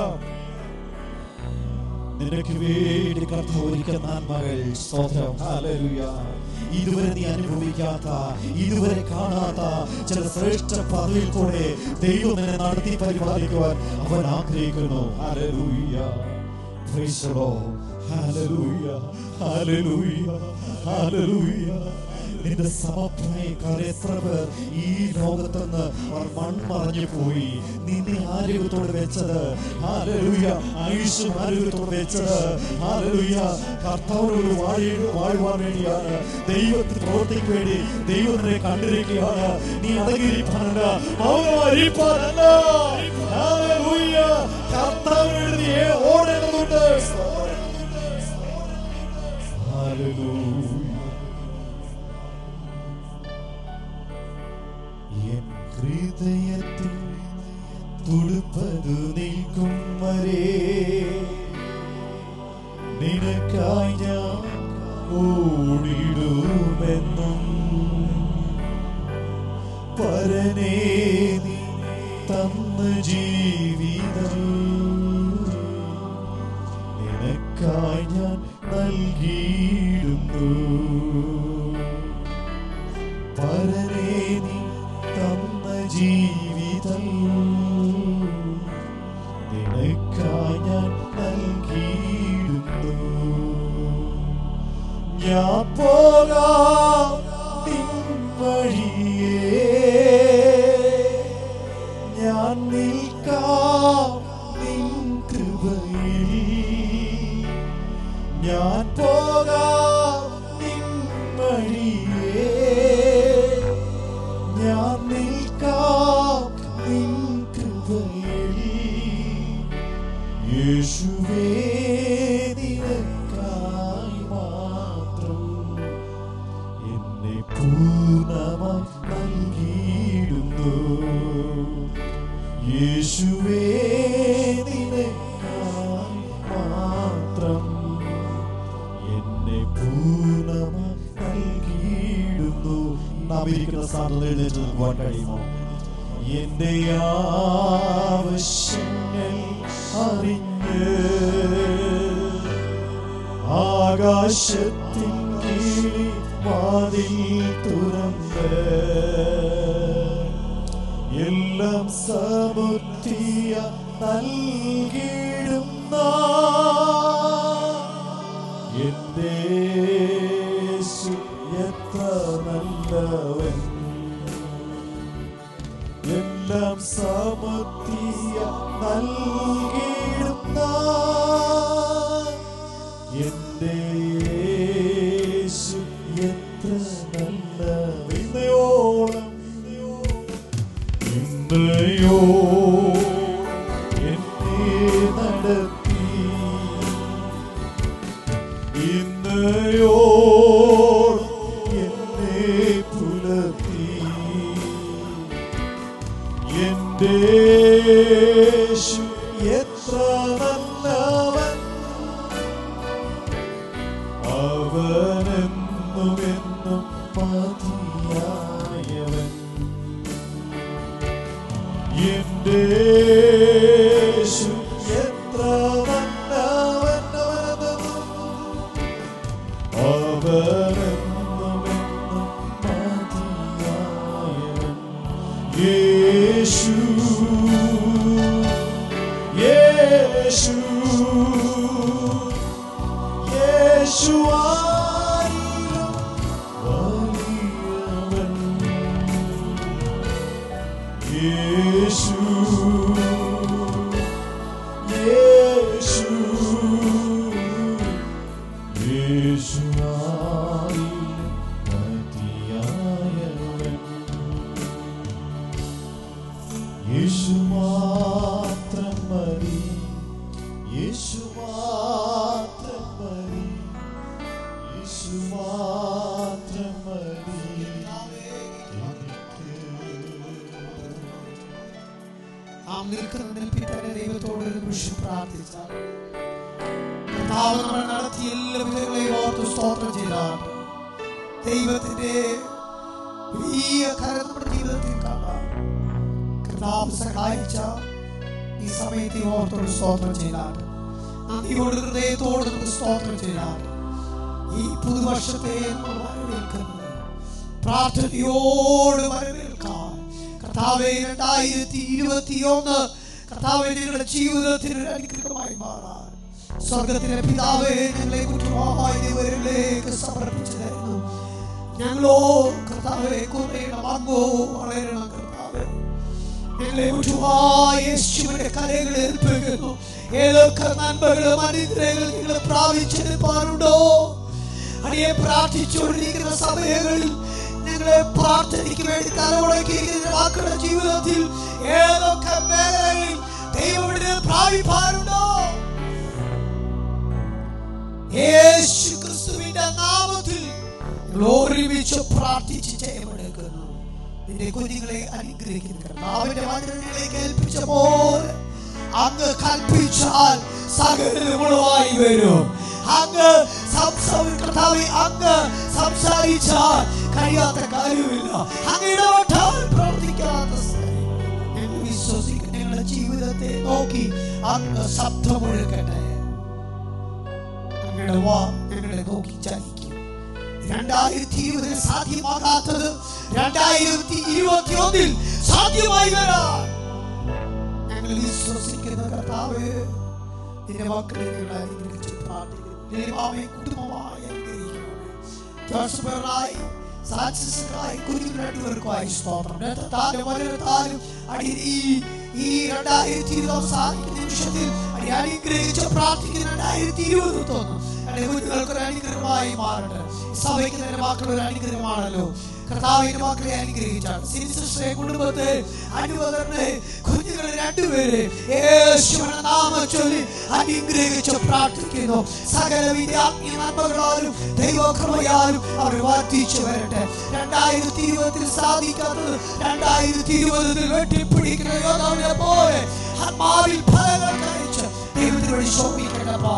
നിനക്ക് വേണ്ടി കർത്താവ് ഒരുക്കുന്ന നന്മകൾ സ്തോത്രം ഹല്ലേലൂയ ഇതുവരെ നീ അനുഭവിക്കാത്ത ഇതുവരെ കാണാത്ത ചില ശ്രേഷ്ഠ പദവിയിൽ കൂടെ ദൈവം നിന്നെ നടത്തി പരിപാലിക്കുവാൻ അവൻ ആഗ്രഹിക്കുന്നു ഹല്ലേലൂയ Praise the Lord. Hallelujah. Hallelujah. Hallelujah. നിന്റെ സമപ്രായക്കാരെ എത്ര പേർ ഈ ലോകത്തുനിന്ന് അവർ മൺമറഞ്ഞു പോയി നിന്നെ ആരോഗ്യത്തോടെ വെച്ചത് ഹാലലുയ ആയുഷും ആരോഗ്യത്തോടെ വെച്ചത് ഹാലലുയ കർത്താവിനോട് വാഴ വാഴുവാൻ വേണ്ടിയാണ് ദൈവത്തിന് പ്രവർത്തിക്ക് വേണ്ടി ദൈവം നിന്നെ കണ്ടിരിക്കുകയാണ് നീ അടങ്ങിയിരിപ്പാനല്ല മൗനമായിരിക്കാനല്ല ഹാലലുയ കർത്താവിനോട് നീ ഓടേണ്ടതുണ്ട് ഹാലലൂയ എൻ ഹൃദയത്തിൽ തുടുപ്പതു നിൽക്കും വരെ നിനക്കായി ഞാൻ ഓടിടുമെന്നും പരനേ നീ തന്ന ജീവിതം നിനക്കായി ഞാൻ നൽകിയിടുന്നു പരനേ നീ തന്ന ജീവിതം നിനക്കായി ഞാൻ നൽകിയിടുന്നു ഞാൻ പോകാം നിൻ വഴിയേ ഞാൻ നിൽക്കാം നിൻ കൃപയിൽ ഞാൻ പോകാം നിൻ വഴിയേ ഞാൻ നിൽക്കാം നിൻ കൃപയിൽ യേശുവേ നിനക്കായി മാത്രം എന്നെ പൂർണ്ണമായി നൽകിയിടുന്നു യേശുവേ നിനക്കായി മാത്രം എന്നെ പൂർണ്ണമായി നൽകിയിടുന്നു നാം ഇരിക്കുന്ന സ്ഥാനത്ത് എഴുന്നേറ്റ് നിൽക്കുവാൻ കഴിയുമോ എന്റെ ആവശ്യങ്ങൾ അറിഞ്ഞ് ആകാശത്തിൻ കീഴിൽ വാതിൽ തുറന്ന് എല്ലാം സമൃദ്ധിയ നൽകിയിടുന്ന എന്റെ യേശു എത്ര നല്ലവൻ എല്ലാം സമൃദ്ധിയ നൽകിയിടുന്ന എന്റെ യേശു എത്ര നല്ലവൻ ഇന്നയോളം ഇന്നയോ എന്നെ നടത്തി ഇന്നയോ എന്നെ പുലർത്തി എന്റെ യേശു എത്ര നല്ലവൻ അവനെന്നും എന്നും മതിയായവൻ എന്റെ യേശു എത്ര നല്ലവൻ അവനെന്നും എന്നും മതിയായവൻ യേശു യേശു യേശു ആയിരം വലിയവൻ യേശു യേശു യേശു ആയിരം മതിയായവൻ യേശു മാത്രം മതി യേശു മാത്രം മതി യേശു മാത്രം മതി എനിക്ക് നാം നിൽക്കുന്നതിൽ പിറ്റേ ദൈവത്തോട് ഒരു നിമിഷം പ്രാർത്ഥിച്ചാൽ കർത്താവ് നമ്മൾ നടത്തിയ എല്ലാ വിധങ്ങളെയും ഓർത്ത് സ്തോത്രം ചെയ്താണ് ദൈവത്തിന്റെ വലിയ കരം നമ്മുടെ ജീവിതത്തിൽ കാണാം കർത്താവ് സഹായിച്ച ഈ സമയത്ത് ഈ ഓർത്തോട് സ്തോത്രം ചെയ്താണ് നന്ദിയോട് ഹൃദയത്തോട് നമുക്ക് സ്തോത്രം ചെയ്താണ് ഈ പുതുവർഷത്തെ നമ്മൾ വരവേൽക്കുന്നത് പ്രാർത്ഥനയോട് വരവേൽക്കാൻ കർത്താവെ രണ്ടായിരത്തി ഇരുപത്തി ഒന്ന് കർത്താവെ നിങ്ങളുടെ ജീവിതത്തിന് ഒരു അനുഗ്രഹമായി മാറാൻ സ്വർഗത്തിലെ പിതാവെ ഞങ്ങളെ കുറ്റമായി ദൈവരിലേക്ക് സമർപ്പിച്ചു തരുന്നു ഞങ്ങളോ കർത്താവെ കുറയണം അങ്ങോ വളരണം കർത്താവെ ഞങ്ങളെ മുഴുവായ യേശുവിന്റെ കരകളിൽ ഏൽപ്പിക്കുന്നു ഏതൊക്കെ നന്മകളും അനുഗ്രഹങ്ങളും നിങ്ങൾ പ്രാപിച്ചെടുപ്പാറുണ്ടോ അടിയെ പ്രാർത്ഥിച്ചുകൊണ്ടിരിക്കുന്ന സമയങ്ങളിൽ ഞങ്ങളെ പ്രാർത്ഥനയ്ക്ക് വേണ്ടി തലമുടക്കിയിരിക്കുന്ന മക്കളുടെ ജീവിതത്തിൽ ഏതൊക്കെ മേഖലകളിൽ ദൈവം പ്രാപിപ്പാറുണ്ടോ യേശു ക്രിസ്തുവിന്റെ നാമത്തിൽ ഞങ്ങൾ ഒരുമിച്ച് പ്രാർത്ഥിച്ച് ജയമെടുക്കുന്നു നിന്റെ കുഞ്ഞുങ്ങളെ അനുഗ്രഹിക്കുന്നു കർത്താവിന്റെ വചനങ്ങളെ കേൾപ്പിച്ച പോലെ അങ്ങ് കൽപ്പിച്ചാൽ സകലമുളവായി വരും അങ്ങ് സംസാ- കർത്താവേ, അങ്ങ് സംസാരിച്ചാൽ കഴിയാത്ത കാര്യമില്ല അങ്ങ് ഇടപെട്ടാൽ പ്രവർത്തിക്കാത്ത സ്ഥലം. ഞങ്ങൾ വിശ്വസിക്കുന്നു ഞങ്ങളുടെ ജീവിതത്തെ നോക്കി അങ്ങ് ശബ്ദമൊഴുക്കട്ടെ ഞങ്ങളുടെ വാ ഞങ്ങളെ നോക്കി ചലിക്കും രണ്ടായിരത്തി ഇരുപതിൽ സാധ്യമാകാത്തത് രണ്ടായിരത്തി ഇരുപത്തി ഒന്നിൽ സാധ്യമായി വരാൻ ഞങ്ങൾ വിശ്വസിക്കുന്ന കർത്താവ് നിന്റെ മക്കളെ ഞങ്ങൾ അനുഗ്രഹിച്ച് പ്രാർത്ഥിക്കുന്നു ദൈവമേ കുടുംബമായി അനുഗ്രഹിക്കണമേ ജോസഫറായി സാക്സസായി കുഞ്ഞുങ്ങൾ രണ്ടുപേർക്കുമായി സ്തോത്രം രക്തത്താലും വചനത്താലും അടി ഈ ഈ രണ്ടായിരത്തി ഇരുപത് അവസാനിക്കുന്ന നിമിഷത്തിൽ അടി അനുഗ്രഹിച്ച് പ്രാർത്ഥിക്കുന്ന രണ്ടായിരത്തി ഇരുപത് തോന്നുന്നു എന്റെ കുഞ്ഞുങ്ങൾക്ക് ഒരു അനുഗ്രഹമായി മാറട്ടെ സഭയ്ക്ക് തന്നെ മക്കൾ ഒരു അനുഗ്രഹമാണല്ലോ കർത്താവിന്റെ മക്കളെ അനുഗ്രഹിച്ചാണ് സിനിസിസ്റ്ററെ കുടുംബത്തെ അനുവദറിനെ കുഞ്ഞുങ്ങൾ രണ്ടുപേരെ യേശുവിന്റെ നാമം ചൊല്ലി അനുഗ്രഹിച്ച് പ്രാർത്ഥിക്കുന്നു സകല വിദ്യാത്മീയ നന്മകളാലും ദൈവകൃപയാലും അവർ വർദ്ധിച്ചു വരട്ടെ രണ്ടായിരത്തി ഇരുപതിൽ സാധിക്കാത്തത് രണ്ടായിരത്തി ഇരുപതിൽ വെട്ടിപ്പിടിക്കുന്ന യോദ്ധാവിനെ പോലെ ആത്മാവിൽ ഫലങ്ങൾ കഴിച്ച് ദൈവത്തിന് വേണ്ടി ശോഭിക്കട്ടപ്പാ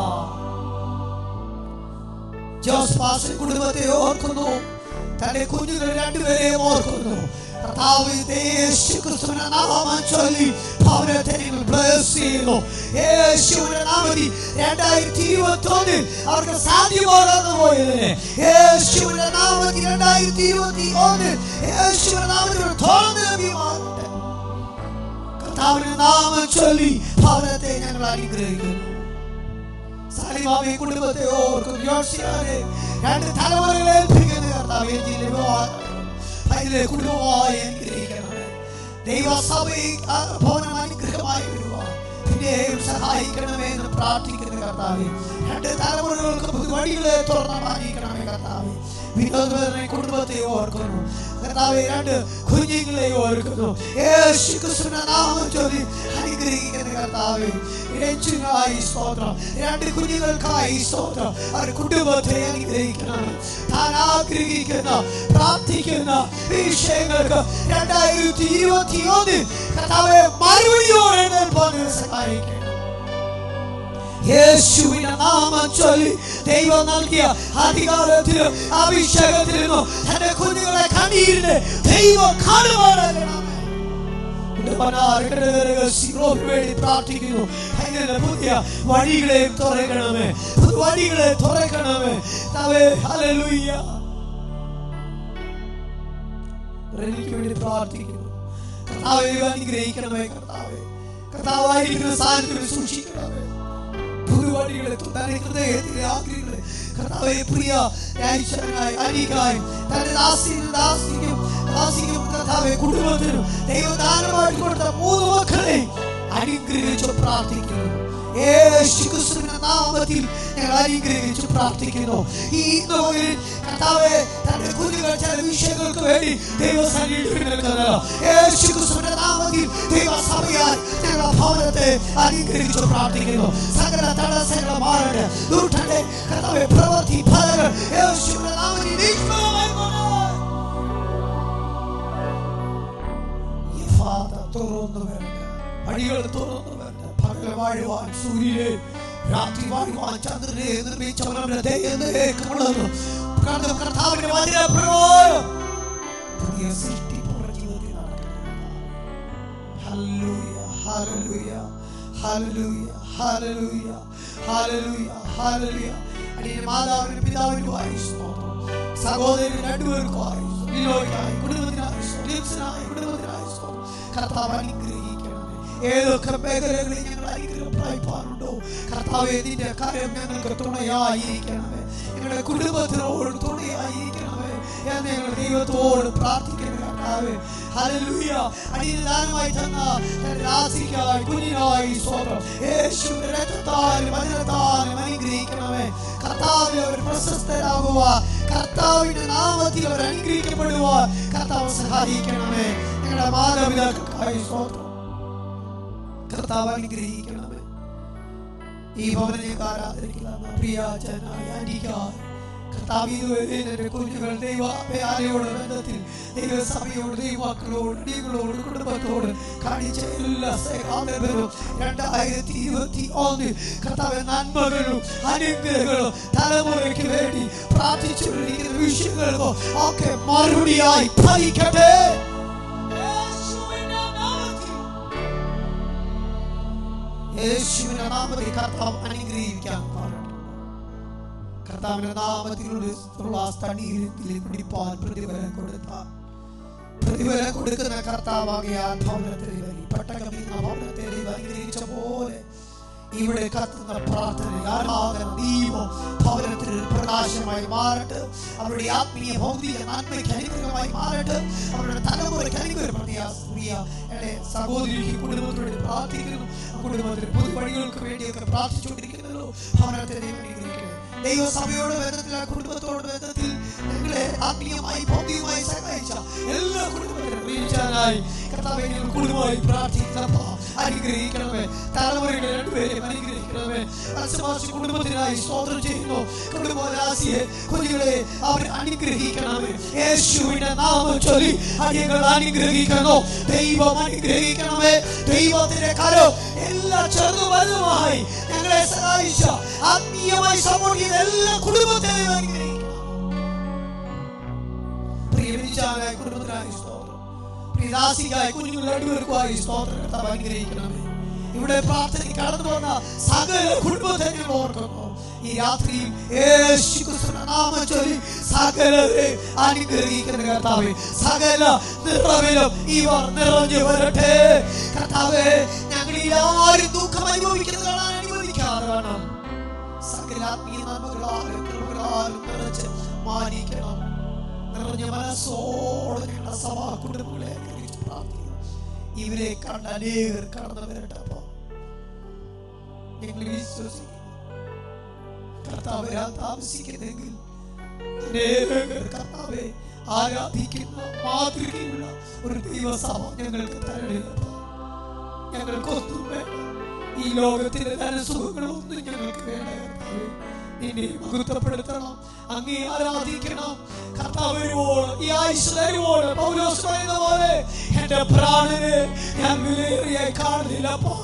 ജോസ് പാസ്റ്റർ കുടുംബത്തെ ഓർക്കുന്നു തന്റെ കുഞ്ഞുങ്ങൾ രണ്ടുപേരെയും ഓർക്കുന്നു കർത്താവ് യേശു ക്രിസ്തുവിന്റെ നാമം ചൊല്ലി ഭവനത്തെ നിങ്ങൾ bless ചെയ്യുന്നു യേശുവിന്റെ നാമത്തിൽ രണ്ടായിരത്തി ഇരുപത്തി ഒന്നിൽ അവർക്ക് സാധ്യമാകാതെ പോയതിന് യേശുവിന്റെ നാമത്തിൽ രണ്ടായിരത്തി ഇരുപത്തി ഒന്നിൽ യേശുവിന്റെ നാമത്തിൽ ഒരു തുറന്ന് ലഭ്യമാകട്ടെ കർത്താവിന്റെ നാമം ചൊല്ലി ഭവനത്തെ ഞങ്ങൾ അനുഗ്രഹിക്കുന്നു സാലിമാമി കുടുംബത്തെ ഓർക്കും യോശിയാനെ രണ്ട് തലമുറകളെ ഏൽപ്പിക്കുന്ന കർത്താവേ അതിലെ കുടുംബമായി അനുഗ്രഹിക്കണമേ ദൈവസഭയെ ആ ഭവനം അനുഗ്രഹമായി വരുക പിന്നെയും സഹായിക്കണമേ എന്ന് പ്രാർത്ഥിക്കുന്ന കർത്താവേ രണ്ട് തലമുറകൾക്ക് പുതുവഴികളെ തുറന്ന് മാനിക്കണമേ കർത്താവേ വിനോദനെ കുടുംബത്തെ ഓർക്കുന്നു കർത്താവെ രണ്ട് കുഞ്ഞുങ്ങളെ ഓർക്കുന്നു യേശു ക്രിസ്തുവിന്റെ നാമം ചൊല്ലി അനുഗ്രഹിക്കുന്ന കർത്താവെ ഇടച്ചുകായി സ്തോത്രം രണ്ട് കുഞ്ഞുങ്ങൾക്കായി സ്തോത്രം അവർ കുടുംബത്തെ അനുഗ്രഹിക്കണം താൻ ആഗ്രഹിക്കുന്ന പ്രാർത്ഥിക്കുന്ന വിഷയങ്ങൾക്ക് രണ്ടായിരത്തി ഇരുപത്തി ഒന്നിൽ കർത്താവെ മറുപടിയോടെ നിൽപ്പാൻ സഹായിക്കണം യേശുവിന്റെ നാമം ചൊല്ലി ദൈവം നൽകിയ അധികാരത്തിലും അഭിഷേകത്തിലും തന്റെ കുഞ്ഞുങ്ങളെ കണ്ണീരിന് ദൈവം കാണുവാനാകണമേ വേണ്ടി പ്രാർത്ഥിക്കുന്നു അതിനുള്ള പുതിയ വഴികളെ തുറക്കണമേ പുതു വഴികളെ തുറക്കണമേ കർത്താവേ, ഹല്ലേലൂയ എനിക്ക് വേണ്ടി പ്രാർത്ഥിക്കുന്നു കർത്താവെ അനുഗ്രഹിക്കണമേ കർത്താവെ കർത്താവായിരിക്കുന്ന സാധനത്തിൽ സൂക്ഷിക്കണമേ പുതുവഴികളെ തന്റെ ഹൃദയത്തിലെ ആഗ്രഹങ്ങളെ കർത്താവെ പ്രിയ രാജനായി അനീകായി തന്റെ ദാസിനും ദാസിക്കും ദാസിക്കും കർത്താവെ കുടുംബത്തിനും ദൈവദാനമായിട്ട് കൊടുത്ത മൂന്ന് മക്കളെ അനുഗ്രഹിച്ച് പ്രാർത്ഥിക്കുന്നു യേശു ക്രിസ്തുവിന്റെ നാമത്തിൽ ഞങ്ങൾ അനുഗ്രഹിച്ച് പ്രാർത്ഥിക്കുന്നു ഈ നോയിൽ കർത്താവെ തന്റെ കുഞ്ഞുങ്ങൾ ചില വിഷയങ്ങൾക്ക് വേണ്ടി ദൈവസന്നിധിയിൽ നിൽക്കുന്നത് യേശു ക്രിസ്തുവിന്റെ നാമത്തിൽ ദൈവസഭയാൽ ഞങ്ങളുടെ ഭവനത്തെ അനുഗ്രഹിച്ച് പ്രാർത്ഥിക്കുന്നു സകല തടസ്സങ്ങൾ മാറട്ടെ ദുഷ്ടന്റെ കർത്താവെ പ്രവൃത്തി ഫലങ്ങൾ യേശുവിന്റെ നാമത്തിൽ നിഷ്ഫലമായി മാറട്ടെ. ഈ ഫാദ തുറന്നു വരട്ടെ വഴികൾ തുറന്നു വരട്ടെ പകൽ വാഴുവാൻ സൂര്യനെ രാത്രി വാഴുവാൻ ചന്ദ്രനെ നിർമ്മിച്ചവരുടെ ദൈവം കർത്താവിന്റെ വചനപ്രകാരം പുതിയ സൃഷ്ടി നമ്മുടെ ജീവിതത്തിൽ നടക്കട്ടെ. ഹല്ലേലൂയ, ഹല്ലേലൂയ, ഹല്ലേലൂയ, ഹല്ലേലൂയ, ഹല്ലേലൂയ, ഹല്ലേലൂയ. അടിയന്റെ മാതാവിനും പിതാവിനുമായി സ്തോത്രം. സഹോദരൻ രണ്ടുപേർക്കുമായി ബിനോയ്ക്കായി കുടുംബത്തിനായി സ്തോത്രം. ലിൻസിനായി കുടുംബത്തിനായി സ്തോത്രം. കർത്താവ് അനുഗ്രഹിക്കണമേ ഏതൊക്കെ മേഖലകളിൽ ഞങ്ങൾ അനുഗ്രഹം പ്രാപിപ്പാറുണ്ടോ കർത്താവെ നിന്റെ കാര്യം ഞങ്ങൾക്ക് തുണയായിരിക്കണമേ ഞങ്ങളുടെ കുടുംബത്തിനോട് തുണയായിരിക്കണമേ എന്ന് ഞങ്ങൾ ദൈവത്തോട് പ്രാർത്ഥിക്കുന്നു കർത്താവേ ഹല്ലേലൂയ അടിയന് ദാനമായി തന്ന തന്റെ ദാസിക്കായി കുഞ്ഞിനായി സ്തോത്രം യേശുവിന്റെ രക്തത്താലും വചനത്താലും അനുഗ്രഹിക്കണമേ കർത്താവിൽ അവർ പ്രശസ്തരാകുവാൻ കർത്താവിന്റെ നാമത്തിൽ അവർ അനുഗ്രഹിക്കപ്പെടുവാൻ കർത്താവ് സഹായിക്കണമേ ഞങ്ങളുടെ മാതാപിതാക്കൾക്കായി സ്തോത്രം കർത്താവ് അനുഗ്രഹിക്കണമേ ഈ ഭവനത്തിലേക്ക് ആരാധനയ്ക്കുന്ന പ്രിയ ജനായ ആന്റിക്കായി കർത്താവ് ഇതുവരെ എൻ്റെ കുഞ്ഞുകൾ ദൈവ ആലയോട് ബന്ധത്തിൽ ദൈവസഭയോട് ദൈവമക്കളോട് അടികളോട് കുടുംബത്തോട് കാണിച്ച എല്ലാ സേവാദരവും രണ്ടായിരത്തി ഇരുപത്തി ഒന്ന് കർത്താവ് നന്മകളും അനുഗ്രഹങ്ങളും തലമുറയ്ക്ക് വേണ്ടി പ്രാർത്ഥിച്ചുകൊണ്ടിരിക്കുന്ന വിഷയങ്ങൾക്കോ ഒക്കെ മറുപടിയായി ഫലിക്കട്ടെ യേശുവിന്റെ നാമത്തിൽ യേശുവിന്റെ നാമത്തിൽ കർത്താവ് അനുഗ്രഹിക്കാൻ പാടില്ല കർത്താവിന്റെ നാമത്തിലുള്ള സ്ഥലീരത്തിൽ പിടിപ്പാൻ പ്രതിഫലം കൊടുത്ത പ്രതിഫലം കൊടുക്കുന്ന കർത്താവാകിയ ഭവനത്തെ ദൈവം പട്ടകമിന്ന ഭവനത്തെ ദൈവം അനുഗ്രഹിച്ച പോലെ ഇവിടെ കത്തുന്ന പ്രാർത്ഥന ആരാധന ദീപം ഭവനത്തിൽ ഒരു പ്രകാശമായി മാറട്ടെ അവരുടെ ആത്മീയ ഭൗതിക നന്മയ്ക്ക് അനുഗ്രഹമായി മാറട്ടെ അവരുടെ തലമുറയ്ക്ക് അനുഗ്രഹം പ്രിയ എന്റെ സഹോദരിക്ക് കുടുംബത്തോട് പ്രാർത്ഥിക്കുന്നു ആ കുടുംബത്തിന് പുതുവഴികൾക്ക് വേണ്ടിയൊക്കെ പ്രാർത്ഥിച്ചുകൊണ്ടിരിക്കുന്നല്ലോ ഭവനത്തെ ദൈവം അനുഗ്രഹിക്കണേ ദൈവസഭയോട് ബന്ധത്തിൽ ആ കുടുംബത്തോട് ബന്ധത്തിൽ ഞങ്ങളെ ആത്മീയമായി ഭൗതികമായി സഹായിച്ച എല്ലാ കുടുംബത്തിനും വീഴ്ചാനായി കർത്താവെ ഞങ്ങൾ കുടുംബമായി പ്രാർത്ഥിക്കുന്നപ്പോ അനുഗ്രഹിക്കണമേ തലമുറയുടെ രണ്ടുപേരെയും അനുഗ്രഹിക്കണമേ പരസ്യമാസി കുടുംബത്തിനായി സ്തോത്രം ചെയ്യുന്നു കുടുംബരാശിയെ കുഞ്ഞുങ്ങളെ അവർ അനുഗ്രഹിക്കണമേ യേശുവിന്റെ നാമം ചൊല്ലി അടിയങ്ങൾ അനുഗ്രഹിക്കുന്നു ദൈവം അനുഗ്രഹിക്കണമേ ദൈവത്തിന്റെ കരം എല്ലാ ചെറു വലുതുമായി ഞങ്ങളെ സഹായിച്ച ആത്മീയമായി സപ്പോർട്ട് ചെയ്ത എല്ലാ കുടുംബത്തെയും അനുഗ്രഹിക്കണം പ്രിയമിച്ചാലായി കുടുംബത്തിനായി സ്തോത്രം പ്രിയദാസിക്കായി കുഞ്ഞുങ്ങൾ രണ്ടുപേർക്കുമായി സ്തോത്രം കർത്താവ് അനുഗ്രഹിക്കണമേ ഇവിടെ പ്രാർത്ഥനയ്ക്ക് കടന്നു വന്ന സകല കുടുംബത്തെ ഞങ്ങൾ ഓർക്കുന്നു ഈ രാത്രിയിൽ യേശു ക്രിസ്തുവിന്റെ നാമം ചൊല്ലി സകലരെ അനുഗ്രഹിക്കുന്ന കർത്താവെ സകല നിറവിലും ഇവർ നിറഞ്ഞു വരട്ടെ കർത്താവെ ഞങ്ങളിൽ ആരും ദുഃഖം അനുഭവിക്കുന്നത് കാണാൻ അനുവദിക്കാതെ വേണം സകല ആത്മീയ നന്മകളാലും കൃപകളാലും നിറച്ച് മാനിക്കണം നിറഞ്ഞ മനസ്സോടെ ഞങ്ങളുടെ സഭാ കുടുംബങ്ങളെ അനുഗ്രഹിച്ച് പ്രാർത്ഥിക്കുന്നു ഇവരെ കണ്ട അനേകർ കടന്നു വരട്ടെ അപ്പോ ഞങ്ങൾ വിശ്വസിക്കുന്നു കർത്താവ് വരാൻ താമസിക്കുന്നെങ്കിൽ അനേകർ കർത്താവെ ആരാധിക്കുന്ന മാതൃകയുള്ള ഒരു ദൈവസഭ ഞങ്ങൾക്ക് തരണേപ്പ ഞങ്ങൾക്കൊന്നും വേണ്ട ഈ ലോകത്തിലെ ധനസുഖങ്ങളൊന്നും ഞങ്ങൾക്ക് വേണ്ട കർത്താവേ നിന്നെ മഹത്വപ്പെടുത്തണം അങ്ങേ ആരാധിക്കണം കർത്താവ് വരുവോളം ഈ ആയുസ് തരുവോളം പൗലോസ് പറയുന്ന പോലെ എന്റെ പ്രാണനെ ഞാൻ വിലയേറിയ കാണുന്നില്ലപ്പോ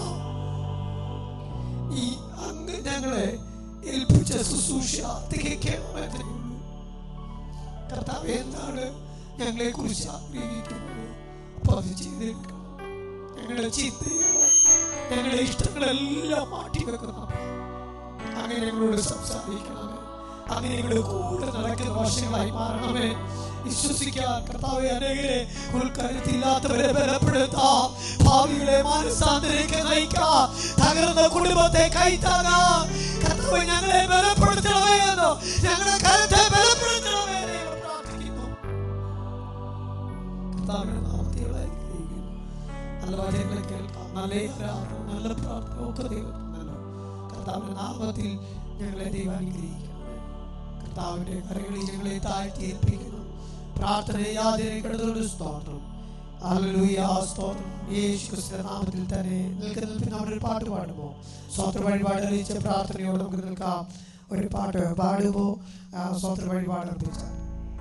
ഈ അങ്ങ് ഞങ്ങളെ ഏൽപ്പിച്ച ശുശ്രൂഷ തികയ്ക്കണമെന്നേ ഉള്ളൂ കർത്താവ് എന്താണ് ഞങ്ങളെ കുറിച്ച് ആഗ്രഹിക്കുന്നത് അപ്പൊ അത് ചെയ്തേക്കണം ഞങ്ങളുടെ ചിന്തയോ ഞങ്ങളുടെ ഇഷ്ടങ്ങളെല്ലാം മാറ്റിവെക്കണം അങ്ങനെ ഞങ്ങളോട് സംസാരിക്കണമേ അങ്ങനെ ഞങ്ങളുടെ കൂടെ നടക്കുന്ന വർഷങ്ങളായി മാറണമേ വിശ്വസിക്കാൻ കർത്താവെ അനേകരെ ഉൾക്കരുത്തില്ലാത്തവരെ ബലപ്പെടുത്താം ഭാവികളെ മാനസാന്തരേക്ക് നയിക്കാം തകർന്ന കുടുംബത്തെ കൈത്താകാം കർത്താവ് ഞങ്ങളെ ബലപ്പെടുത്തണമേ എന്ന് ഞങ്ങളുടെ കരുത്തെ ബലപ്പെടുത്തണമേ എന്ന് ഞങ്ങൾ പ്രാർത്ഥിക്കുന്നു കർത്താവിന്റെ നാമത്തിൽ അനുഗ്രഹിക്കുന്നു നല്ല വചനങ്ങൾ കേൾക്കാം നല്ല ആരാധന നല്ല പ്രാർത്ഥന ഒക്കെ ദൈവത്തിനല്ലോ കർത്താവിന്റെ നാമത്തിൽ ഞങ്ങളെ ദൈവം അനുഗ്രഹിക്കണമേ കർത്താവിന്റെ കരകളിൽ ഞങ്ങളെ താഴ്ത്തി ഏൽപ്പിക്കുന്നു പ്രാർത്ഥന യാതൊരു കിടന്നൊരു സ്തോത്രം ഹല്ലേലൂയ സ്തോത്രം യേശു ക്രിസ്തുവിന്റെ നാമത്തിൽ തന്നെ നിൽക്കുന്ന പിന്നെ അവിടെ ഒരു പാട്ട് പാടുമോ സ്തോത്ര വഴിപാട് അറിയിച്ച പ്രാർത്ഥനയോട് നമുക്ക് നിൽക്കാം ഒരു പാട്ട് പാടുമോ ആ, സ്തോത്ര വഴിപാട് അർപ്പിച്ചാൽ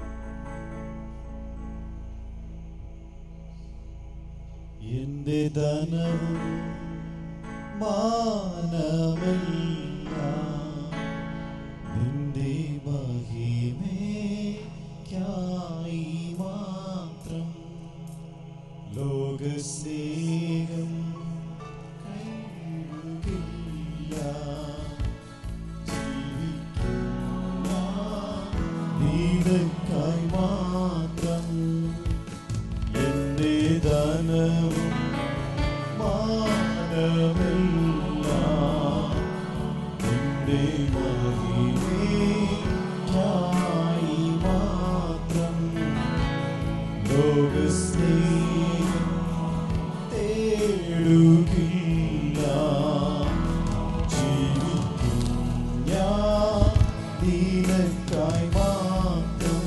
എന്റെ ധനവും മാനമെല്ലാം നിന്റെ മഹിമയ്ക്കായി മാത്രം ലോകസ്നേഹം കൈവിടില്ല. ജീവിക്കുന്ന നിനക്കായി മാത്രം എന്റെ ധനവും മാനമെല്ലാം ജീവിക്കും ഞാൻ നിനക്കായി മാത്രം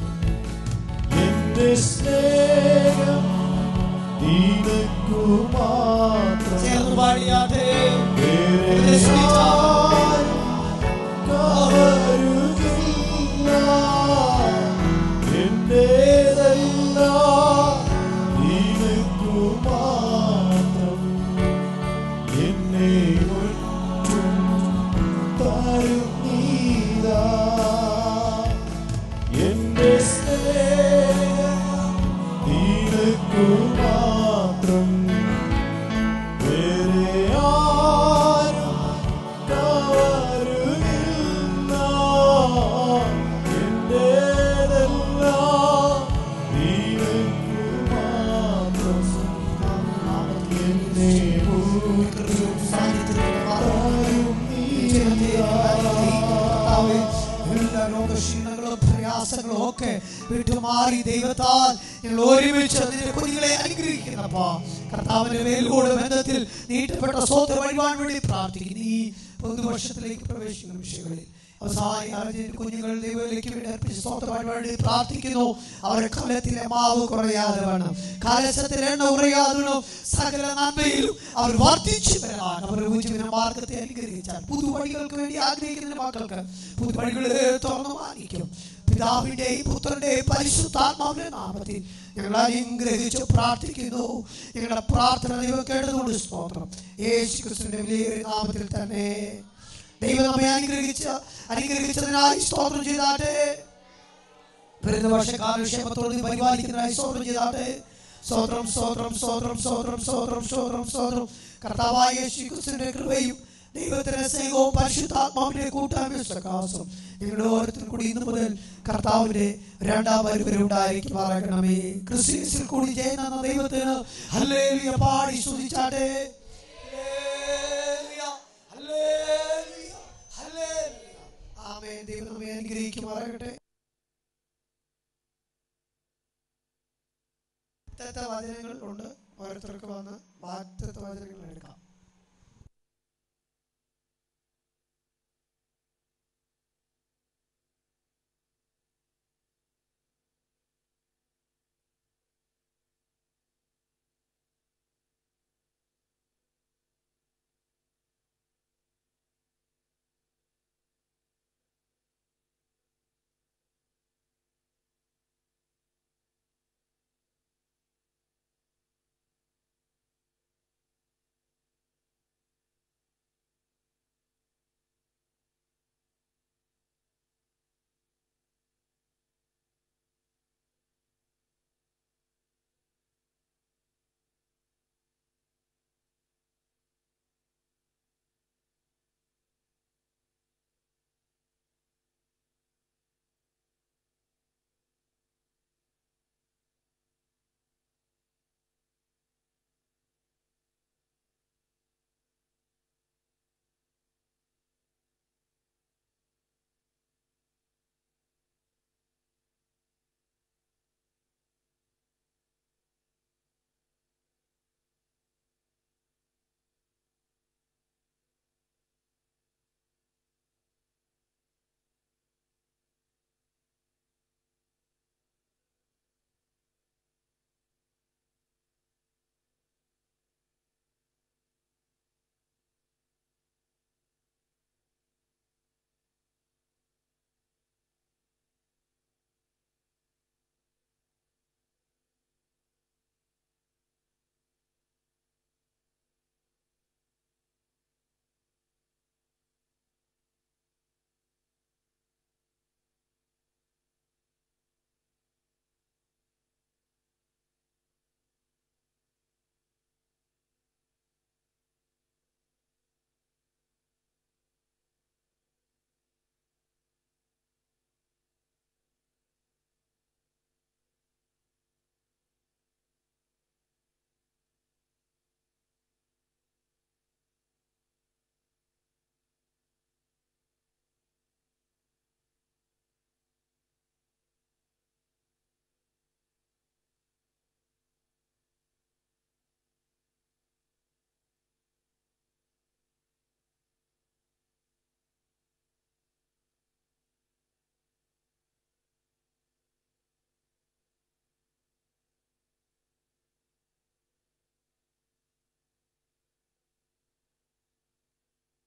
എന്റെ സ്നേഹം നിനക്കു മാത്രം ചേർന്ന് പാടിയാട്ടെ വേറെ ആരും കവരുകില്ല. എന്റേതെല്ലാം നിനക്കു മാത്രം. എന്നെ മുറ്റും തരും നീതാ. എന്റെ സ്നേഹം നിനക്കു മാത്രം വേറെ ആരും കവരുകില്ല. എന്റേതെല്ലാം നിനക്കു മാത്രം. എന്നെ മുഴുവൻ തരും നീതാ. എല്ലാ രോഗക്ഷീണങ്ങളും പ്രയാസങ്ങളും ഒക്കെ വിട്ടുമാറി ദൈവത്താൽ ഞങ്ങൾ ഒരുമിച്ച് നിന്റെ കുഞ്ഞുങ്ങളെ അനുഗ്രഹിക്കുന്നപ്പോ കർത്താവിന്റെ മേലോട് ബന്ധത്തിൽ നീട്ടപ്പെട്ട സ്വത്ത് വഴിവാൻ വേണ്ടി പ്രാർത്ഥിക്കുന്നു ഈ പുതുവർഷത്തിലേക്ക് പ്രവേശിക്കുന്ന വിഷയങ്ങളിൽ അവസാന കുഞ്ഞുങ്ങൾ ദൈവത്തിലേക്ക് വേണ്ടി അർപ്പിച്ച് സ്തോത്രമായി വേണ്ടി പ്രാർത്ഥിക്കുന്നു അവരുടെ കലത്തിലെ മാവ് കുറയാതെ വേണം കാലശത്തിൽ എണ്ണ കുറയാതെ വേണം സകല നന്മയിലും അവർ വർദ്ധിച്ചു വരാൻ അവർ ജീവിത മാർഗത്തെ അനുഗ്രഹിച്ചാൽ പുതുവഴികൾക്ക് വേണ്ടി ആഗ്രഹിക്കുന്ന മക്കൾക്ക് പുതുവഴികളെ തുറന്നു മാനിക്കും പിതാവിന്റെയും പുത്രന്റെയും പരിശുദ്ധാത്മാവിന്റെ നാമത്തിൽ ഞങ്ങൾ അനുഗ്രഹിച്ച് പ്രാർത്ഥിക്കുന്നു ഞങ്ങളുടെ പ്രാർത്ഥന ദൈവം കേട്ടതുകൊണ്ട് സ്തോത്രം യേശു ക്രിസ്തുവിന്റെ വലിയൊരു നാമത്തിൽ തന്നെ ദൈവം നമ്മെ അനുഗ്രഹിച്ച് അനുഗ്രഹിച്ചതിനായി സ്തോത്രം ചെയ്താട്ടെ വരുന്ന വർഷക്കാല ക്ഷേമത്തോട് പരിപാലിക്കുന്നതിനായി സ്തോത്രം ചെയ്താട്ടെ സ്തോത്രം സ്തോത്രം സ്തോത്രം സ്തോത്രം സ്തോത്രം സ്തോത്രം സ്തോത്രം കർത്താവായ യേശു ക്രിസ്തുവിന്റെ കൃപയും ദൈവത്തിന്റെ സ്നേഹവും പരിശുദ്ധാത്മാവിന്റെ കൂട്ടായ്മ സകാസം നിങ്ങളുടെ ഓരോരുത്തരും കൂടി ഇന്നു മുതൽ കർത്താവിന്റെ രണ്ടാം വരവരെ ഉണ്ടായിരിക്കുമാറാകണമേ ക്രിസ്ത്യൻസിൽ കൂടി ചെയ്യുന്ന ദൈവത്തിന് ഹല്ലേലൂയ പാടി സ്തുതിച്ചാട്ടെ ഹല്ലേലൂയ, ഹല്ലേലൂയ, ഹല്ലേലൂയ. ആമേൻ ദൈവം നമ്മെ അനുഗ്രഹിക്കുമാറാകട്ടെ വാഗ്ദത്ത വചനങ്ങൾ ഉണ്ട് ഓരോരുത്തർക്ക് വന്ന് വാഗ്ദത്ത വചനങ്ങൾ